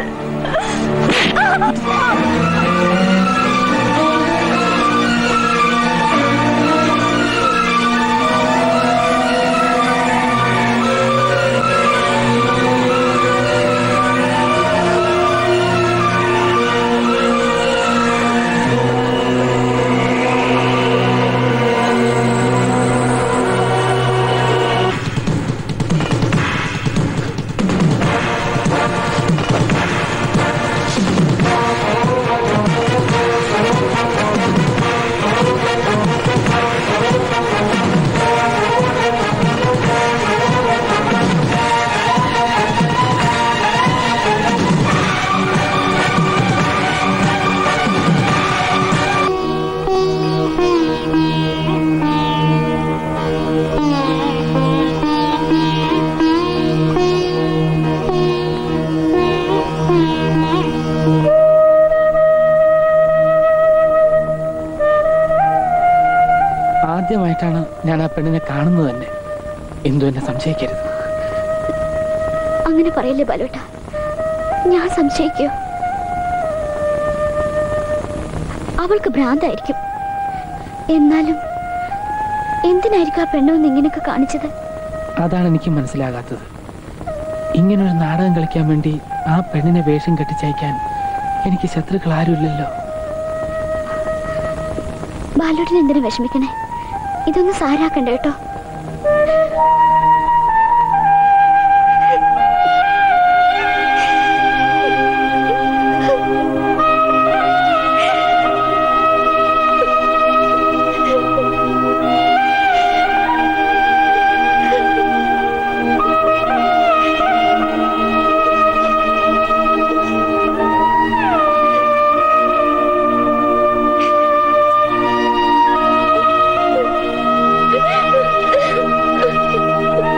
ആദ്യമായിട്ടാണ് ഞാൻ ആ പെണ്ണിനെ കാണുന്നത് തന്നെ എന്തു എന്നെ സംശയിക്കരുത് അങ്ങനെ പറയല്ലേ ബാലോട്ട ഞാൻ സംശയിക്കോ അവൾക്ക് ഭ്രാന്തായിരിക്കും എന്നാലും എന്തിനായിരിക്കും ആ പെണ്ണൊന്ന് ഇങ്ങനെയൊക്കെ കാണിച്ചത് അതാണ് എനിക്ക് മനസ്സിലാകാത്തത് ഇങ്ങനൊരു നാടകം കളിക്കാൻ വേണ്ടി ആ പെണ്ണിനെ വേഷം കെട്ടിച്ചയക്കാൻ എനിക്ക് ശത്രുക്കൾ ആരുമില്ലല്ലോ ബാലോട്ടിന് എന്തിനു വിഷമിക്കണേ ഇതൊന്നും സാരാക്കണ്ട കേട്ടോ ആ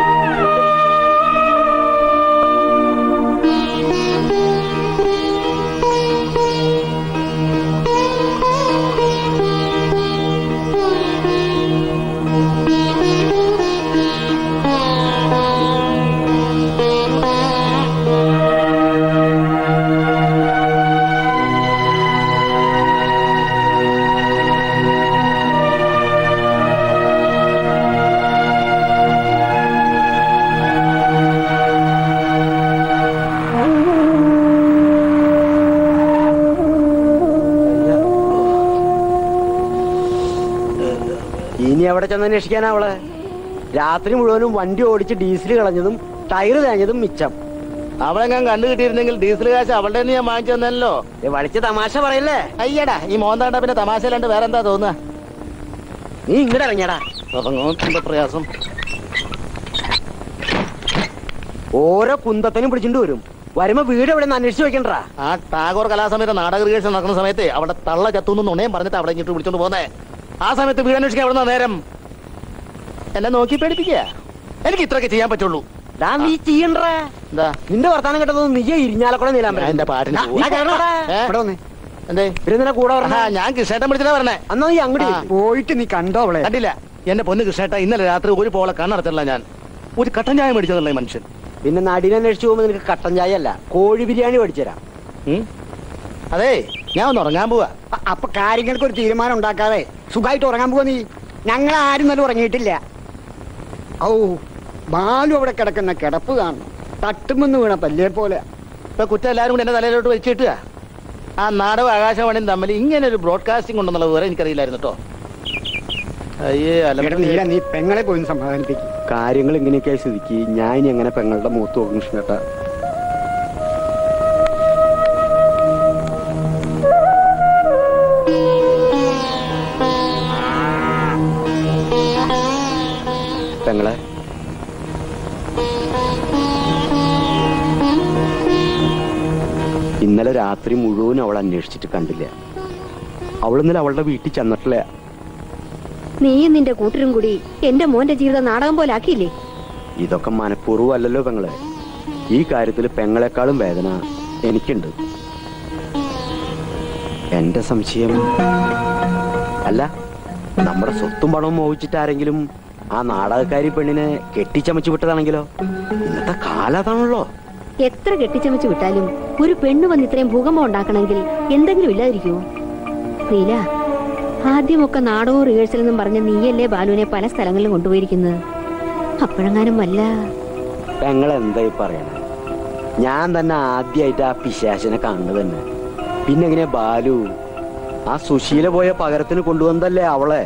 എവിടെ ചെന്ന് അന്വേഷിക്കാനാ അവളെ രാത്രി മുഴുവനും വണ്ടി ഓടിച്ച് ഡീസൽ കളഞ്ഞതും ടയർ തേഞ്ഞതും മിച്ചം അവളെങ്ങാൻ കണ്ടു കിട്ടിയിരുന്നെങ്കിൽ ഡീസൽ കാശ് അവളുടെ ഞാൻ വാങ്ങിച്ചു തന്നല്ലോ വളിച്ച് തമാശ പറയല്ലേ അയ്യടാ ഈ മോന്താണ്ട പിന്നെ തമാശയിലാണ്ട് വേറെ എന്താ തോന്നുക നീ ഇങ്ങോട്ട് ഇറങ്ങിയടാ എന്താ പ്രയാസം ഓരോ കുന്തത്തിനും പിടിച്ചിട്ട് വരും വരുമ്പോ വീട് എവിടെ നിന്ന് അന്വേഷിച്ച് വെക്കണ്ടാ ആ ടാഗോർ കലാസമയത്ത് നാടക റിഹേഴ്സൽ നടക്കുന്ന സമയത്ത് അവിടെ തള്ള ചത്തുന്നു നുണയും പറഞ്ഞിട്ട് അവിടെ ഇങ്ങോട്ട് വിളിച്ചോണ്ട് പോന്നേ ആ സമയത്ത് വീട് അന്വേഷിക്കാൻ എവിടെ നേരം എന്നെ നോക്കി പേടിപ്പിക്കുക എനിക്ക് ഇത്രയൊക്കെ ചെയ്യാൻ പറ്റുള്ളൂ നീ ചെയ്യണ്ടാ എന്താ നിന്റെ വർത്താനം കേട്ടത് നീ ഇരിഞ്ഞാലക്കൂടെ നീലാൻ ഞാൻ എന്റെ പാട്ടിന് പോവാ. ഏ? എന്തേ ഇവരെന്തിനാ കൂടെ ആ, ഞാൻ കൃഷ്ണേട്ടൻ വിളിച്ചാ പറഞ്ഞേ അന്നാ നീ അങ്ങോട്ട് ആ. പോയിട്ട് നീ കണ്ടോ അവളെ കണ്ടില്ല എന്റെ പൊന്ന് കൃഷ്ണേട്ട ഇന്നലെ രാത്രി ഒരു പോളെ കണ്ണടച്ചില്ല ഞാൻ ഒരു കട്ടൻ ചായ മേടിച്ചതല്ല ഈ മനുഷ്യൻ പിന്നെ നടിനെ അന്വേഷിച്ച് പോകുമ്പോ നിനക്ക് കട്ടൻ ചായ അല്ല കോഴി ബിരിയാണി മേടിച്ചുതരാം ഉം? അതേ ഞാൻ ഒന്ന് ഉറങ്ങാൻ പോവാ അ- അപ്പൊ കാര്യങ്ങൾക്ക് ഒരു തീരുമാനം ഉണ്ടാക്കാതെ സുഖമായിട്ട് ഉറങ്ങാൻ പോവാ നീ ഞങ്ങൾ ആരും നല്ല ഉറങ്ങിയിട്ടില്ല ഔ ബാലു അവിടെ കിടക്കുന്ന കിടപ്പ് കാണണം തട്ടുമെന്ന് വീണ പല്ലിയെ പോലെ ഇപ്പൊ കുറ്റം എല്ലാവരും കൂടി എന്റെ തലയിലോട്ട് വെച്ചിട്ടുക ആ നാടകം ആകാശവാണിയും തമ്മിൽ ഇങ്ങനെ ഒരു ബ്രോഡ്കാസ്റ്റിംഗ് ഉണ്ടെന്നുള്ള വിവരം എനിക്കറിയില്ലായിരുന്നു കേട്ടോ അയ്യേ എടാ അല്ല നീല നീ പെങ്ങളെ പോയി സമാധാനിപ്പിക്കും കാര്യങ്ങൾ ഇങ്ങനെയൊക്കെയായി സ്ഥിതിക്ക് ഞാൻ ഇനി എങ്ങനെ പെങ്ങളുടെ മൂത്ത് നോക്കും കൃഷ്ണേട്ടാ പെങ്ങളെ ഇന്നലെ രാത്രി മുഴുവൻ അവൾ അന്വേഷിച്ചിട്ട് കണ്ടില്ല അവൾ ഇന്നലെ അവളുടെ വീട്ടിൽ ചെന്നിട്ടില്ല നീയും നിന്റെ കൂട്ടരും കൂടി എന്റെ മോന്റെ ജീവിതം നാടകം പോലെ ആക്കിയില്ലേ ഇതൊക്കെ മനഃപൂർവ്വം അല്ലല്ലോ പെങ്ങളെ ഈ കാര്യത്തിൽ പെങ്ങളെക്കാളും വേദന എനിക്കുണ്ട് എന്റെ സംശയം അല്ല നമ്മുടെ സ്വത്തും പണവും മോഹിച്ചിട്ട് ആരെങ്കിലും ആ നാടകക്കാരി പെണ്ണിനെ കെട്ടിച്ചമച്ചു വിട്ടതാണെങ്കിലോ ഇന്നത്തെ കാലം അതാണല്ലോ എത്ര കെട്ടിച്ചമച്ച് വിട്ടാലും ഒരു പെണ്ണ് വന്ന് ഇത്രയും ഭൂകമ്പം ഉണ്ടാക്കണമെങ്കിൽ എന്തെങ്കിലും ഇല്ലാതിരിക്കുമോ നീല ആദ്യമൊക്കെ നാടകവും റിഹേഴ്സൽ എന്നും പറഞ്ഞ നീയല്ലേ ബാലുവിനെ പല സ്ഥലങ്ങളിലും കൊണ്ടുപോയിരിക്കുന്നത് അപ്പോഴെങ്ങാനും വല്ല പെങ്ങൾ എന്തായി പറയണേ ഞാൻ തന്നെ ആദ്യമായിട്ട് ആ പിശാശിനെ കാണുന്നത് തന്നെ പിന്നെ എങ്ങനെ ബാലു ആ സുശീല പോയ പകരത്തിന് കൊണ്ടുവന്നതല്ലേ അവളെ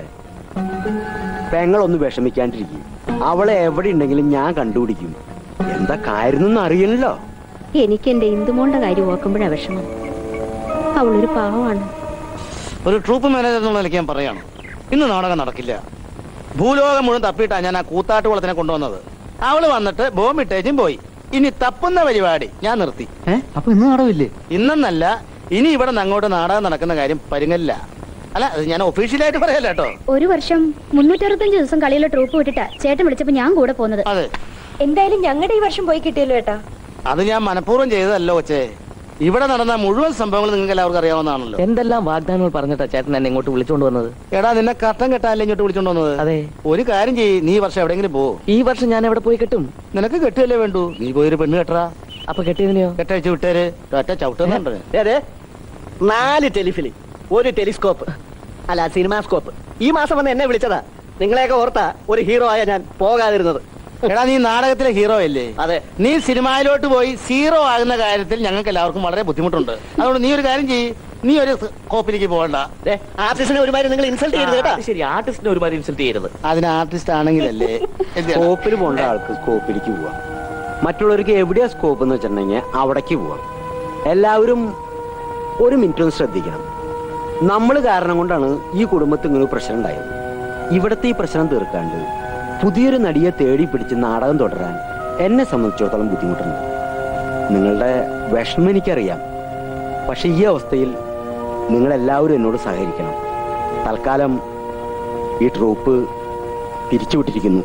പെങ്ങളൊന്ന് വിഷമിക്കാണ്ടിരിക്കും അവളെ എവിടെ ഉണ്ടെങ്കിലും ഞാൻ കണ്ടുപിടിക്കും എന്താ കാര്യം അറിയില്ലല്ലോ എനിക്ക് എന്റെ ഇന്ദുമോളുടെ കാര്യം ഓർക്കുമ്പോഴാ വിഷമം അവളൊരു പാവമാണ് ഒരു ട്രൂപ്പ് മാനേജർ എന്നുള്ള നിലയ്ക്ക് ഞാൻ പറയാണ് ഇന്ന് നാടകം നടക്കില്ല ഭൂലോകം മുഴുവൻ തപ്പിയിട്ടാ ഞാൻ ആ കൂത്താട്ടുകുളത്തിനെ കൊണ്ടുവന്നത് അവള് വന്നിട്ട് ബോംബിട്ടേച്ചും പോയി ഇനി തപ്പുന്ന പരിപാടി ഞാൻ നിർത്തി അപ്പൊ ഇന്ന് നാടകമില്ലേ ഇന്നെന്നല്ല ഇനി ഇവിടെ നിന്ന് അങ്ങോട്ട് നാടകം നടക്കുന്ന കാര്യം പരുങ്ങല്ല അല്ല അത് ഞാൻ ഒഫീഷ്യലായിട്ട് പറയല്ല കേട്ടോ ഒരു വർഷം മുന്നൂറ്ററുപത്തഞ്ച് ദിവസം കളിയിലെ ട്രൂപ്പ് വിട്ടിട്ടാ ചേട്ടൻ വിളിച്ചപ്പോ ഞാൻ കൂടെ പോകുന്നത് അതെ എന്തായാലും ഞങ്ങളുടെ ഈ വർഷം പോയി കിട്ടിയല്ലോ ഏട്ടാ അത് ഞാൻ മനഃപൂർവ്വം ചെയ്തതല്ലോ കൊച്ചേ ഇവിടെ നടന്ന മുഴുവൻ സംഭവങ്ങൾ നിങ്ങൾക്ക് എല്ലാവർക്കും അറിയാവുന്നതാണല്ലോ എന്തെല്ലാം വാഗ്ദാനങ്ങൾ പറഞ്ഞിട്ടാ ചേട്ടൻ എന്നെ ഇങ്ങോട്ട് വിളിച്ചോണ്ട് വന്നത് എടാ നിന്നെ കട്ടം കെട്ടാല്ലേ ഇങ്ങോട്ട് വിളിച്ചോണ്ട് വന്നത് അതെ ഒരു കാര്യം ചെയ്യ് നീ ഈ വർഷം എവിടെയെങ്കിലും പോ ഈ വർഷം ഞാൻ എവിടെ പോയി കെട്ടും നിനക്ക് കെട്ടുകയല്ലേ വേണ്ടു നീ പോയൊരു പെണ്ണ് കെട്ടറാ അപ്പൊ കെട്ടിയതിനെയോ കെട്ടയച്ച് വിട്ടേര് ഒറ്റ ചവിട്ടുന്നുണ്ട് അതെ നാല് ടെലിഫിലിം ഒരു ടെലിസ്കോപ്പ് അല്ല സിനിമാസ്കോപ്പ് ഈ മാസം വന്ന് എന്നെ വിളിച്ചതാ നിങ്ങളെയൊക്കെ ഓർത്താ ഒരു ഹീറോ ആയ ഞാൻ പോകാതിരുന്നത് എടാ നീ നാടകത്തിലെ ഹീറോ അല്ലേ അതെ നീ സിനിമയിലോട്ട് പോയി സീറോ ആകുന്ന കാര്യത്തിൽ ഞങ്ങൾക്ക് എല്ലാവർക്കും വളരെ ബുദ്ധിമുട്ടുണ്ട് അതുകൊണ്ട് നീ ഒരു കാര്യം ചെയ്യ് നീ ഒരു കോപ്പിലേക്ക് പോകണ്ട ആർട്ടിസ്റ്റിനെ ഒരുമാതിരി നിങ്ങൾ ഇൻസൾട്ട് ചെയ്യരുത് കേട്ടാ ശരി ആർട്ടിസ്റ്റിനെ ഒരുമാതിരി ഇൻസൾട്ട് ചെയ്യരുത് അതിന് ആർട്ടിസ്റ്റ് ആണെങ്കിലല്ലേ സ്കോപ്പിൽ പോകേണ്ട ആൾക്ക് സ്കോപ്പിലേക്ക് പോവാം മറ്റുള്ളവർക്ക് എവിടെയാ സ്കോപ്പ് എന്ന് വെച്ചിട്ടുണ്ടെങ്കിൽ അവിടേക്ക് പോവാം എല്ലാവരും ഒരു മിനിറ്റ് ഒന്ന് ശ്രദ്ധിക്കണം നമ്മൾ കാരണം കൊണ്ടാണ് ഈ കുടുംബത്തിൽ ഇങ്ങനെ ഒരു പ്രശ്നം ഉണ്ടായത് ഇവിടുത്തെ ഈ പ്രശ്നം തീർക്കാണ്ട് പുതിയൊരു നടിയെ തേടി പിടിച്ച് നാടകം തുടരാൻ എന്നെ സംബന്ധിച്ചിടത്തോളം ബുദ്ധിമുട്ടുണ്ട് നിങ്ങളുടെ വിഷമം എനിക്കറിയാം പക്ഷെ ഈ അവസ്ഥയിൽ നിങ്ങൾ എല്ലാവരും എന്നോട് സഹകരിക്കണം തൽക്കാലം ഈ ട്രൂപ്പ് പിരിച്ചുവിട്ടിരിക്കുന്നു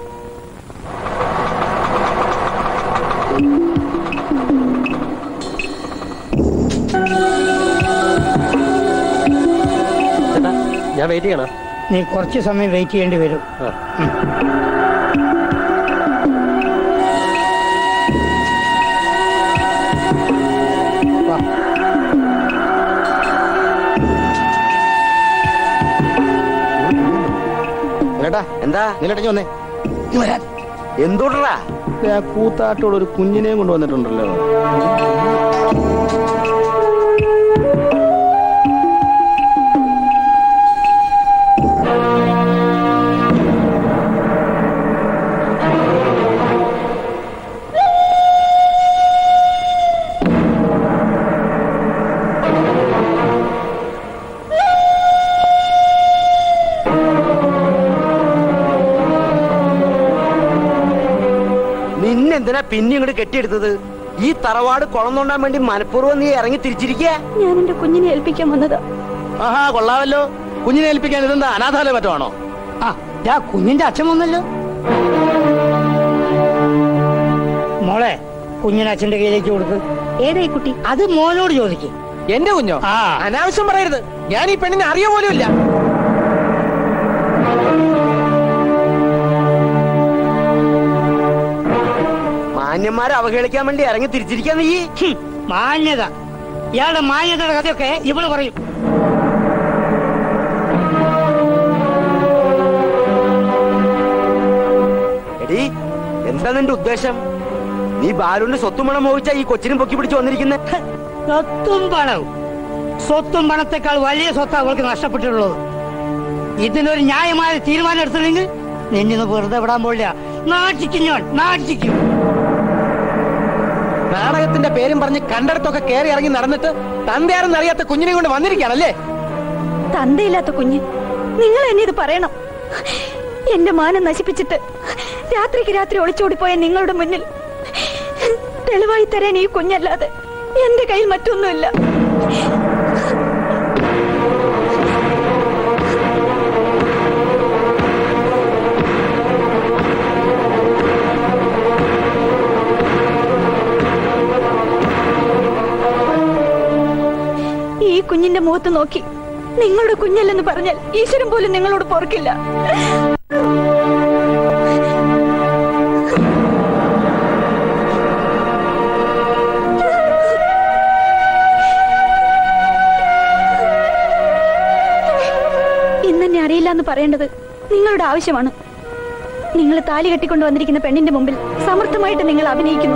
ഞാൻ വെയിറ്റ് ചെയ്യണം നീ കുറച്ച് സമയം വെയിറ്റ് ചെയ്യേണ്ടി വരും കേട്ടാ എന്താ നിലട്ടഞ്ഞു വന്നേ എന്തോടാ ആ കൂത്താട്ടോട് ഒരു കുഞ്ഞിനെയും കൊണ്ടുവന്നിട്ടുണ്ടല്ലോ എന്തിനാ പിന്നെ ഇങ്ങോട്ട് കെട്ടിയെടുത്തത് ഈ തറവാട് കുളം തോണ്ടാൻ വേണ്ടി മനഃപൂർവ്വം നീ ഇറങ്ങി തിരിച്ചിരിക്കുക ഞാൻ എന്റെ കുഞ്ഞിനെ ഏൽപ്പിക്കാൻ വന്നതാ ആഹാ കൊള്ളാമല്ലോ കുഞ്ഞിനെ ഏൽപ്പിക്കാൻ ഇതെന്താ അനാഥാലയം മറ്റോ ആ ദാ കുഞ്ഞിന്റെ അച്ഛൻ വന്നല്ലോ മോളെ കുഞ്ഞിനെ അച്ഛന്റെ കയ്യിലേക്ക് കൊടുക്ക് ഏതായി കുട്ടി അത് മോനോട് ചോദിക്കും എന്റെ കുഞ്ഞോ അനാവശ്യം പറയരുത് ഞാൻ ഈ പെണ്ണിനെ അറിയ പോലും ഇല്ല മാന്യന്മാരെ അവഹേളിക്കാൻ വേണ്ടി ഇറങ്ങി തിരിച്ചിരിക്കാൻ നീ മാന്യത ഇയാളുടെ മാന്യതയുടെ കഥയൊക്കെ ഇവള് പറയും എടി എന്താ നിന്റെ ഉദ്ദേശം നീ ബാലുവിന്റെ സ്വത്തും പണം മോഹിച്ച ഈ കൊച്ചിനും പൊക്കി പിടിച്ചു വന്നിരിക്കുന്നത് സ്വത്തും പണവും സ്വത്തും പണത്തെക്കാൾ വലിയ സ്വത്ത് അവൾക്ക് നഷ്ടപ്പെട്ടിട്ടുള്ളത് ഇതിനൊരു ന്യായമായ തീരുമാനം എടുത്തില്ലെങ്കിൽ നിന്നിന്ന് വെറുതെ വിടാൻ പോയില്ല നാട്ടിക്കും ഞാൻ നാട്ടിക്കും നാടകത്തിന്റെ പേരും പറഞ്ഞ് കണ്ടിടത്തൊക്കെ കയറി ഇറങ്ങി നടന്നിട്ട് തന്തയാരെന്ന് അറിയാത്ത കുഞ്ഞിനെ കൊണ്ട് വന്നിരിക്കുകയാണല്ലേ തന്തയില്ലാത്ത കുഞ്ഞ് നിങ്ങൾ എന്നെ ഇത് പറയണം എന്റെ മാനം നശിപ്പിച്ചിട്ട് രാത്രിക്ക് രാത്രി ഒളിച്ചോടിപ്പോയ നിങ്ങളുടെ മുന്നിൽ തെളിവായി തരാൻ ഈ കുഞ്ഞല്ലാതെ എന്റെ കയ്യിൽ മറ്റൊന്നുമില്ല ഈ കുഞ്ഞിന്റെ മുഖത്ത് നോക്കി നിങ്ങളുടെ കുഞ്ഞല്ലെന്ന് പറഞ്ഞാൽ ഈശ്വരൻ പോലും നിങ്ങളോട് പൊറുക്കില്ല ഇന്നെന്നെ അറിയില്ല എന്ന് പറയേണ്ടത് നിങ്ങളുടെ ആവശ്യമാണ് നിങ്ങൾ താലി കെട്ടിക്കൊണ്ട് വന്നിരിക്കുന്ന പെണ്ണിന്റെ മുമ്പിൽ സമർത്ഥമായിട്ട് നിങ്ങൾ അഭിനയിക്കുന്നു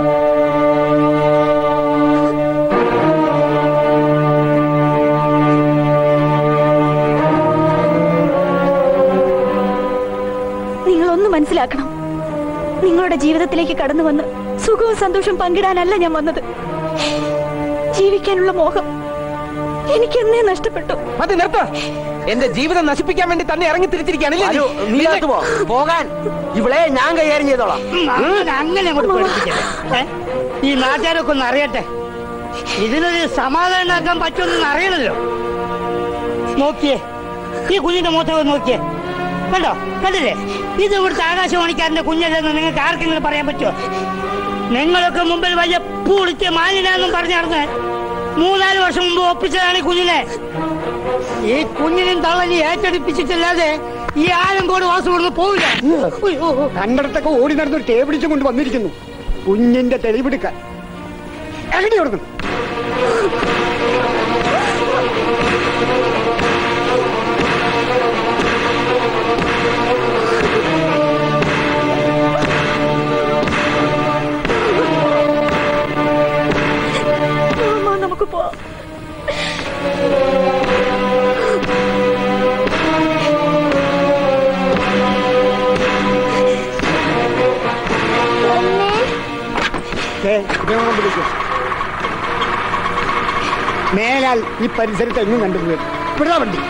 നിങ്ങൾ ഒന്ന് മനസ്സിലാക്കണം നിങ്ങളുടെ ജീവിതത്തിലേക്ക് കടന്നു വന്ന് സുഖവും സന്തോഷവും പങ്കിടാനല്ല ഞാൻ വന്നത് ജീവിക്കാനുള്ള മോഹം എനിക്ക് എന്നേ നഷ്ടപ്പെട്ടു അത് നിർത്ത എന്റെ ജീവിതം നശിപ്പിക്കാൻ വേണ്ടി തന്നെ ഇറങ്ങി തിരിച്ചിരിക്കുകയാണല്ലേ ബാലു, നീ അകത്ത് പോ. പോകാൻ ഇവളെ ഞാൻ കൈകാര്യം ചെയ്തോളാം അങ്ങനെ അങ്ങനെ അങ്ങോട്ട് പേടിപ്പിക്കല്ലേ ഏ? ഈ നാട്ടുകാരൊക്കെ ഒന്ന് അറിയട്ടെ ഇതിനൊരു സമാധാനം ഉണ്ടാക്കാൻ പറ്റുമെന്ന് അറിയണല്ലോ നോക്കിയേ ഈ കുഞ്ഞിന്റെ മുഖത്തൊക്കെ നോക്കിയേ കണ്ടോ കണ്ടില്ലേ ഇത് ഇവിടുത്തെ ആകാശവാണിക്കാരന്റെ കുഞ്ഞല്ലെന്ന് നിങ്ങൾക്ക് ആർക്കെങ്കിലും പറയാൻ പറ്റുമോ നിങ്ങളൊക്കെ മുമ്പിൽ വലിയ പൂളിച്ച് മാലിനാന്നും പറഞ്ഞു നടന്ന് മൂന്നാല് വർഷം മുമ്പ് ഒപ്പിച്ചതാണ് ഈ കുഞ്ഞിനെ ഈ കുഞ്ഞിനും തള്ളനി ഏറ്റെടുപ്പിച്ചിട്ടില്ലാതെ ഈ ആലങ്കോട് വാസം ഇവിടുന്ന് പോവില്ല കണ്ടിടത്തൊക്കെ ഓടി നടന്നൊരു ടേ പിടിച്ചും കൊണ്ട് വന്നിരിക്കുന്നു കുഞ്ഞിന്റെ തെളിവെടുക്കാൻ എങ്ങനെ കൊടുക്കുന്നു അമ്മ, നമുക്ക് പോവാം ദേ, ഇവനെ കൊണ്ട് വിളിക്ക്. മേലാൽ ഈ പരിസരത്ത് എങ്ങും കണ്ടു വിടാ വണ്ടി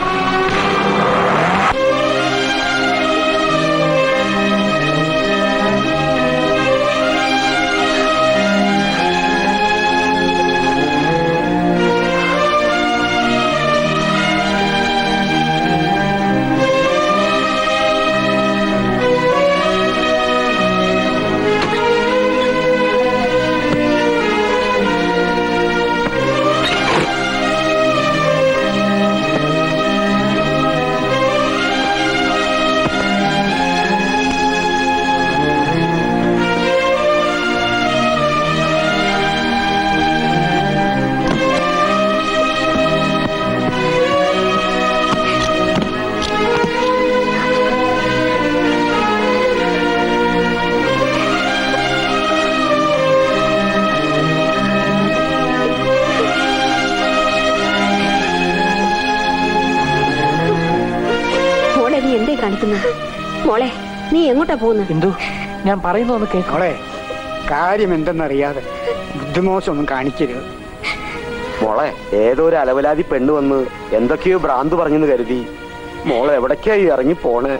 മോളെ നീ എന്തേ കാണിക്കുന്നത് മോളെ നീ എങ്ങോട്ടാ പോകുന്നത് എന്തോ ഞാൻ പറയുന്നു ഒന്ന് കേൾക്കാം മോളെ കാര്യം എന്തെന്നറിയാതെ ബുദ്ധിമോശമൊന്നും കാണിക്കരുത് മോളെ ഏതോ ഒരു അലവലാതി പെണ്ണ് വന്ന് എന്തൊക്കെയോ ഭ്രാന്ത് പറഞ്ഞെന്ന് കരുതി മോളെ എവിടേക്കായി ഇറങ്ങി പോണേ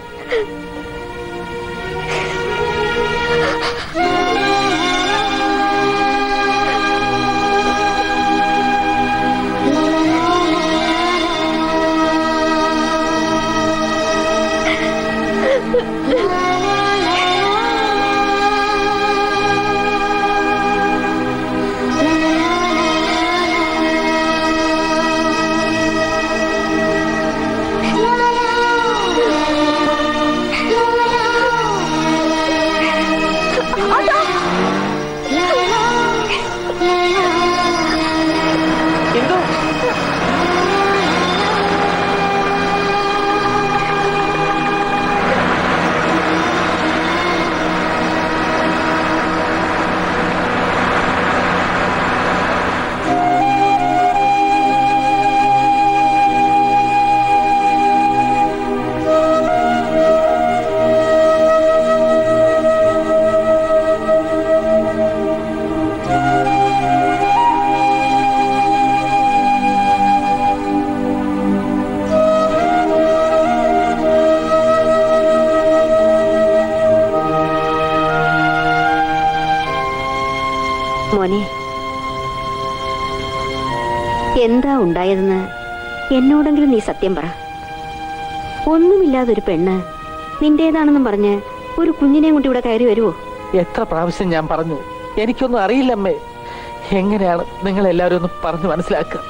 എന്താ ഉണ്ടായതെന്ന് എന്നോടെങ്കിലും നീ സത്യം പറ ഒന്നുമില്ലാതൊരു പെണ്ണ് നിന്റേതാണെന്നും പറഞ്ഞ് ഒരു കുഞ്ഞിനെയും കൊണ്ട് ഇവിടെ കയറി വരുവോ എത്ര പ്രാവശ്യം ഞാൻ പറഞ്ഞു എനിക്കൊന്നും അറിയില്ലമ്മേ എങ്ങനെയാണ് നിങ്ങൾ എല്ലാവരും ഒന്ന് പറഞ്ഞു മനസ്സിലാക്കുക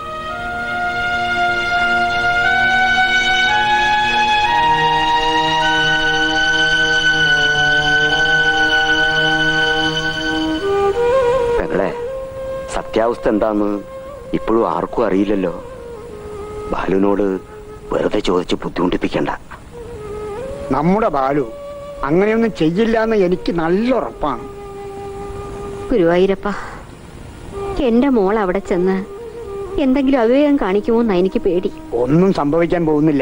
പെങ്ങളെ സത്യാവസ്ഥ എന്താന്ന് ഇപ്പോഴും ആർക്കും അറിയില്ലല്ലോ ബാലുവിനോട് വെറുതെ ചോദിച്ച് ബുദ്ധിമുട്ടിപ്പിക്കണ്ട നമ്മുടെ ബാലു അങ്ങനെയൊന്നും ചെയ്യില്ല എന്ന് എനിക്ക് നല്ല ഉറപ്പാണ് ഗുരുവായൂരപ്പ എന്റെ മോൾ അവിടെ ചെന്ന് എന്തെങ്കിലും അവിവേകം കാണിക്കുമോ എന്നാ എനിക്ക് പേടി ഒന്നും സംഭവിക്കാൻ പോകുന്നില്ല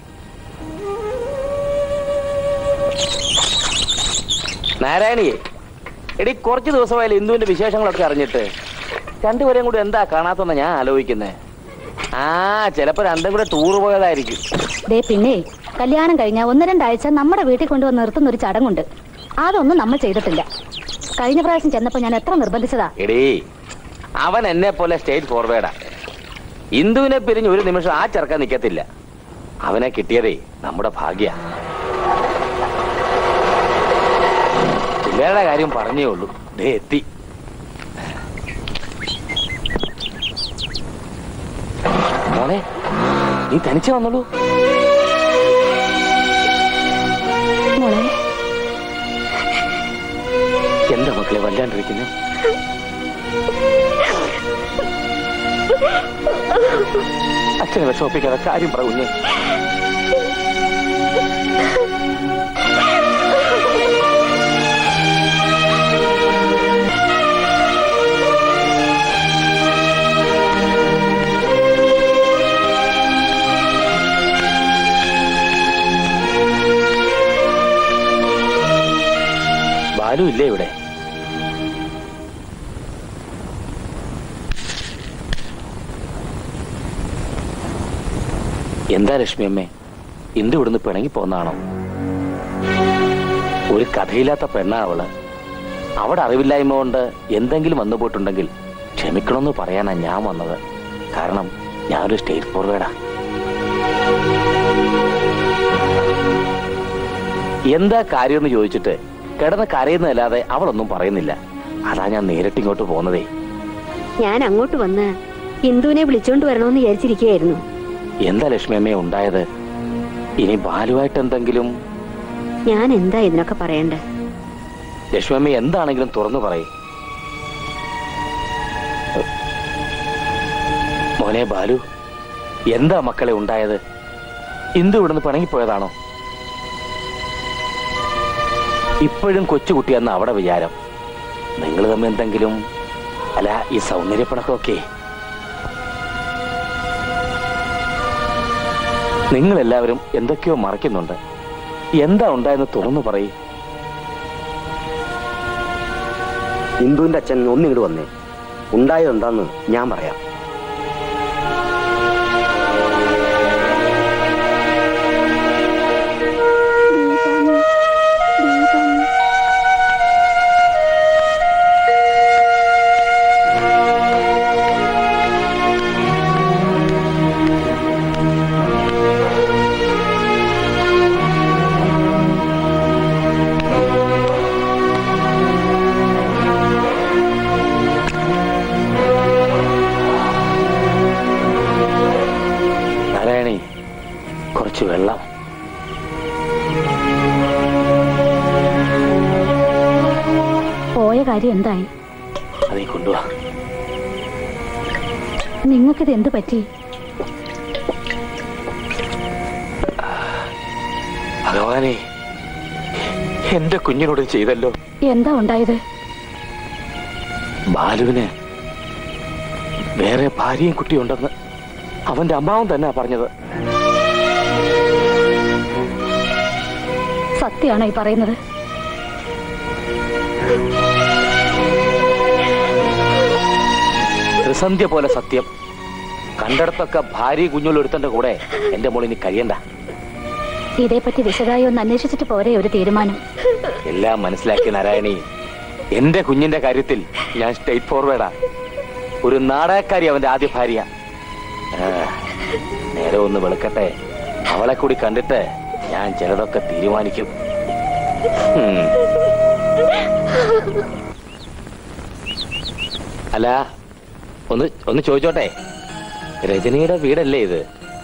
നാരായണിയെ എടി കുറച്ച് ദിവസമായാലും ഇന്ദുവിന്റെ വിശേഷങ്ങളൊക്കെ അറിഞ്ഞിട്ട് രണ്ടുപേരെയും കൂടി എന്താ കാണാത്തെന്ന് ഞാൻ ആലോചിക്കുന്നേ ആ ചിലപ്പോ രണ്ടും കൂടെ ടൂർ പോയതായിരിക്കും ദേ പിന്നെ കല്യാണം കഴിഞ്ഞ ഒന്ന് രണ്ടാഴ്ച നമ്മുടെ വീട്ടിൽ കൊണ്ടുവന്ന് നിർത്തുന്ന ഒരു ചടങ്ങുണ്ട് അതൊന്നും നമ്മൾ ചെയ്തിട്ടില്ല കഴിഞ്ഞ പ്രാവശ്യം ചെന്നപ്പോ ഞാൻ എത്ര നിർബന്ധിച്ചതാ എടീ അവൻ എന്നെ പോലെ സ്റ്റേറ്റ് ഫോർവേഡാ ഇന്ദുവിനെ പിരിഞ്ഞ് ഒരു നിമിഷം ആ ചെറുക്കാൻ നിക്കത്തില്ല അവനെ കിട്ടിയതേ നമ്മുടെ ഭാഗ്യ പിള്ളേരുടെ കാര്യം പറഞ്ഞേ ഉള്ളൂ ദേ എത്തി മോളെ നീ തനിച്ച് വന്നോളൂ മോളെ എന്താ മക്കളെ വല്ലാണ്ടിരിക്കുന്നത് അച്ഛനെ വിഷമിപ്പിക്കാതെ കാര്യം പറ കുഞ്ഞെ ബാലു ഇല്ലേ ഇവിടെ എന്താ ലക്ഷ്മി അമ്മേ ഇന്ദു ഇവിടുന്ന് പിണങ്ങി പോന്നാണോ ഒരു കഥയില്ലാത്ത പെണ്ണാ അവള് അവിടെ അറിവില്ലായ്മ കൊണ്ട് എന്തെങ്കിലും വന്നു പോയിട്ടുണ്ടെങ്കിൽ ക്ഷമിക്കണമെന്ന് പറയാനാ ഞാൻ വന്നത് കാരണം ഞാനൊരു സ്റ്റേറ്റ് ഫോർവേഡാ എന്താ കാര്യമെന്ന് ചോദിച്ചിട്ട് കിടന്ന് കരയുന്നതല്ലാതെ അവളൊന്നും പറയുന്നില്ല അതാ ഞാൻ നേരിട്ട് ഇങ്ങോട്ട് പോകുന്നതേ ഞാൻ അങ്ങോട്ട് വന്ന് ഹിന്ദുവിനെ വിളിച്ചോണ്ട് വരണമെന്ന് വിചാരിച്ചിരിക്കുകയായിരുന്നു എന്താ ലക്ഷ്മി അമ്മയെ ഉണ്ടായത് ഇനി ബാലുവായിട്ട് എന്തെങ്കിലും ഞാൻ എന്താ ഇതിനൊക്കെ പറയണ്ടേ ലക്ഷ്മി അമ്മ എന്താണെങ്കിലും തുറന്നു പറയും മോനെ ബാലു എന്താ മക്കളെ ഉണ്ടായത് ഇന്ദു ഇവിടുന്ന് പിണങ്ങിപ്പോയതാണോ ഇപ്പോഴും കൊച്ചുകുട്ടിയെന്ന അവിടെ വിചാരം നിങ്ങൾ തമ്മിൽ എന്തെങ്കിലും അല്ല ഈ സൗന്ദര്യപ്പണക്കമൊക്കെ നിങ്ങൾ എല്ലാവരും എന്തൊക്കെയോ മറയ്ക്കുന്നുണ്ട് എന്താ ഉണ്ടായെന്ന് തുറന്നു പറയും ഇന്ദുവിന്റെ അച്ഛൻ ഒന്നിങ്ങോട്ട് വന്നേ ഉണ്ടായത് എന്താന്ന് ഞാൻ പറയാം നാരായണി കുറച്ച് വെള്ളം പോയ കാര്യം എന്തായി അതേ കൊണ്ടുവാ നിങ്ങൾക്കിത് എന്ത് പറ്റി ഭഗവാനെ എന്റെ കുഞ്ഞിനോട് ചെയ്തല്ലോ എന്താ ഉണ്ടായത് ബാലുവിന് വേറെ ഭാര്യയും കുട്ടിയുണ്ടെന്ന് അവന്റെ അമ്മാവൻ തന്നെ പറഞ്ഞത് സത്യമാണോ ഈ പറയുന്നത് ത്രിസന്ധ്യ പോലെ സത്യം കണ്ടിടത്തൊക്കെ ഭാര്യ കുഞ്ഞുള്ളൊരുത്തന്റെ കൂടെ എന്റെ മോളിനി കഴിയണ്ട ഇതേപ്പറ്റി വിശദമായി ഒന്ന് അന്വേഷിച്ചിട്ട് പോരെ ഒരു തീരുമാനം എല്ലാം മനസ്സിലാക്കിയ നാരായണി എന്റെ കുഞ്ഞിന്റെ കാര്യത്തിൽ ഞാൻ സ്റ്റേറ്റ് ഫോർവേഡാ ഒരു നാടകക്കാരി അവന്റെ ആദ്യ ഭാര്യ ആ, നേരെ ഒന്ന് വെളുക്കട്ടെ അവളെ കൂടി കണ്ടിട്ട് ഞാൻ ചിലതൊക്കെ തീരുമാനിക്കും ഉം. അല്ല ഒന്ന് ഒന്ന് ചോദിച്ചോട്ടെ രജനിയുടെ വീടല്ലേ ഇത്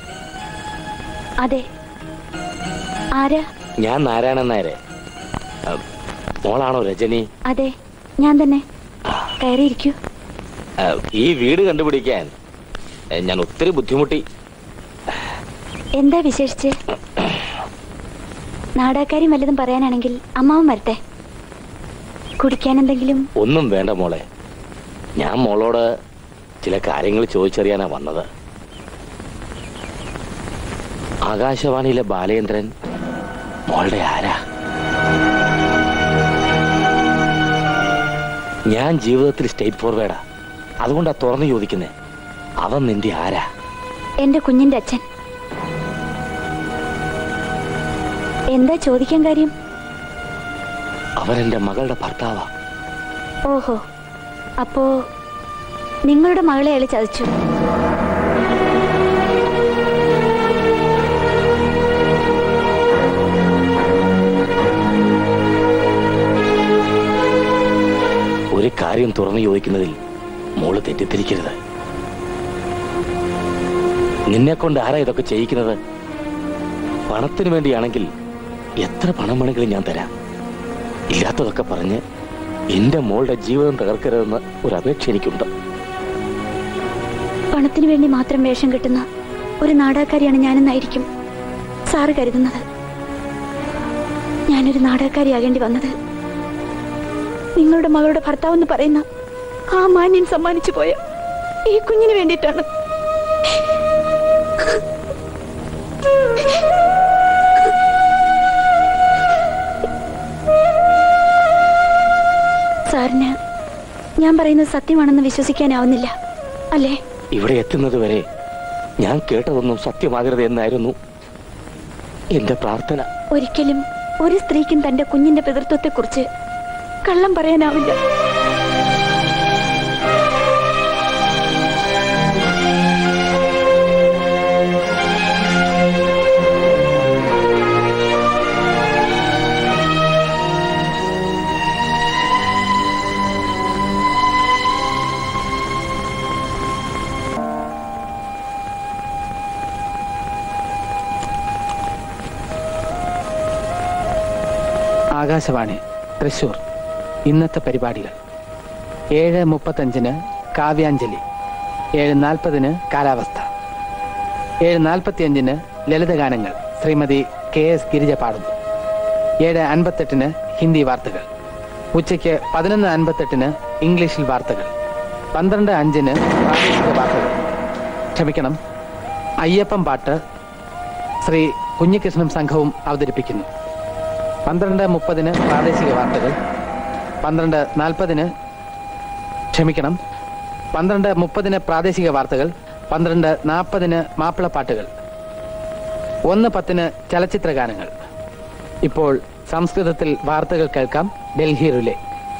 അതെ ആരാ ഞാൻ നാരായണൻ നായരെ ആ, മോളാണോ രജനി അതെ ഞാൻ തന്നെ കയറിയിരിക്കൂ ആ, ഈ വീട് കണ്ടുപിടിക്കാൻ ഏ, ഞാൻ ഒത്തിരി ബുദ്ധിമുട്ടി എന്താ വിശേഷിച്ച് നാടകക്കാരും വല്ലതും പറയാനാണെങ്കിൽ അമ്മാവൻ വരട്ടെ കുടിക്കാൻ എന്തെങ്കിലും ഒന്നും വേണ്ട മോളെ ഞാൻ മോളോട് ചില കാര്യങ്ങൾ ചോദിച്ചറിയാനാ വന്നത് ആകാശവാണിയിലെ ബാലേന്ദ്രൻ മോളുടെ ആരാ ഞാൻ ജീവിതത്തിൽ സ്റ്റേറ്റ് ഫോർവേഡാ അതുകൊണ്ടാ തുറന്നു ചോദിക്കുന്നേ അവൻ നിന്റെ ആരാ എന്റെ കുഞ്ഞിന്റെ അച്ഛൻ എന്താ ചോദിക്കാൻ കാര്യം അവൻ എന്റെ മകളുടെ ഭർത്താവാ ഓഹോ അപ്പോ നിങ്ങളുടെ മകളെ അയാൾ ചതിച്ചു ഒരു കാര്യം തുറന്നു ചോദിക്കുന്നതിൽ മോള് തെറ്റിദ്ധരിക്കരുത് നിന്നെ കൊണ്ട് ആരാ ഇതൊക്കെ ചെയ്യിക്കുന്നത് പണത്തിന് വേണ്ടിയാണെങ്കിൽ എത്ര പണം വേണമെങ്കിലും ഞാൻ തരാം ഇല്ലാത്തതൊക്കെ പറഞ്ഞ് എന്റെ മോളുടെ ജീവിതം തകർക്കരുതെന്ന് ഒരു അപേക്ഷ എനിക്കുണ്ട് പണത്തിനു വേണ്ടി മാത്രം വേഷം കിട്ടുന്ന ഒരു നാടകക്കാരിയാണ് ഞാനെന്നായിരിക്കും സാറ് കരുതുന്നത് ഞാനൊരു നാടകക്കാരിയാകേണ്ടി വന്നത് നിങ്ങളുടെ മകളുടെ ഭർത്താവ് എന്ന് പറയുന്ന ആ മാന്യൻ സമ്മാനിച്ചു പോയ ഈ കുഞ്ഞിന് വേണ്ടിയിട്ടാണ് സാറിന് ഞാൻ പറയുന്നത് സത്യമാണെന്ന് വിശ്വസിക്കാനാവുന്നില്ല അല്ലേ ഇവിടെ എത്തുന്നത് വരെ ഞാൻ കേട്ടതൊന്നും സത്യമാകരുത് എന്നായിരുന്നു എന്റെ പ്രാർത്ഥന ഒരിക്കലും ഒരു സ്ത്രീക്കും തന്റെ കുഞ്ഞിന്റെ പിതൃത്വത്തെക്കുറിച്ച് കള്ളം പറയാനാവില്ല ആകാശവാണി തൃശൂർ ഇന്നത്തെ പരിപാടികൾ ഏഴ് മുപ്പത്തഞ്ചിന് കാവ്യാഞ്ജലി ഏഴ് നാൽപ്പതിന് കാലാവസ്ഥ ഏഴ് നാൽപ്പത്തിയഞ്ചിന് ലളിതഗാനങ്ങൾ ശ്രീമതി കെ എസ് ഗിരിജ പാടുന്നു ഏഴ് അൻപത്തെട്ടിന് ഹിന്ദി വാർത്തകൾ ഉച്ചയ്ക്ക് പതിനൊന്ന് അൻപത്തെട്ടിന് ഇംഗ്ലീഷിൽ വാർത്തകൾ പന്ത്രണ്ട് അഞ്ചിന് പ്രാദേശിക വാർത്തകൾ ക്ഷമിക്കണം അയ്യപ്പം പാട്ട് ശ്രീ കുഞ്ഞികൃഷ്ണൻ സംഘവും അവതരിപ്പിക്കുന്നു പന്ത്രണ്ട് മുപ്പതിന് പ്രാദേശിക വാർത്തകൾ പന്ത്രണ്ട് നാൽപ്പതിന് ക്ഷമിക്കണം പന്ത്രണ്ട് മുപ്പതിന് പ്രാദേശിക വാർത്തകൾ പന്ത്രണ്ട് നാൽപ്പതിന് മാപ്പിളപ്പാട്ടുകൾ ഒന്ന് പത്തിന് ചലച്ചിത്ര ഗാനങ്ങൾ ഇപ്പോൾ സംസ്കൃതത്തിൽ വാർത്തകൾ കേൾക്കാം ഡൽഹി റിലേ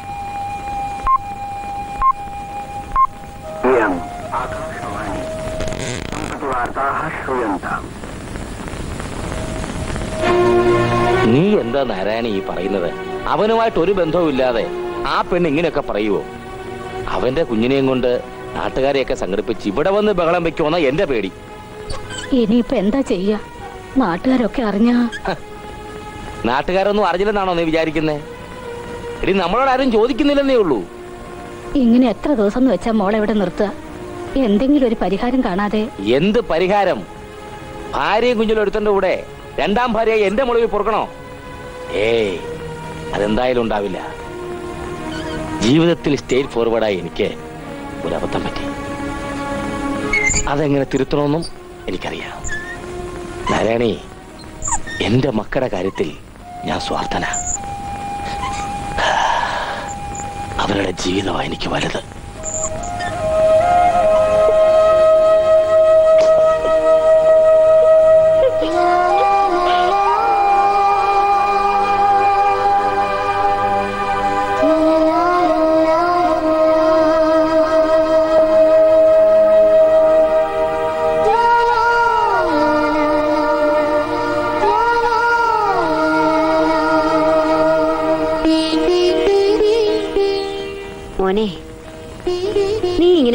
നീ എന്താ നാരായണി ഈ പറയുന്നത് അവനുമായിട്ട് ഒരു ബന്ധവുമില്ലാതെ ആ പെണ്ണ് ഇങ്ങനെയൊക്കെ പറയുവോ അവന്റെ കുഞ്ഞിനെയും കൊണ്ട് നാട്ടുകാരെയൊക്കെ സംഘടിപ്പിച്ച് ഇവിടെ വന്ന് ബഹളം വെക്കുമെന്ന എന്റെ പേടി ഇനിയിപ്പോ എന്താ ചെയ്യാ നാട്ടുകാരൊക്കെ അറിഞ്ഞാ നാട്ടുകാരൊന്നും അറിഞ്ഞില്ലെന്നാണോ നീ വിചാരിക്കുന്നേ എടി നമ്മളോട് ആരും ചോദിക്കുന്നില്ലെന്നേ ഉള്ളൂ ഇങ്ങനെ എത്ര ദിവസം എന്ന് വെച്ചാ മോളെ ഇവിടെ നിർത്തുക എന്തെങ്കിലും ഒരു പരിഹാരം കാണാതെ എന്ത് പരിഹാരം ഭാര്യയും കുഞ്ഞിലും എടുത്തന്റെ കൂടെ രണ്ടാം ഭാര്യ എന്റെ മുളവിൽ പൊറുക്കണോ ഏയ് അതെന്തായാലും ഉണ്ടാവില്ല ജീവിതത്തിൽ സ്റ്റേറ്റ് ഫോർവേഡായി എനിക്ക് ഒരു അബദ്ധം പറ്റി അതെങ്ങനെ തിരുത്തണമെന്നും എനിക്കറിയാം നാരായണി എന്റെ മക്കളുടെ കാര്യത്തിൽ ഞാൻ സ്വാർത്ഥന അവരുടെ ജീവിതമാണ് എനിക്ക് വലുത്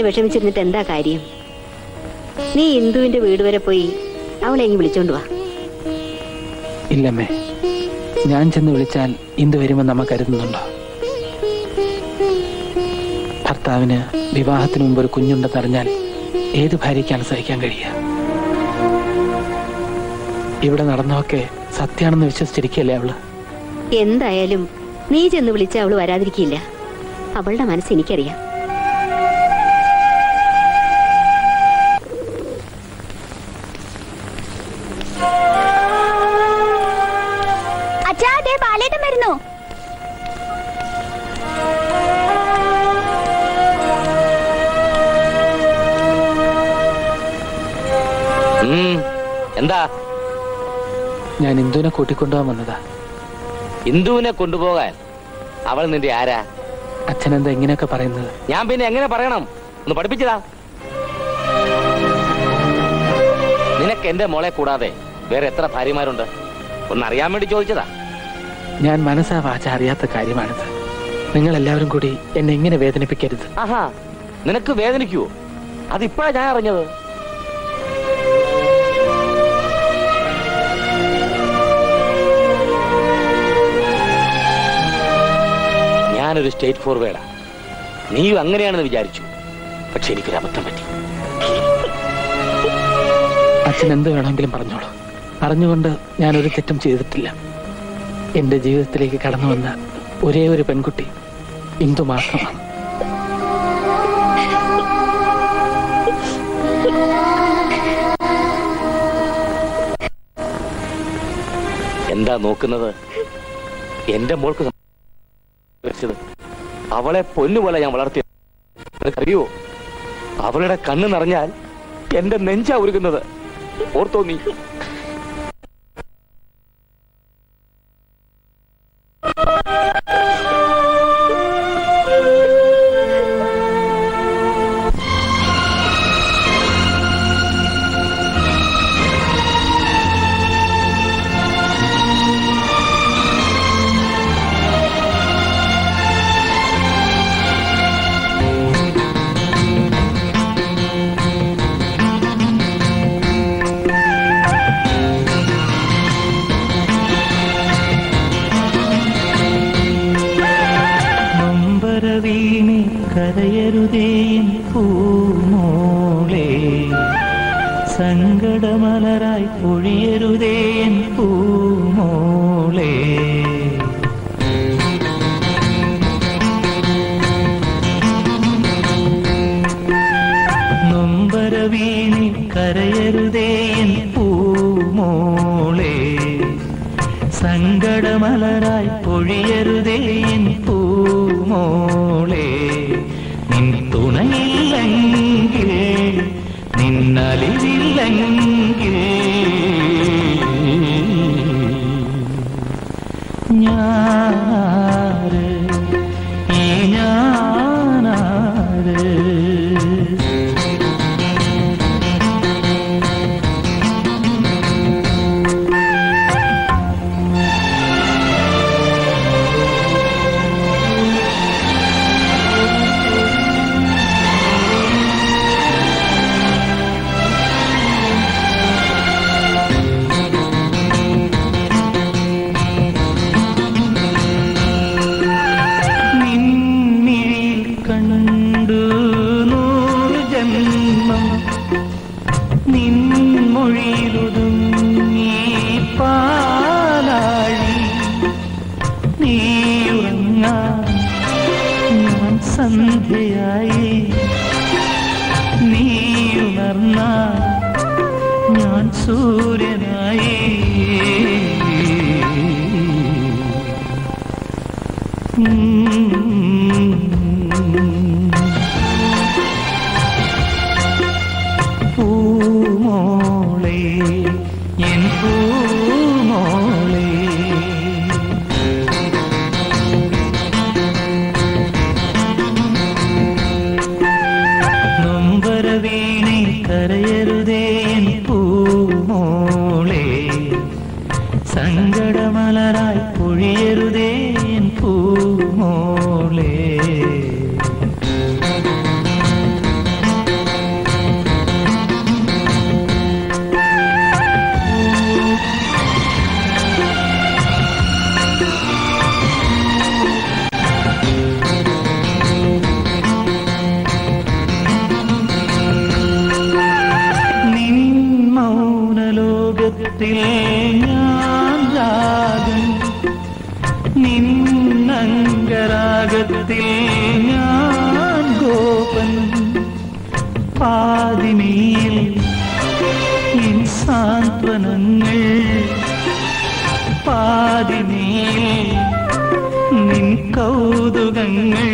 വിഷമിച്ചിരുന്നിട്ട് എന്താ കാര്യം നീ ഇന്ദുവിന്റെ വീട് വരെ പോയി അവളെ ഇങ്ങ് വിളിച്ചോണ്ട് വാ ഇല്ലമ്മേ ഞാൻ ചെന്ന് വിളിച്ചാൽ ഇന്ത് വരുമെന്ന് നമ്മ കരുതുന്നുണ്ടോ ഭർത്താവിന് വിവാഹത്തിന് മുമ്പ് ഒരു കുഞ്ഞുണ്ടെന്നറിഞ്ഞാൽ ഏത് ഭാര്യയ്ക്കാണ് സഹിക്കാൻ കഴിയുക ഇവിടെ നടന്നതൊക്കെ സത്യാണെന്ന് വിശ്വസിച്ചിരിക്കല്ലേ അവള് എന്തായാലും നീ ചെന്ന് വിളിച്ച അവള് വരാതിരിക്കില്ല അവളുടെ മനസ്സ് എനിക്കറിയാം അച്ഛാ ദേ ബാലേട്ടൻ വരുന്നു ഉം, എന്താ ഞാൻ ഇന്ദുവിനെ കൂട്ടിക്കൊണ്ടുപോകാൻ വന്നതാ ഇന്ദുവിനെ കൊണ്ടുപോകാൻ അവൾ നിന്റെ ആരാ അച്ഛൻ എന്താ ഇങ്ങനെയൊക്കെ പറയുന്നത് ഞാൻ പിന്നെ എങ്ങനെ പറയണം ഒന്ന് പഠിപ്പിച്ചതാ നിനക്ക് എന്റെ മോളെ കൂടാതെ വേറെ എത്ര ഭാര്യമാരുണ്ട് ഒന്നറിയാൻ വേണ്ടി ചോദിച്ചതാ ഞാൻ മനസ്സാ വാച അറിയാത്ത കാര്യമാണിത് നിങ്ങൾ എല്ലാവരും കൂടി എന്നെ ഇങ്ങനെ വേദനിപ്പിക്കരുത് ആഹാ നിനക്ക് വേദനിക്കുവോ അതിപ്പോഴാ ഞാൻ അറിഞ്ഞത് ഞാനൊരു സ്റ്റേറ്റ് ഫോർവേഡാ നീയും അങ്ങനെയാണെന്ന് വിചാരിച്ചു പക്ഷെ എനിക്കൊരു അബദ്ധം പറ്റി അച്ഛൻ എന്ത് വേണമെങ്കിലും പറഞ്ഞോളൂ അറിഞ്ഞുകൊണ്ട് ഞാൻ ഒരു തെറ്റും ചെയ്തിട്ടില്ല എന്റെ ജീവിതത്തിലേക്ക് കടന്നു വന്ന ഒരേ ഒരു പെൺകുട്ടി ഇന്ദു മാത്രമാണ് എന്താ നോക്കുന്നത് എന്റെ മോൾക്ക് വെച്ചത് അവളെ പൊന്നുപോലെ ഞാൻ വളർത്തി അറിയോ അവളുടെ കണ്ണ് നിറഞ്ഞാൽ എന്റെ നെഞ്ചാ ഉരുകുന്നത് ഓർത്തോ നീ നൊമ്പരവീണി കരയരുതേൻ പൂമോളെ സങ്കടമലരായി പൊഴിയരുതേൻ പൂമോളെ നൊമ്പരവീണി കരയരുതേൻ പൂമോളെ സങ്കടമലരായി പൊഴിയരുതേൻ പൂമോളെ നിൻ തുണയില്ലെങ്കിൽ നിന്നലിവില്ലെങ്കിൽ ഞാനാര് ഈ ഞാനാര് നിന്നിഴിൽ കണ്ടു നൂറ് ജന്മം നിൻമൊഴിയിലുതുങ്ങി പാലാഴി നീയുറങ്ങാൻ ഞാൻ സന്ധ്യയായി നീയുണർന്നാൽ ഞാൻ സൂര്യനായി പൂമോളെ എൻ പൂമോളെ നൊമ്പരവീണി കരയരുതേ എൻ പൂമോളെ സങ്കടമലരായി പൊഴിയരുതേ എൻ പൂമോളെ രാഗത്തിൽ ഞാൻ രാഗം നിന്നംഗരാഗത്തിൽ ഞാൻ ഗോപൻ പാതിമയിൽ എൻ സാന്ത്വനങ്ങൾ പാതിമയിൽ നിൻ കൗതുകങ്ങൾ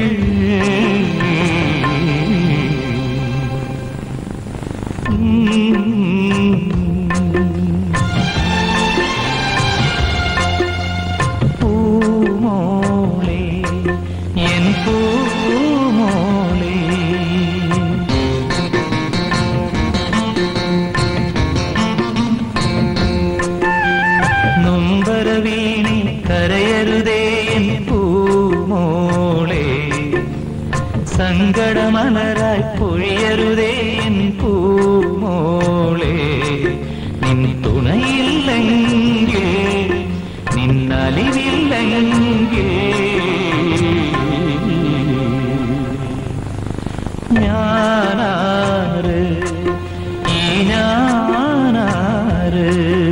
പൂമോളെ എൻ പൂമോളെ നൊമ്പരവീണി കരയരുതേ എൻ പൂമോളെ സങ്കടമലരായി പൊഴിയരുതേ എൻ പൂമോളെ നിൻ തുണയില്ലെങ്കിൽ നിന്നലിവില്ലെങ്കിൽ ഞാനാര് ഈ ഞാനാര്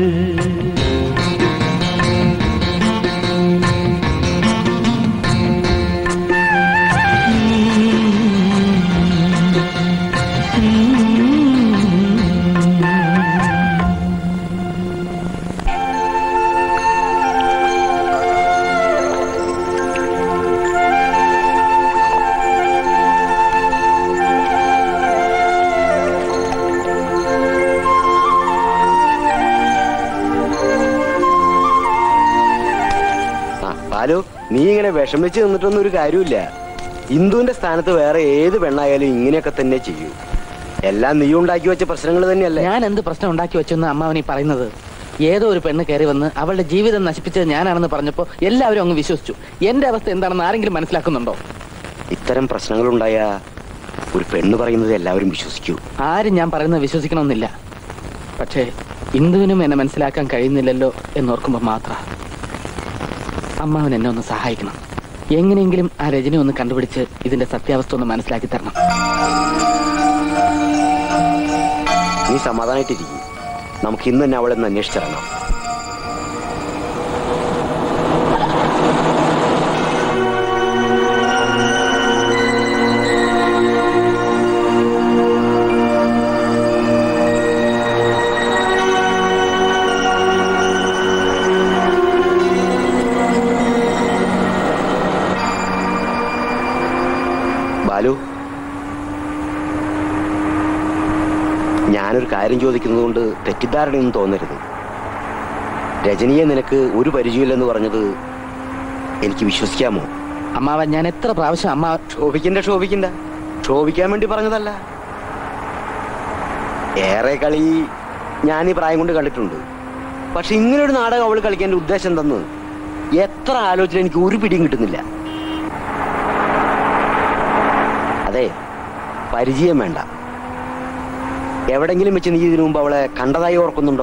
ആ ബാലു നീ ഇങ്ങനെ വിഷമിച്ച് നിന്നിട്ടൊന്നും ഒരു കാര്യമില്ല ഇന്ദുവിന്റെ സ്ഥാനത്ത് വേറെ ഏത് പെണ്ണായാലും ഇങ്ങനെയൊക്കെ തന്നെ ചെയ്യൂ എല്ലാം നീ ഉണ്ടാക്കി വെച്ച പ്രശ്നങ്ങൾ തന്നെയല്ലേ ഞാൻ എന്ത് പ്രശ്നം ഉണ്ടാക്കി വെച്ചെന്ന് അമ്മാവനീ പറയുന്നത് ഏതോ ഒരു പെണ്ണ് കയറി വന്ന് അവളുടെ ജീവിതം നശിപ്പിച്ചത് ഞാനാണെന്ന് പറഞ്ഞപ്പോ എല്ലാവരും അങ്ങ് വിശ്വസിച്ചു എന്റെ അവസ്ഥ എന്താണെന്ന് ആരെങ്കിലും മനസ്സിലാക്കുന്നുണ്ടോ ഇത്തരം പ്രശ്നങ്ങൾ ഉണ്ടായ ഒരു പെണ്ണ് പറയുന്നത് എല്ലാവരും വിശ്വസിക്കൂ ആരും ഞാൻ പറയുന്നത് വിശ്വസിക്കണമെന്നില്ല പക്ഷേ ഇന്ദുവിനും എന്നെ മനസ്സിലാക്കാൻ കഴിയുന്നില്ലല്ലോ എന്നോർക്കുമ്പോൾ മാത്ര അമ്മാവൻ എന്നെ ഒന്ന് സഹായിക്കണം എങ്ങനെയെങ്കിലും ആ രജനി ഒന്ന് കണ്ടുപിടിച്ച് ഇതിന്റെ സത്യാവസ്ഥ ഒന്ന് മനസ്സിലാക്കി തരണം നീ സമാധാനായിട്ടിരിക്കും നമുക്ക് ഇന്ന് തന്നെ അവളെ ഒന്ന് അന്വേഷിച്ചിറങ്ങാം ബാലു ഞാനൊരു കാര്യം ചോദിക്കുന്നത് കൊണ്ട് തെറ്റിദ്ധാരണയൊന്നും തോന്നരുത് രജനിയെ നിനക്ക് ഒരു പരിചയമില്ലെന്ന് പറഞ്ഞത് എനിക്ക് വിശ്വസിക്കാമോ അമ്മാവൻ ഞാൻ എത്ര പ്രാവശ്യം അമ്മ ക്ഷോഭിക്കണ്ട ക്ഷോഭിക്കണ്ട ക്ഷോഭിക്കാൻ വേണ്ടി പറഞ്ഞതല്ല ഏറെ കളി ഞാൻ ഈ പ്രായം കൊണ്ട് കണ്ടിട്ടുണ്ട് പക്ഷെ ഇങ്ങനെ ഒരു നാടകം അവൾ കളിക്കേണ്ട ഉദ്ദേശം എന്തെന്ന് എത്ര ആലോചന എനിക്ക് ഒരു പിടിയും കിട്ടുന്നില്ല അതെ പരിചയം വേണ്ട എവിടെങ്കിലും വെച്ച് നീ ഇതിനു മുമ്പ് അവളെ കണ്ടതായി ഓർക്കുന്നുണ്ടോ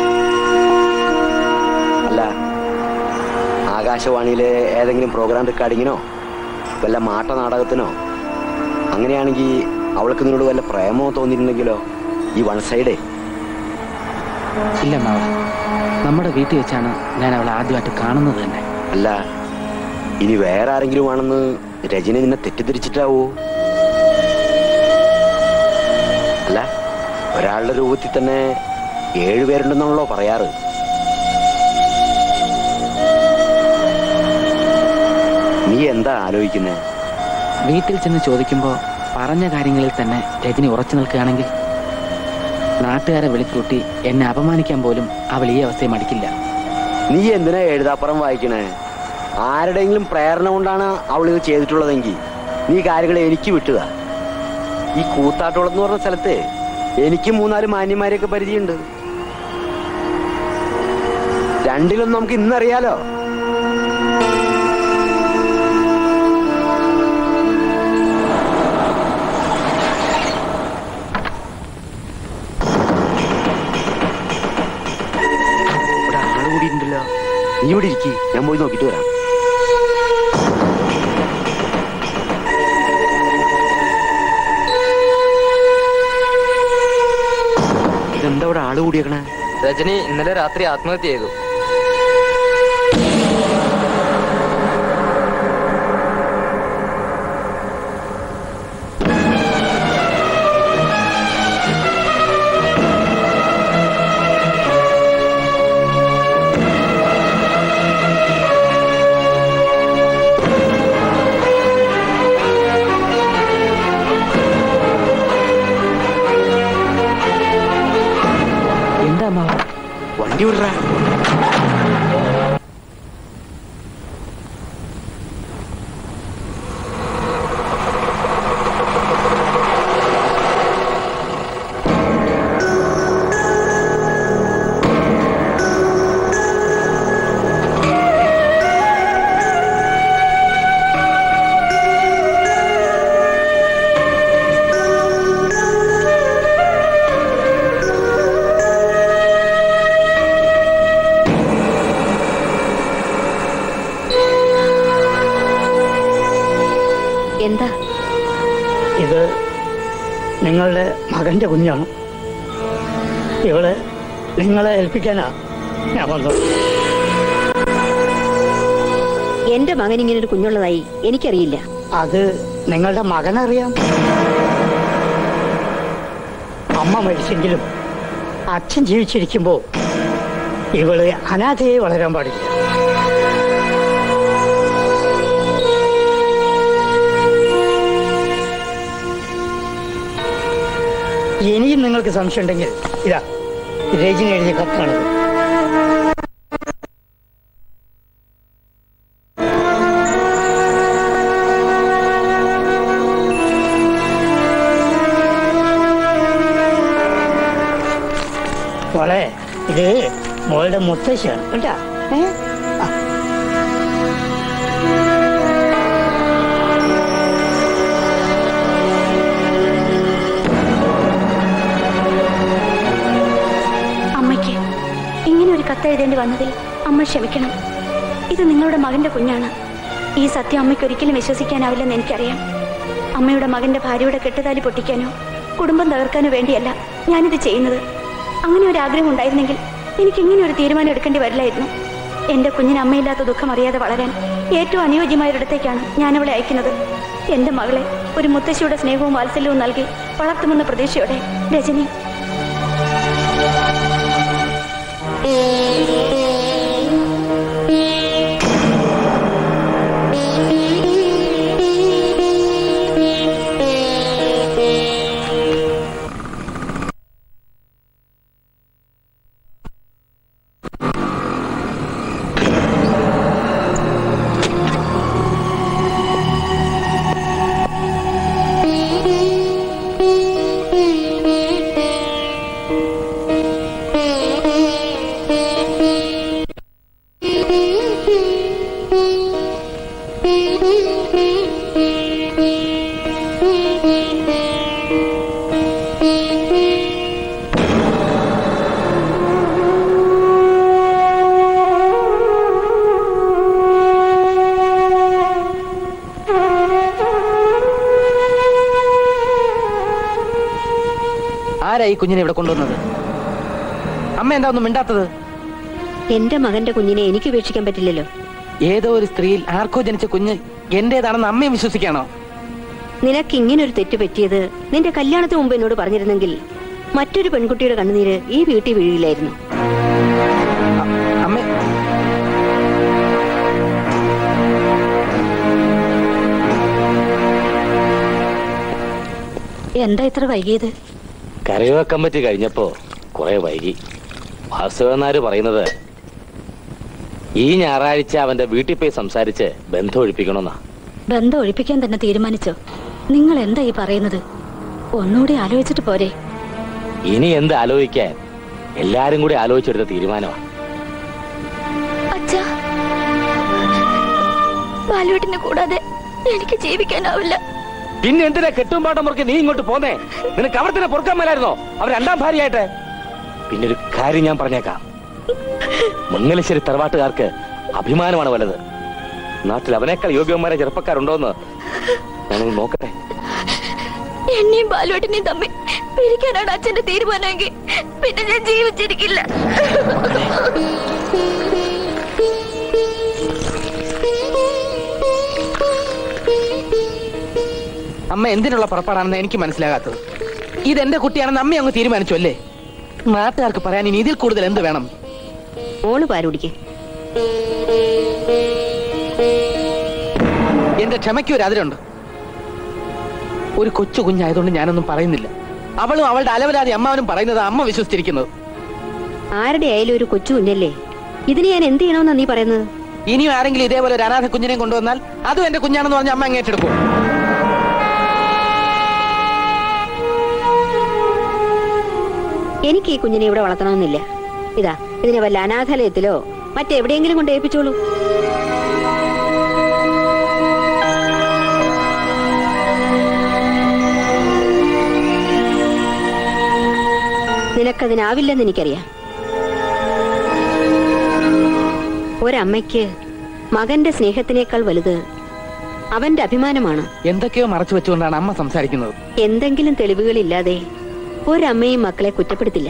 അല്ല ആകാശവാണിയിലെ ഏതെങ്കിലും പ്രോഗ്രാം റെക്കോർഡിങ്ങിനോ വല്ല മാട്ട നാടകത്തിനോ അങ്ങനെയാണെങ്കിൽ അവൾക്ക് നിന്നോട് വല്ല പ്രേമോ തോന്നിയിട്ടുണ്ടെങ്കിലോ ഈ വൺ സൈഡേ ഇല്ല അമ്മാവ നമ്മുടെ വീട്ടിൽ വെച്ചാണ് ഞാൻ അവളെ ആദ്യമായിട്ട് കാണുന്നത് തന്നെ അല്ല ഇനി വേറെ ആരെങ്കിലും ആണെന്ന് രജനി നിന്നെ തെറ്റിദ്ധരിച്ചിട്ടാവോ അല്ല ഒരാളുടെ രൂപത്തിൽ തന്നെ ഏഴുപേരുണ്ടെന്നാണല്ലോ പറയാറ് നീ എന്താ ആലോചിക്കുന്നേ വീട്ടിൽ ചെന്ന് ചോദിക്കുമ്പോൾ പറഞ്ഞ കാര്യങ്ങളിൽ തന്നെ രജനി ഉറച്ചു നിൽക്കുകയാണെങ്കിൽ നാട്ടുകാരെ വിളിച്ചുകൂട്ടി എന്നെ അപമാനിക്കാൻ പോലും അവൾ ഈ അവസ്ഥയെ മടിക്കില്ല നീ എന്തിനാ എഴുതാപ്പുറം വായിക്കണേ ആരുടെയെങ്കിലും പ്രേരണ കൊണ്ടാണ് അവൾ ഇത് ചെയ്തിട്ടുള്ളതെങ്കിൽ നീ കാര്യങ്ങൾ എനിക്ക് വിട്ടുക ഈ കൂത്താട്ടോളം എന്ന് പറഞ്ഞ സ്ഥലത്തെ എനിക്ക് മൂന്നാല് മാന്യന്മാരെയൊക്കെ പരിചയമുണ്ട് രണ്ടിലും നമുക്ക് ഇന്നറിയാലോ ഇവിടെ ആള് കൂടിയിട്ടുണ്ടല്ലോ നീ ഇവിടെ ഇരിക്കി ഞാൻ പോയി നോക്കിട്ട് വരാം ഇതെന്താ ഇവിടെ ആള് കൂടിയേക്കണേ രജനി ഇന്നലെ രാത്രി ആത്മഹത്യ ചെയ്തു എന്താ വണ്ടി വിടറ എന്താ ഇത് നിങ്ങളുടെ മകന്റെ കുഞ്ഞാണ് ഇവളെ നിങ്ങളെ ഏൽപ്പിക്കാനാ ഞാൻ വന്നത് എന്റെ മകൻ ഇങ്ങനെ ഒരു കുഞ്ഞുള്ളതായി എനിക്കറിയില്ല അത് നിങ്ങളുടെ മകനറിയാം അമ്മ മരിച്ചെങ്കിലും അച്ഛൻ ജീവിച്ചിരിക്കുമ്പോ ഇവള് അനാഥയെ വളരാൻ പാടില്ല ഇനിയും നിങ്ങൾക്ക് സംശയം ഉണ്ടെങ്കിൽ ഇതാ രജനി എഴുതിയ കത്താണിത് മോളെ ഇത് മോളുടെ മുത്തശ്ശിയാണ് കേട്ടാ ഏ ആ. അമ്മയ്ക്ക് ഇങ്ങനെ ഒരു കത്ത് എഴുതേണ്ടി വന്നതിൽ അമ്മ ക്ഷമിക്കണം ഇത് നിങ്ങളുടെ മകന്റെ കുഞ്ഞാണ് ഈ സത്യം അമ്മയ്ക്ക് ഒരിക്കലും വിശ്വസിക്കാനാവില്ലെന്ന് എനിക്കറിയാം അമ്മയുടെ മകന്റെ ഭാര്യയുടെ കെട്ടുതാലി പൊട്ടിക്കാനോ കുടുംബം തകർക്കാനോ വേണ്ടിയല്ല ഞാനിത് ചെയ്യുന്നത് അങ്ങനെ ഒരു ആഗ്രഹം ഉണ്ടായിരുന്നെങ്കിൽ എനിക്ക് ഇങ്ങനെ ഒരു തീരുമാനം എടുക്കേണ്ടി വരില്ലായിരുന്നു എന്റെ കുഞ്ഞിന് അമ്മയില്ലാത്ത ദുഃഖം അറിയാതെ വളരാൻ ഏറ്റവും അനുയോജ്യമായ ഒരിടത്തേക്കാണ് ഞാനവളെ അയക്കുന്നത് എന്റെ മകളെ ഒരു മുത്തശ്ശിയുടെ സ്നേഹവും വാത്സല്യവും നൽകി വളർത്തുമെന്ന പ്രതീക്ഷയോടെ രജനി ആരാ ഈ കുഞ്ഞിനെ ഇവിടെ കൊണ്ടുവന്നത് അമ്മ എന്താ ഒന്നും മിണ്ടാത്തത് എന്റെ മകന്റെ കുഞ്ഞിനെ എനിക്ക് ഉപേക്ഷിക്കാൻ പറ്റില്ലല്ലോ ഏതോ ഒരു സ്ത്രീയിൽ ആർക്കോ ജനിച്ച കുഞ്ഞ് എന്റേതാണെന്ന് അമ്മയും വിശ്വസിക്കാണോ നിനക്ക് ഇങ്ങനെ ഒരു തെറ്റ് പറ്റിയത് നിന്റെ കല്യാണത്തിന് മുമ്പ് എന്നോട് പറഞ്ഞിരുന്നെങ്കിൽ മറ്റൊരു പെൺകുട്ടിയുടെ കണ്ണുനീര് ഈ വീട്ടിൽ വീഴില്ലായിരുന്നു അമ്മ എന്താ ഇത്ര വൈകിയത് കരയോക്കം പറ്റി കഴിഞ്ഞപ്പോ കുറെ വൈകി വാസുവനാര് പറയുന്നത് ഈ ഞായറാഴ്ച അവന്റെ വീട്ടിൽ പോയി സംസാരിച്ച് ബന്ധം ഒഴിപ്പിക്കണമെന്നാ ബന്ധം ഒഴിപ്പിക്കാൻ തന്നെ തീരുമാനിച്ചോ നിങ്ങൾ എന്താ ഈ പറയുന്നത് ഒന്നുകൂടി ആലോചിച്ചിട്ട് പോരെ ഇനി എന്ത് ആലോചിക്കാൻ എല്ലാരും കൂടി ആലോചിച്ചെടുത്ത തീരുമാനമാണ് അച്ഛാ ബാലുവേട്ടിനെ കൂടാതെ എനിക്ക് ജീവിക്കാനാവില്ല പിന്നെ എന്തിനാ കെട്ടും പാട്ടം മുറുക്കി നീ ഇങ്ങോട്ട് പോന്നേ നിനക്ക് അവിടെ തന്നെ പൊറുക്കാൻ മേലായിരുന്നോ അവർ രണ്ടാം ഭാര്യയായിട്ട് പിന്നെ ഒരു കാര്യം ഞാൻ പറഞ്ഞേക്കാം മംഗലശ്ശേരി തറവാട്ടുകാർക്ക് അഭിമാനമാണ് വലുത് നാട്ടിൽ അവനേക്കാൾ യോഗ്യന്മാരെ ചെറുപ്പക്കാരുണ്ടോന്ന് ഞാനൊന്ന് നോക്കട്ടെ എന്നെയും ബാലുവേട്ടിനെയും തമ്മിൽ പിരിക്കാനാണ് അച്ഛന്റെ തീരുമാനമെങ്കിൽ പിന്നെ ഞാൻ ജീവിച്ചിരിക്കില്ല അമ്മ എന്തിനുള്ള പുറപ്പാടാണെന്ന് എനിക്ക് മനസ്സിലാകാത്തത് ഇതെന്റെ കുട്ടിയാണെന്ന് അമ്മ അങ്ങ് തീരുമാനിച്ചു അല്ലേ നാട്ടുകാർക്ക് പറയാൻ ഇനി ഇതിൽ കൂടുതൽ എന്ത് വേണം മോള് പാലുടിക്ക് എന്റെ ക്ഷമയ്ക്ക് ഒരു അതിരുണ്ട് ഒരു കൊച്ചു കുഞ്ഞായതുകൊണ്ട് ഞാനൊന്നും പറയുന്നില്ല അവളും അവളുടെ അലവലാതി അമ്മാവനും പറയുന്നത് അമ്മ വിശ്വസിച്ചിരിക്കുന്നത് ആരുടെ ആയാലും ഒരു കൊച്ചു കുഞ്ഞല്ലേ ഇതിന് ഞാൻ എന്ത് ചെയ്യണമെന്നാ നീ പറയുന്നത് ഇനിയും ആരെങ്കിലും ഇതേപോലെ ഒരു അനാഥ കുഞ്ഞിനെ കൊണ്ടുവന്നാൽ അതും എന്റെ കുഞ്ഞാണെന്ന് പറഞ്ഞ അമ്മ അങ്ങേറ്റെടുക്കും എനിക്ക് ഈ കുഞ്ഞിനെ ഇവിടെ വളർത്തണമെന്നില്ല ഇതാ ഇതിനെ വല്ല അനാഥാലയത്തിലോ മറ്റെവിടെയെങ്കിലും കൊണ്ട് ഏൽപ്പിച്ചോളൂ നിനക്കതിനാവില്ലെന്ന് എനിക്കറിയാം ഒരമ്മയ്ക്ക് മകന്റെ സ്നേഹത്തിനേക്കാൾ വലുത് അവന്റെ അഭിമാനമാണ് എന്തൊക്കെയോ മറച്ചു വെച്ചുകൊണ്ടാണ് അമ്മ സംസാരിക്കുന്നത് എന്തെങ്കിലും തെളിവുകളില്ലാതെ ഒരമ്മയും മക്കളെ കുറ്റപ്പെടുത്തില്ല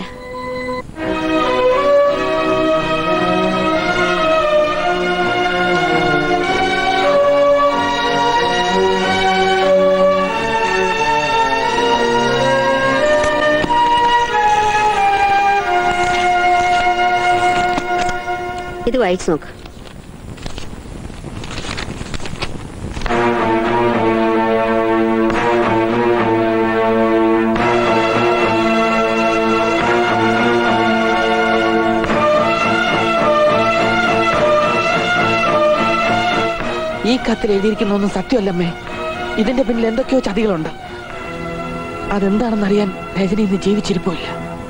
ഇത് വായിച്ചു നോക്ക് ഈ കത്തിൽ എഴുതിയിരിക്കുന്ന ഒന്നും സത്യമല്ലമ്മേ ഇതിന്റെ പിന്നിൽ എന്തൊക്കെയോ ചതികളുണ്ട് അതെന്താണെന്നറിയാൻ രജനി ഇന്ന് ജീവിച്ചിരിപ്പില്ല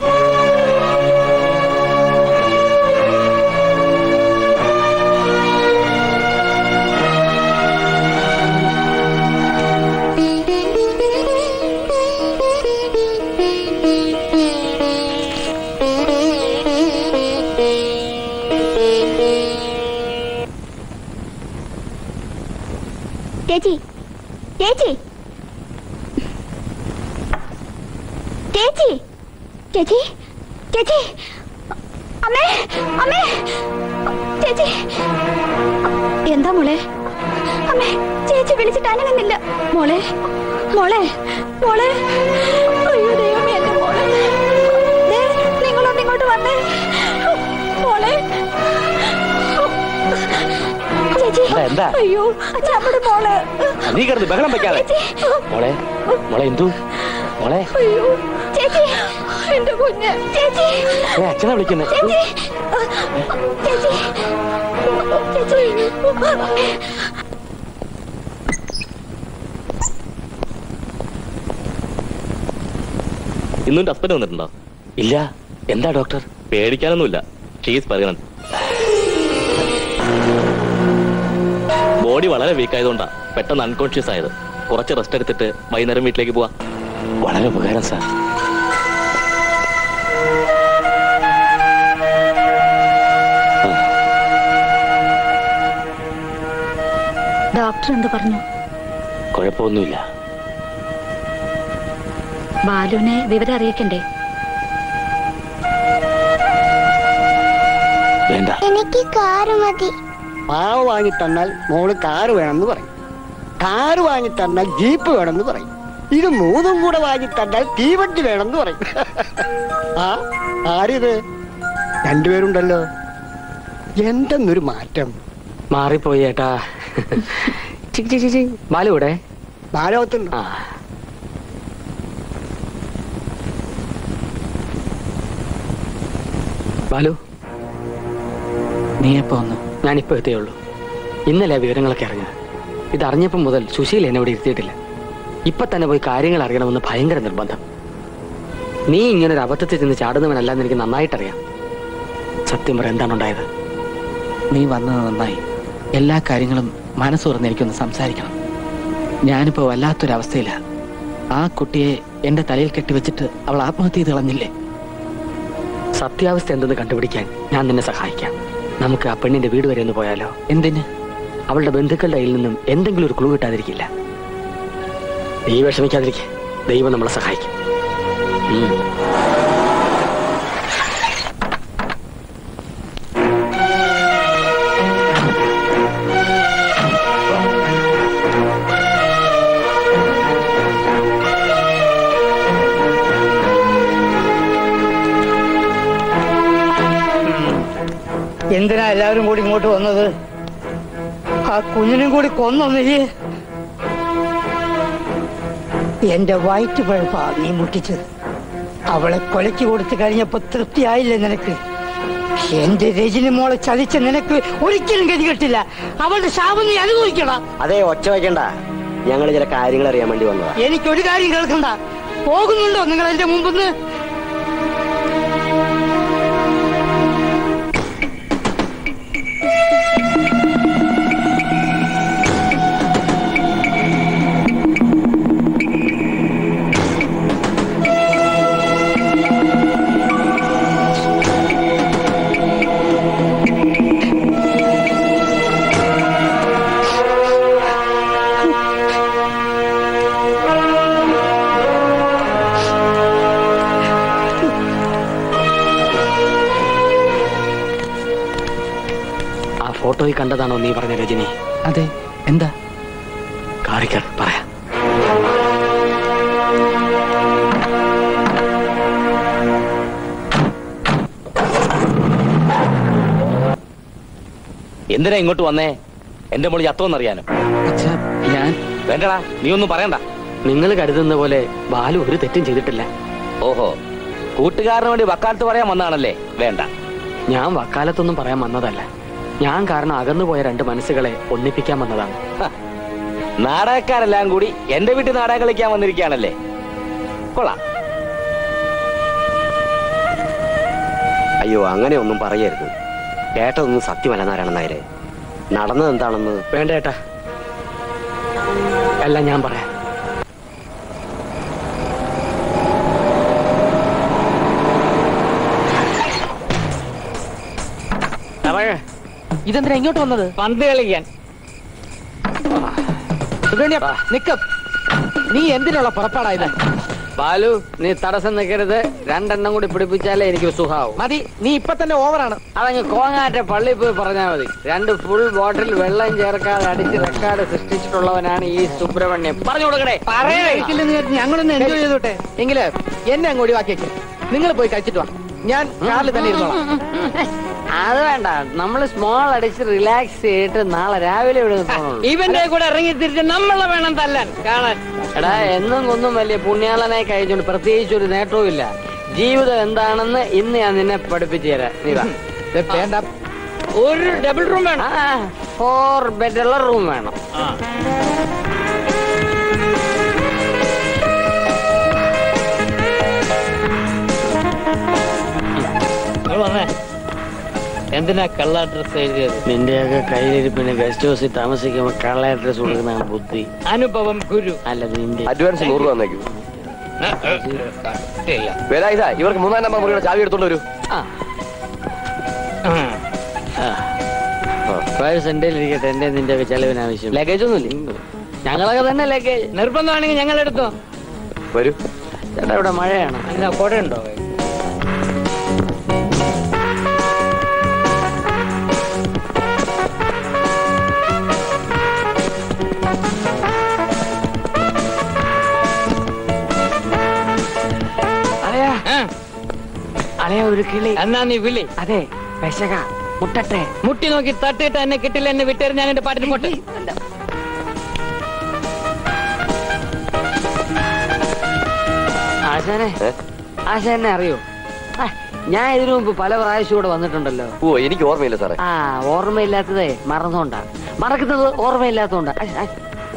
ചേച്ചി ചേച്ചി ചേച്ചി ചേച്ചി ചേച്ചി അമ്മേ അമ്മേ ചേച്ചി എന്താ മോളെ അമ്മേ ചേച്ചി വിളിച്ചിട്ട് അനങ്ങുന്നില്ല മോളെ മോളെ മോളെ അയ്യോ ദൈവമേ എന്റെ മോളെ ദേ, നിങ്ങളൊന്ന് ഇങ്ങോട്ട് വന്നേ മോളെ ചേച്ചി എന്താ, എന്താ? അയ്യോ അച്ഛമ്മയുടെ മോള് നീ കിടന്ന് ബഹളം വെക്കാതെ ചേച്ചി മോളെ മോളെ എന്തു മോളെ അയ്യോ ചേച്ചി എന്റെ കുഞ്ഞ് ചേച്ചി ഏ, അച്ഛനെ വിളിക്കുന്നേ ചേച്ചി ചേച്ചി ചേച്ചി ഇന്നും ഹസ്ബൻഡ് വന്നിട്ടുണ്ടോ ഇല്ല എന്താ ഡോക്ടർ പേടിക്കാനൊന്നുമില്ല ഷീസ് പരിഗണൻ ബോഡി വളരെ വീക്ക് ആയതുകൊണ്ടാ പെട്ടെന്ന് അൺകോൺഷ്യസ് ആയത് കുറച്ച് റെസ്റ്റ് എടുത്തിട്ട് വൈകുന്നേരം വീട്ടിലേക്ക് പോവാ വളരെ ഉപകാരം സാർ ഡോക്ടർ എന്ത് പറഞ്ഞു കുഴപ്പമൊന്നുമില്ല ബാലുവിനെ വിവരം അറിയിക്കണ്ടേ വേണ്ട എനിക്ക് കാറ് മതി പാവ വാങ്ങി തന്നാൽ മോള് കാറ് വേണമെന്ന് പറയും കാറ് വാങ്ങി തന്നാൽ ജീപ്പ് വേണമെന്ന് പറയും ഇത് മൂന്നും കൂടെ വാങ്ങി തന്നാൽ തീവണ്ടി വേണമെന്ന് പറയും ആ ആരിത് രണ്ടുപേരുണ്ടല്ലോ എന്തെന്നൊരു മാറ്റം മാറിപ്പോയി ഏട്ടാ ചിക്ക് ചിക്ക് ചിക്ക്. ബാലു ഇവിടെ ബാലോകത്തുണ്ട് ബാലു നീ എപ്പോ വന്നു ഞാനിപ്പോ എത്തേ ഉള്ളൂ ഇന്നലെ ആ വിവരങ്ങളൊക്കെ അറിഞ്ഞത് ഇതറിഞ്ഞപ്പം മുതൽ സുശീൽ എന്നെ ഇവിടെ ഇരുത്തിയിട്ടില്ല ഇപ്പൊ തന്നെ പോയി കാര്യങ്ങൾ അറിയണമെന്ന് ഭയങ്കര നിർബന്ധം നീ ഇങ്ങനെ ഒരു അബദ്ധത്തിൽ ചെന്ന് ചാടുന്നവനല്ലെന്ന് എനിക്ക് നന്നായിട്ടറിയാം സത്യം പറ എന്താണ് ഉണ്ടായത് നീ വന്നത് നന്നായി എല്ലാ കാര്യങ്ങളും മനസ്സ് തുറന്ന് എനിക്കൊന്ന് സംസാരിക്കണം ഞാനിപ്പോ വല്ലാത്തൊരവസ്ഥയില ആ കുട്ടിയെ എന്റെ തലയിൽ കെട്ടിവെച്ചിട്ട് അവൾ ആത്മഹത്യ ചെയ്ത് കളഞ്ഞില്ലേ സത്യാവസ്ഥ എന്തെന്ന് കണ്ടുപിടിക്കാൻ ഞാൻ നിന്നെ സഹായിക്കാം നമുക്ക് ആ പെണ്ണിന്റെ വീട് വരെ ഒന്ന് പോയാലോ എന്തിന് അവളുടെ ബന്ധുക്കളുടെ കയ്യിൽ നിന്നും എന്തെങ്കിലും ഒരു ക്ലൂ കിട്ടാതിരിക്കില്ല നീ വിഷമിക്കാതിരിക്കെ ദൈവം നമ്മളെ സഹായിക്കും എന്തിനാ എല്ലാവരും കൂടി ഇങ്ങോട്ട് വന്നത് ആ കുഞ്ഞിനും കൂടി കൊന്നൊന്നില്ലേ എന്റെ വയറ്റ് പഴപ്പാ നീ മുട്ടിച്ചത് അവളെ കൊലയ്ക്ക് കൊടുത്തു കഴിഞ്ഞപ്പോ തൃപ്തിയായില്ലേ നിനക്ക് എന്റെ രജനി മോളെ ചതിച്ച നിനക്ക് ഒരിക്കലും ഗതി കിട്ടില്ല അവളുടെ ശാപം നീ അനുഭവിക്കണം അതെ ഒച്ച വയ്ക്കണ്ട ഞങ്ങൾ ചില കാര്യങ്ങൾ അറിയാൻ വേണ്ടി വന്നതാ എനിക്കൊരു കാര്യം കേൾക്കണ്ട പോകുന്നുണ്ടോ നിങ്ങൾ എന്റെ മുമ്പിന്ന് ആ ഫോട്ടോയിൽ കണ്ടതാണോ നീ പറഞ്ഞ രജനി അതെ എന്താ കാറിക്കർ പറയാം എന്തിനാ ഇങ്ങോട്ട് വന്നേ എന്റെ മോളി ചത്തോന്നറിയാനോ ഞാൻ വേണ്ടടാ നീ ഒന്നും പറയണ്ട നിങ്ങൾ കരുതുന്ന പോലെ ബാലു ഒരു തെറ്റും ചെയ്തിട്ടില്ല ഓഹോ കൂട്ടുകാരന് വേണ്ടി വക്കാലത്ത് പറയാൻ വന്നാണല്ലേ വേണ്ട ഞാൻ വക്കാലത്തൊന്നും പറയാൻ വന്നതല്ല ഞാൻ കാരണം അകന്നുപോയ രണ്ട് മനസ്സുകളെ ഒന്നിപ്പിക്കാൻ വന്നതാണ് ഹ, നാടകക്കാരെല്ലാം കൂടി എന്റെ വീട്ടിൽ നാടകം കളിക്കാൻ വന്നിരിക്കുകയാണല്ലേ കൊള്ളാം അയ്യോ അങ്ങനെ ഒന്നും പറയരുത് കേട്ടതൊന്നും സത്യമല്ല നാരായണൻ നായരെ നടന്നത് എന്താണെന്ന് വേണ്ട ഏട്ടാ എല്ലാം ഞാൻ പറയാം ഇതെന്തിനാ ഇങ്ങോട്ട് വന്നത് പന്ത് കളിക്കാൻ നിക്കം നീ എന്തിനുള്ള പുറപ്പാടായത് ബാലു നീ തടസ്സം നിൽക്കരുത് രണ്ടെണ്ണം കൂടി പിടിപ്പിച്ചാലേ എനിക്ക് സുഖാവും മതി നീ ഇപ്പൊ തന്നെ ഓവറാണ് അതങ്ങ് കോങ്ങാറ്റ പള്ളിയിൽ പോയി പറഞ്ഞാൽ മതി രണ്ട് ഫുൾ ബോട്ടിൽ വെള്ളം ചേർക്കാതെ അടിച്ച് റെക്കാർഡ് സൃഷ്ടിച്ചിട്ടുള്ളവനാണ് ഈ സുബ്രഹ്മണ്യം പറഞ്ഞു കൊടുക്കണേ പറയില്ലെന്ന് കരുതി ഞങ്ങളൊന്ന് എൻജോയ് ചെയ്തോട്ടെ എങ്കില് എന്നെ അങ്ങ് ഒഴിവാക്കിയേക്ക് നിങ്ങൾ പോയി കഴിച്ചിട്ട് വാ ഞാൻ കാറിൽ തന്നെ ഇരുന്നോളാം അത് വേണ്ട നമ്മൾ സ്മോൾ അടിച്ച് റിലാക്സ് ചെയ്തിട്ട് നാളെ രാവിലെ ഇവിടെ ഇവന്റെ കൂടെ ഇറങ്ങി തിരിച്ച് നമ്മളെ വേണം തല്ലാൻ കാണാൻ എടാ എന്നും കൊന്നും വലിയ പുണ്യാളനായി കഴിഞ്ഞോണ്ട് പ്രത്യേകിച്ച് ഒരു നേട്ടവും ഇല്ല ജീവിതം എന്താണെന്ന് ഇന്ന് ഞാൻ നിന്നെ പഠിപ്പിച്ചു തരാം നീ വാ. വേണ്ട ഒരു ഡബിൾ റൂം വേണം ഫോർ ബെഡുള്ള റൂം വേണം വന്നേ എന്തിനാ കള്ള അഡ്രസ് എഴുതിയത് നിന്റെയൊക്കെ കയ്യിലിരിപ്പിന് ഗസ്റ്റ് ഹൗസിൽ താമസിക്കുമ്പോ കള്ള അഡ്രസ് കൊടുക്കുന്നതാണ് ബുദ്ധി അനുഭവം ഗുരു അല്ല നിന്റെ അഡ്വാൻസ് നൂറ് രൂപ തന്നേക്കും വേലായുധ ഇവർക്ക് മൂന്നാം നമ്പർ മുറിയുടെ ചാവി എടുത്തോണ്ട് വരൂ പേഴ്സ് എന്റെ ഇരിക്കട്ടെ എന്റെ നിന്റെ ഒക്കെ ചെലവിന് ആവശ്യം ലഗേജ് ഒന്നുമില്ല ഞങ്ങളൊക്കെ തന്നെ ലഗേജ് നിർബന്ധമാണെങ്കിൽ ഞങ്ങൾ എടുത്തോ വരൂ ചേട്ടാ ഇവിടെ മഴയാണ് എന്നാ കുടയുണ്ടോ അലയാ അലയാ ഒരു കിളി എന്നാ നീ വിളി അതെ പെശക മുട്ടട്ടെ മുട്ടി നോക്കി തട്ടിയിട്ട് എന്നെ കിട്ടില്ല എന്നെ വിട്ടേര് ഞാൻ എന്റെ പാട്ടിന് പോട്ടെ ആശാനെ ആശാനെ അറിയോ ആ, ഞാൻ ഇതിനു മുമ്പ് പല പ്രാവശ്യം ഇവിടെ വന്നിട്ടുണ്ടല്ലോ ഓ എനിക്ക് ഓർമ്മയില്ല സാറേ ആ ഓർമ്മയില്ലാത്തതേ മറന്നുകൊണ്ടാ മറക്കുന്നത് ഓർമ്മയില്ലാത്തതുകൊണ്ടാ ആ, ആ.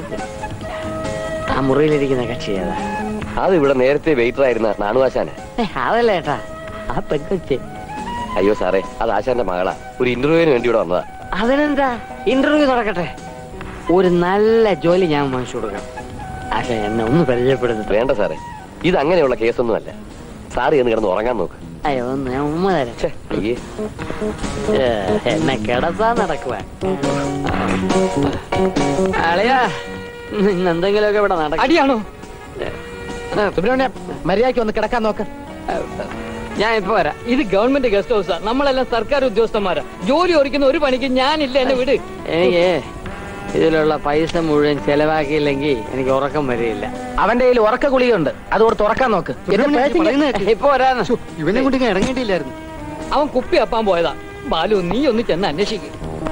ആ മുറിയിലിരിക്കുന്ന കക്ഷി ഏതാ അത് ഇവിടെ നേരത്തെ വെയിറ്റർ ആയിരുന്ന നാണുവാശാന ഏ, അതല്ല ഏട്ടാ ആ പെൺകൊച്ച് അയ്യോ സാറേ അത് ആശാന്റെ മകളാ ഒരു ഇന്റർവ്യൂവിന് വേണ്ടി ഇവിടെ വന്നതാ അതിനെന്താ ഇന്റർവ്യൂ നടക്കട്ടെ ഒരു നല്ല ജോലി ഞാൻ വാങ്ങിച്ചു കൊടുക്കാം ആശ എന്നെ ഒന്ന് പരിചയപ്പെടുത്തി വേണ്ട സാറേ ഇത് അങ്ങനെയുള്ള കേസൊന്നുമല്ല സാറ് എന്ന് കിടന്ന് ഉറങ്ങാൻ നോക്ക് അയ്യോ ഒന്ന് ഞാൻ ഉമ്മ തരാം അയ്യേ ഏ, എന്നെ കിടത്താൻ നടക്കുവാ അളിയാ ഇന്ന് എന്തെങ്കിലുമൊക്കെ ഇവിടെ നടക്കും അടിയാണോ സുബ്രഹ്മണ്യം മര്യാദയ്ക്ക് ഒന്ന് കിടക്കാൻ നോക്ക് ഞാൻ ഇപ്പൊ വരാം ഇത് ഗവൺമെന്റ് ഗസ്റ്റ് ഹൗസാ നമ്മളെല്ലാം സർക്കാർ ഉദ്യോഗസ്ഥന്മാരാ ജോലി ഒരുക്കുന്ന ഒരു പണിക്ക് ഞാനില്ല എന്നെ വിട് എനിക്ക് ഇതിലുള്ള പൈസ മുഴുവൻ ചെലവാക്കിയില്ലെങ്കിൽ എനിക്ക് ഉറക്കം വരികയില്ല അവന്റെ കയ്യിൽ ഉറക്ക ഗുളികയുണ്ട് അത് കൊടുത്ത് ഉറക്കാൻ നോക്ക് ഇപ്പൊ വരാന്ന് ഇവനെ കൊണ്ട് ഇറങ്ങിയിട്ടില്ലായിരുന്നു അവൻ കുപ്പി അപ്പാൻ പോയതാ ബാലു നീ ഒന്ന് ചെന്ന് അന്വേഷിക്കും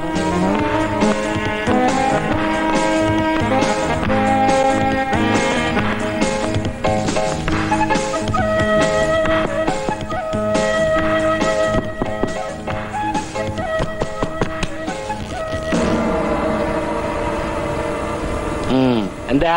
ഉം, എന്താ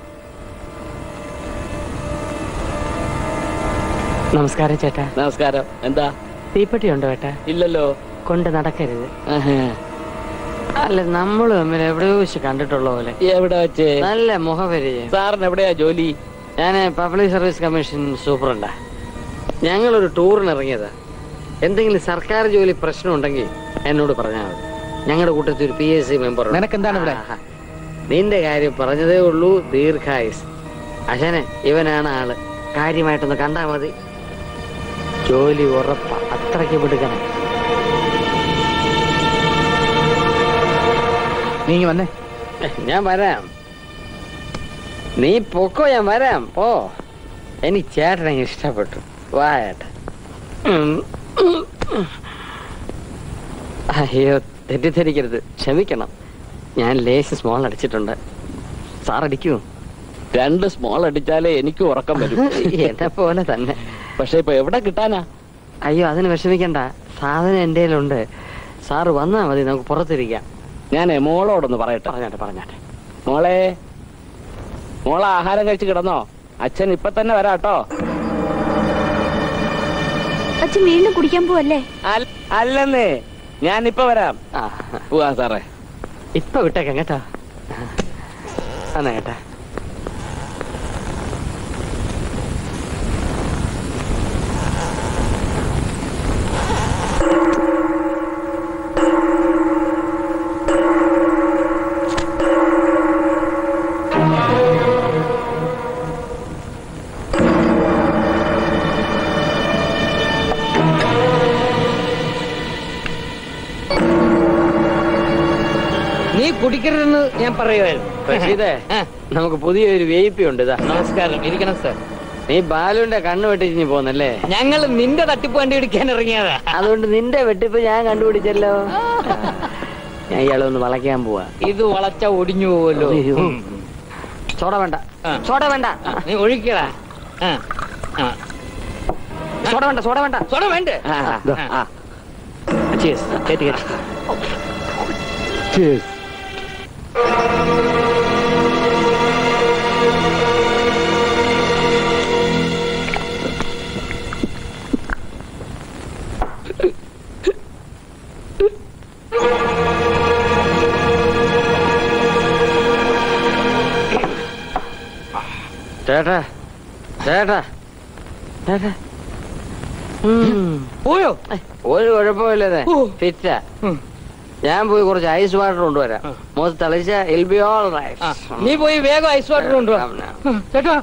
നമസ്കാരം ചേട്ടാ നമസ്കാരം എന്താ തീപ്പെട്ടി ഉണ്ടോ ചേട്ടാ ഇല്ലല്ലോ കൊണ്ട് നടക്കരുത് അല്ല നമ്മൾ തമ്മിൽ എവിടെയോ വെച്ച് കണ്ടിട്ടുള്ള പോലെ എവിടെ വെച്ച് നല്ല മുഖപരിചയം സാറിന് എവിടെയാ ജോലി ഞാൻ പബ്ലിക് സർവീസ് കമ്മീഷൻ സൂപ്പറുണ്ടാ ഞങ്ങളൊരു ടൂറിന് ഇറങ്ങിയതാ എന്തെങ്കിലും സർക്കാർ ജോലി പ്രശ്നമുണ്ടെങ്കിൽ എന്നോട് പറഞ്ഞാൽ മതി ഞങ്ങളുടെ കൂട്ടത്തിൽ ഒരു പി എസ് സി മെമ്പർ നിനക്കെന്താണ് ഇവിടെ? നിന്റെ കാര്യം പറഞ്ഞതേ ഉള്ളൂ ദീർഘായുസ് അശനെ ഇവനാണ് ആള് കാര്യമായിട്ടൊന്ന് കണ്ടാ മതി ജോലി ഉറപ്പ അത്രയ്ക്ക് വിടുക്കണം നീ വന്നേ ഞാൻ വരാം നീ പൊക്കോ ഞാൻ വരാം പോ എനിക്ക് ചേട്ടനെ ഇഷ്ടപ്പെട്ടു വാ ചേട്ടൻ ഉം. അയ്യോ തെറ്റിദ്ധരിക്കരുത് ക്ഷമിക്കണം ഞാൻ ലേശം സ്മോൾ അടിച്ചിട്ടുണ്ട് സാർ അടിക്കൂ രണ്ട് സ്മോൾ അടിച്ചാലേ എനിക്ക് ഉറക്കം വരും എന്നെ പോലെ തന്നെ പക്ഷെ ഇപ്പൊ എവിടെ കിട്ടാനാ അയ്യോ അതിന് വിഷമിക്കണ്ട സാധനം എൻ്റെ കയ്യിലുണ്ട് സാറ് വന്നാ മതി നമുക്ക് പുറത്തിരിക്കാം ഞാൻ മോളോടൊന്ന് പറയട്ടെ പറഞ്ഞാട്ടെ പറഞ്ഞാട്ടെ മോളെ മോളെ ആഹാരം കഴിച്ച് കിടന്നോ അച്ഛൻ ഇപ്പൊ തന്നെ വരാട്ടോ അച്ഛൻ വീണ്ടും കുടിക്കാൻ പോവല്ലേ അല്ലെന്നേ ഞാൻ ഇപ്പൊ വരാം പോവാ സാറേ ഇപ്പൊ വിട്ടേക്കാം കേട്ടോ എന്നാ കേട്ടാ നീ കുടിക്കരുതെന്ന് ഞാൻ പറയുമായിരുന്നു റഷീദേ നമുക്ക് പുതിയൊരു വി ഐ പി ഉണ്ട് ഇതാ നമസ്കാരം ഇരിക്കണം സാർ നീ ബാലുവിന്റെ കണ്ണ് വെട്ടിച്ചിഞ്ഞ് പോന്നല്ലേ ഞങ്ങൾ നിന്റെ തട്ടിപ്പ് കണ്ടുപിടിക്കാൻ ഇറങ്ങിയതാ അതുകൊണ്ട് നിന്റെ വെട്ടിപ്പ് ഞാൻ കണ്ടുപിടിച്ചല്ലോ ഞാൻ ഇയാളെ ഒന്ന് വളയ്ക്കാൻ പോവാ ഇത് വളച്ച ഒടിഞ്ഞു പോവല്ലോ അയ്യോ. സോഡ വേണ്ട സോഡ വേണ്ട നീ ഒഴിക്കടാ ആ, ആ. സോഡ വേണ്ട സോഡ വേണ്ട സോഡ വേണ്ടേ ആ, ആ, ദോ, ആ. Cheers. കേറ്റി, കേറ്റി. ചേട്ടാ ചേട്ടാ ചേട്ടാ പോയോ ഒരു കുഴപ്പമില്ലേ ഫിറ്റാ ഞാൻ പോയി കുറച്ച് ഐസ് വാട്ടർ കൊണ്ടുവരാം മുഖത്ത് തളിച്ച ഇൽ ബി ഓൾ റൈറ്റ് നീ പോയി വേഗം ഐസ് വാട്ടർ കൊണ്ടുവാ ചേട്ടാ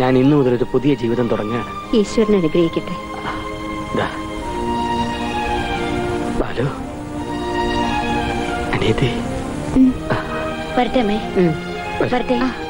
ഞാൻ ഇന്നു മുതൽ ഒരു പുതിയ ജീവിതം തുടങ്ങുകയാണ് ഈശ്വരനെ അനുഗ്രഹിക്കട്ടെ ദാ. ബാലു അനിയത്തി വരട്ടെ അമ്മേ വരട്ടെ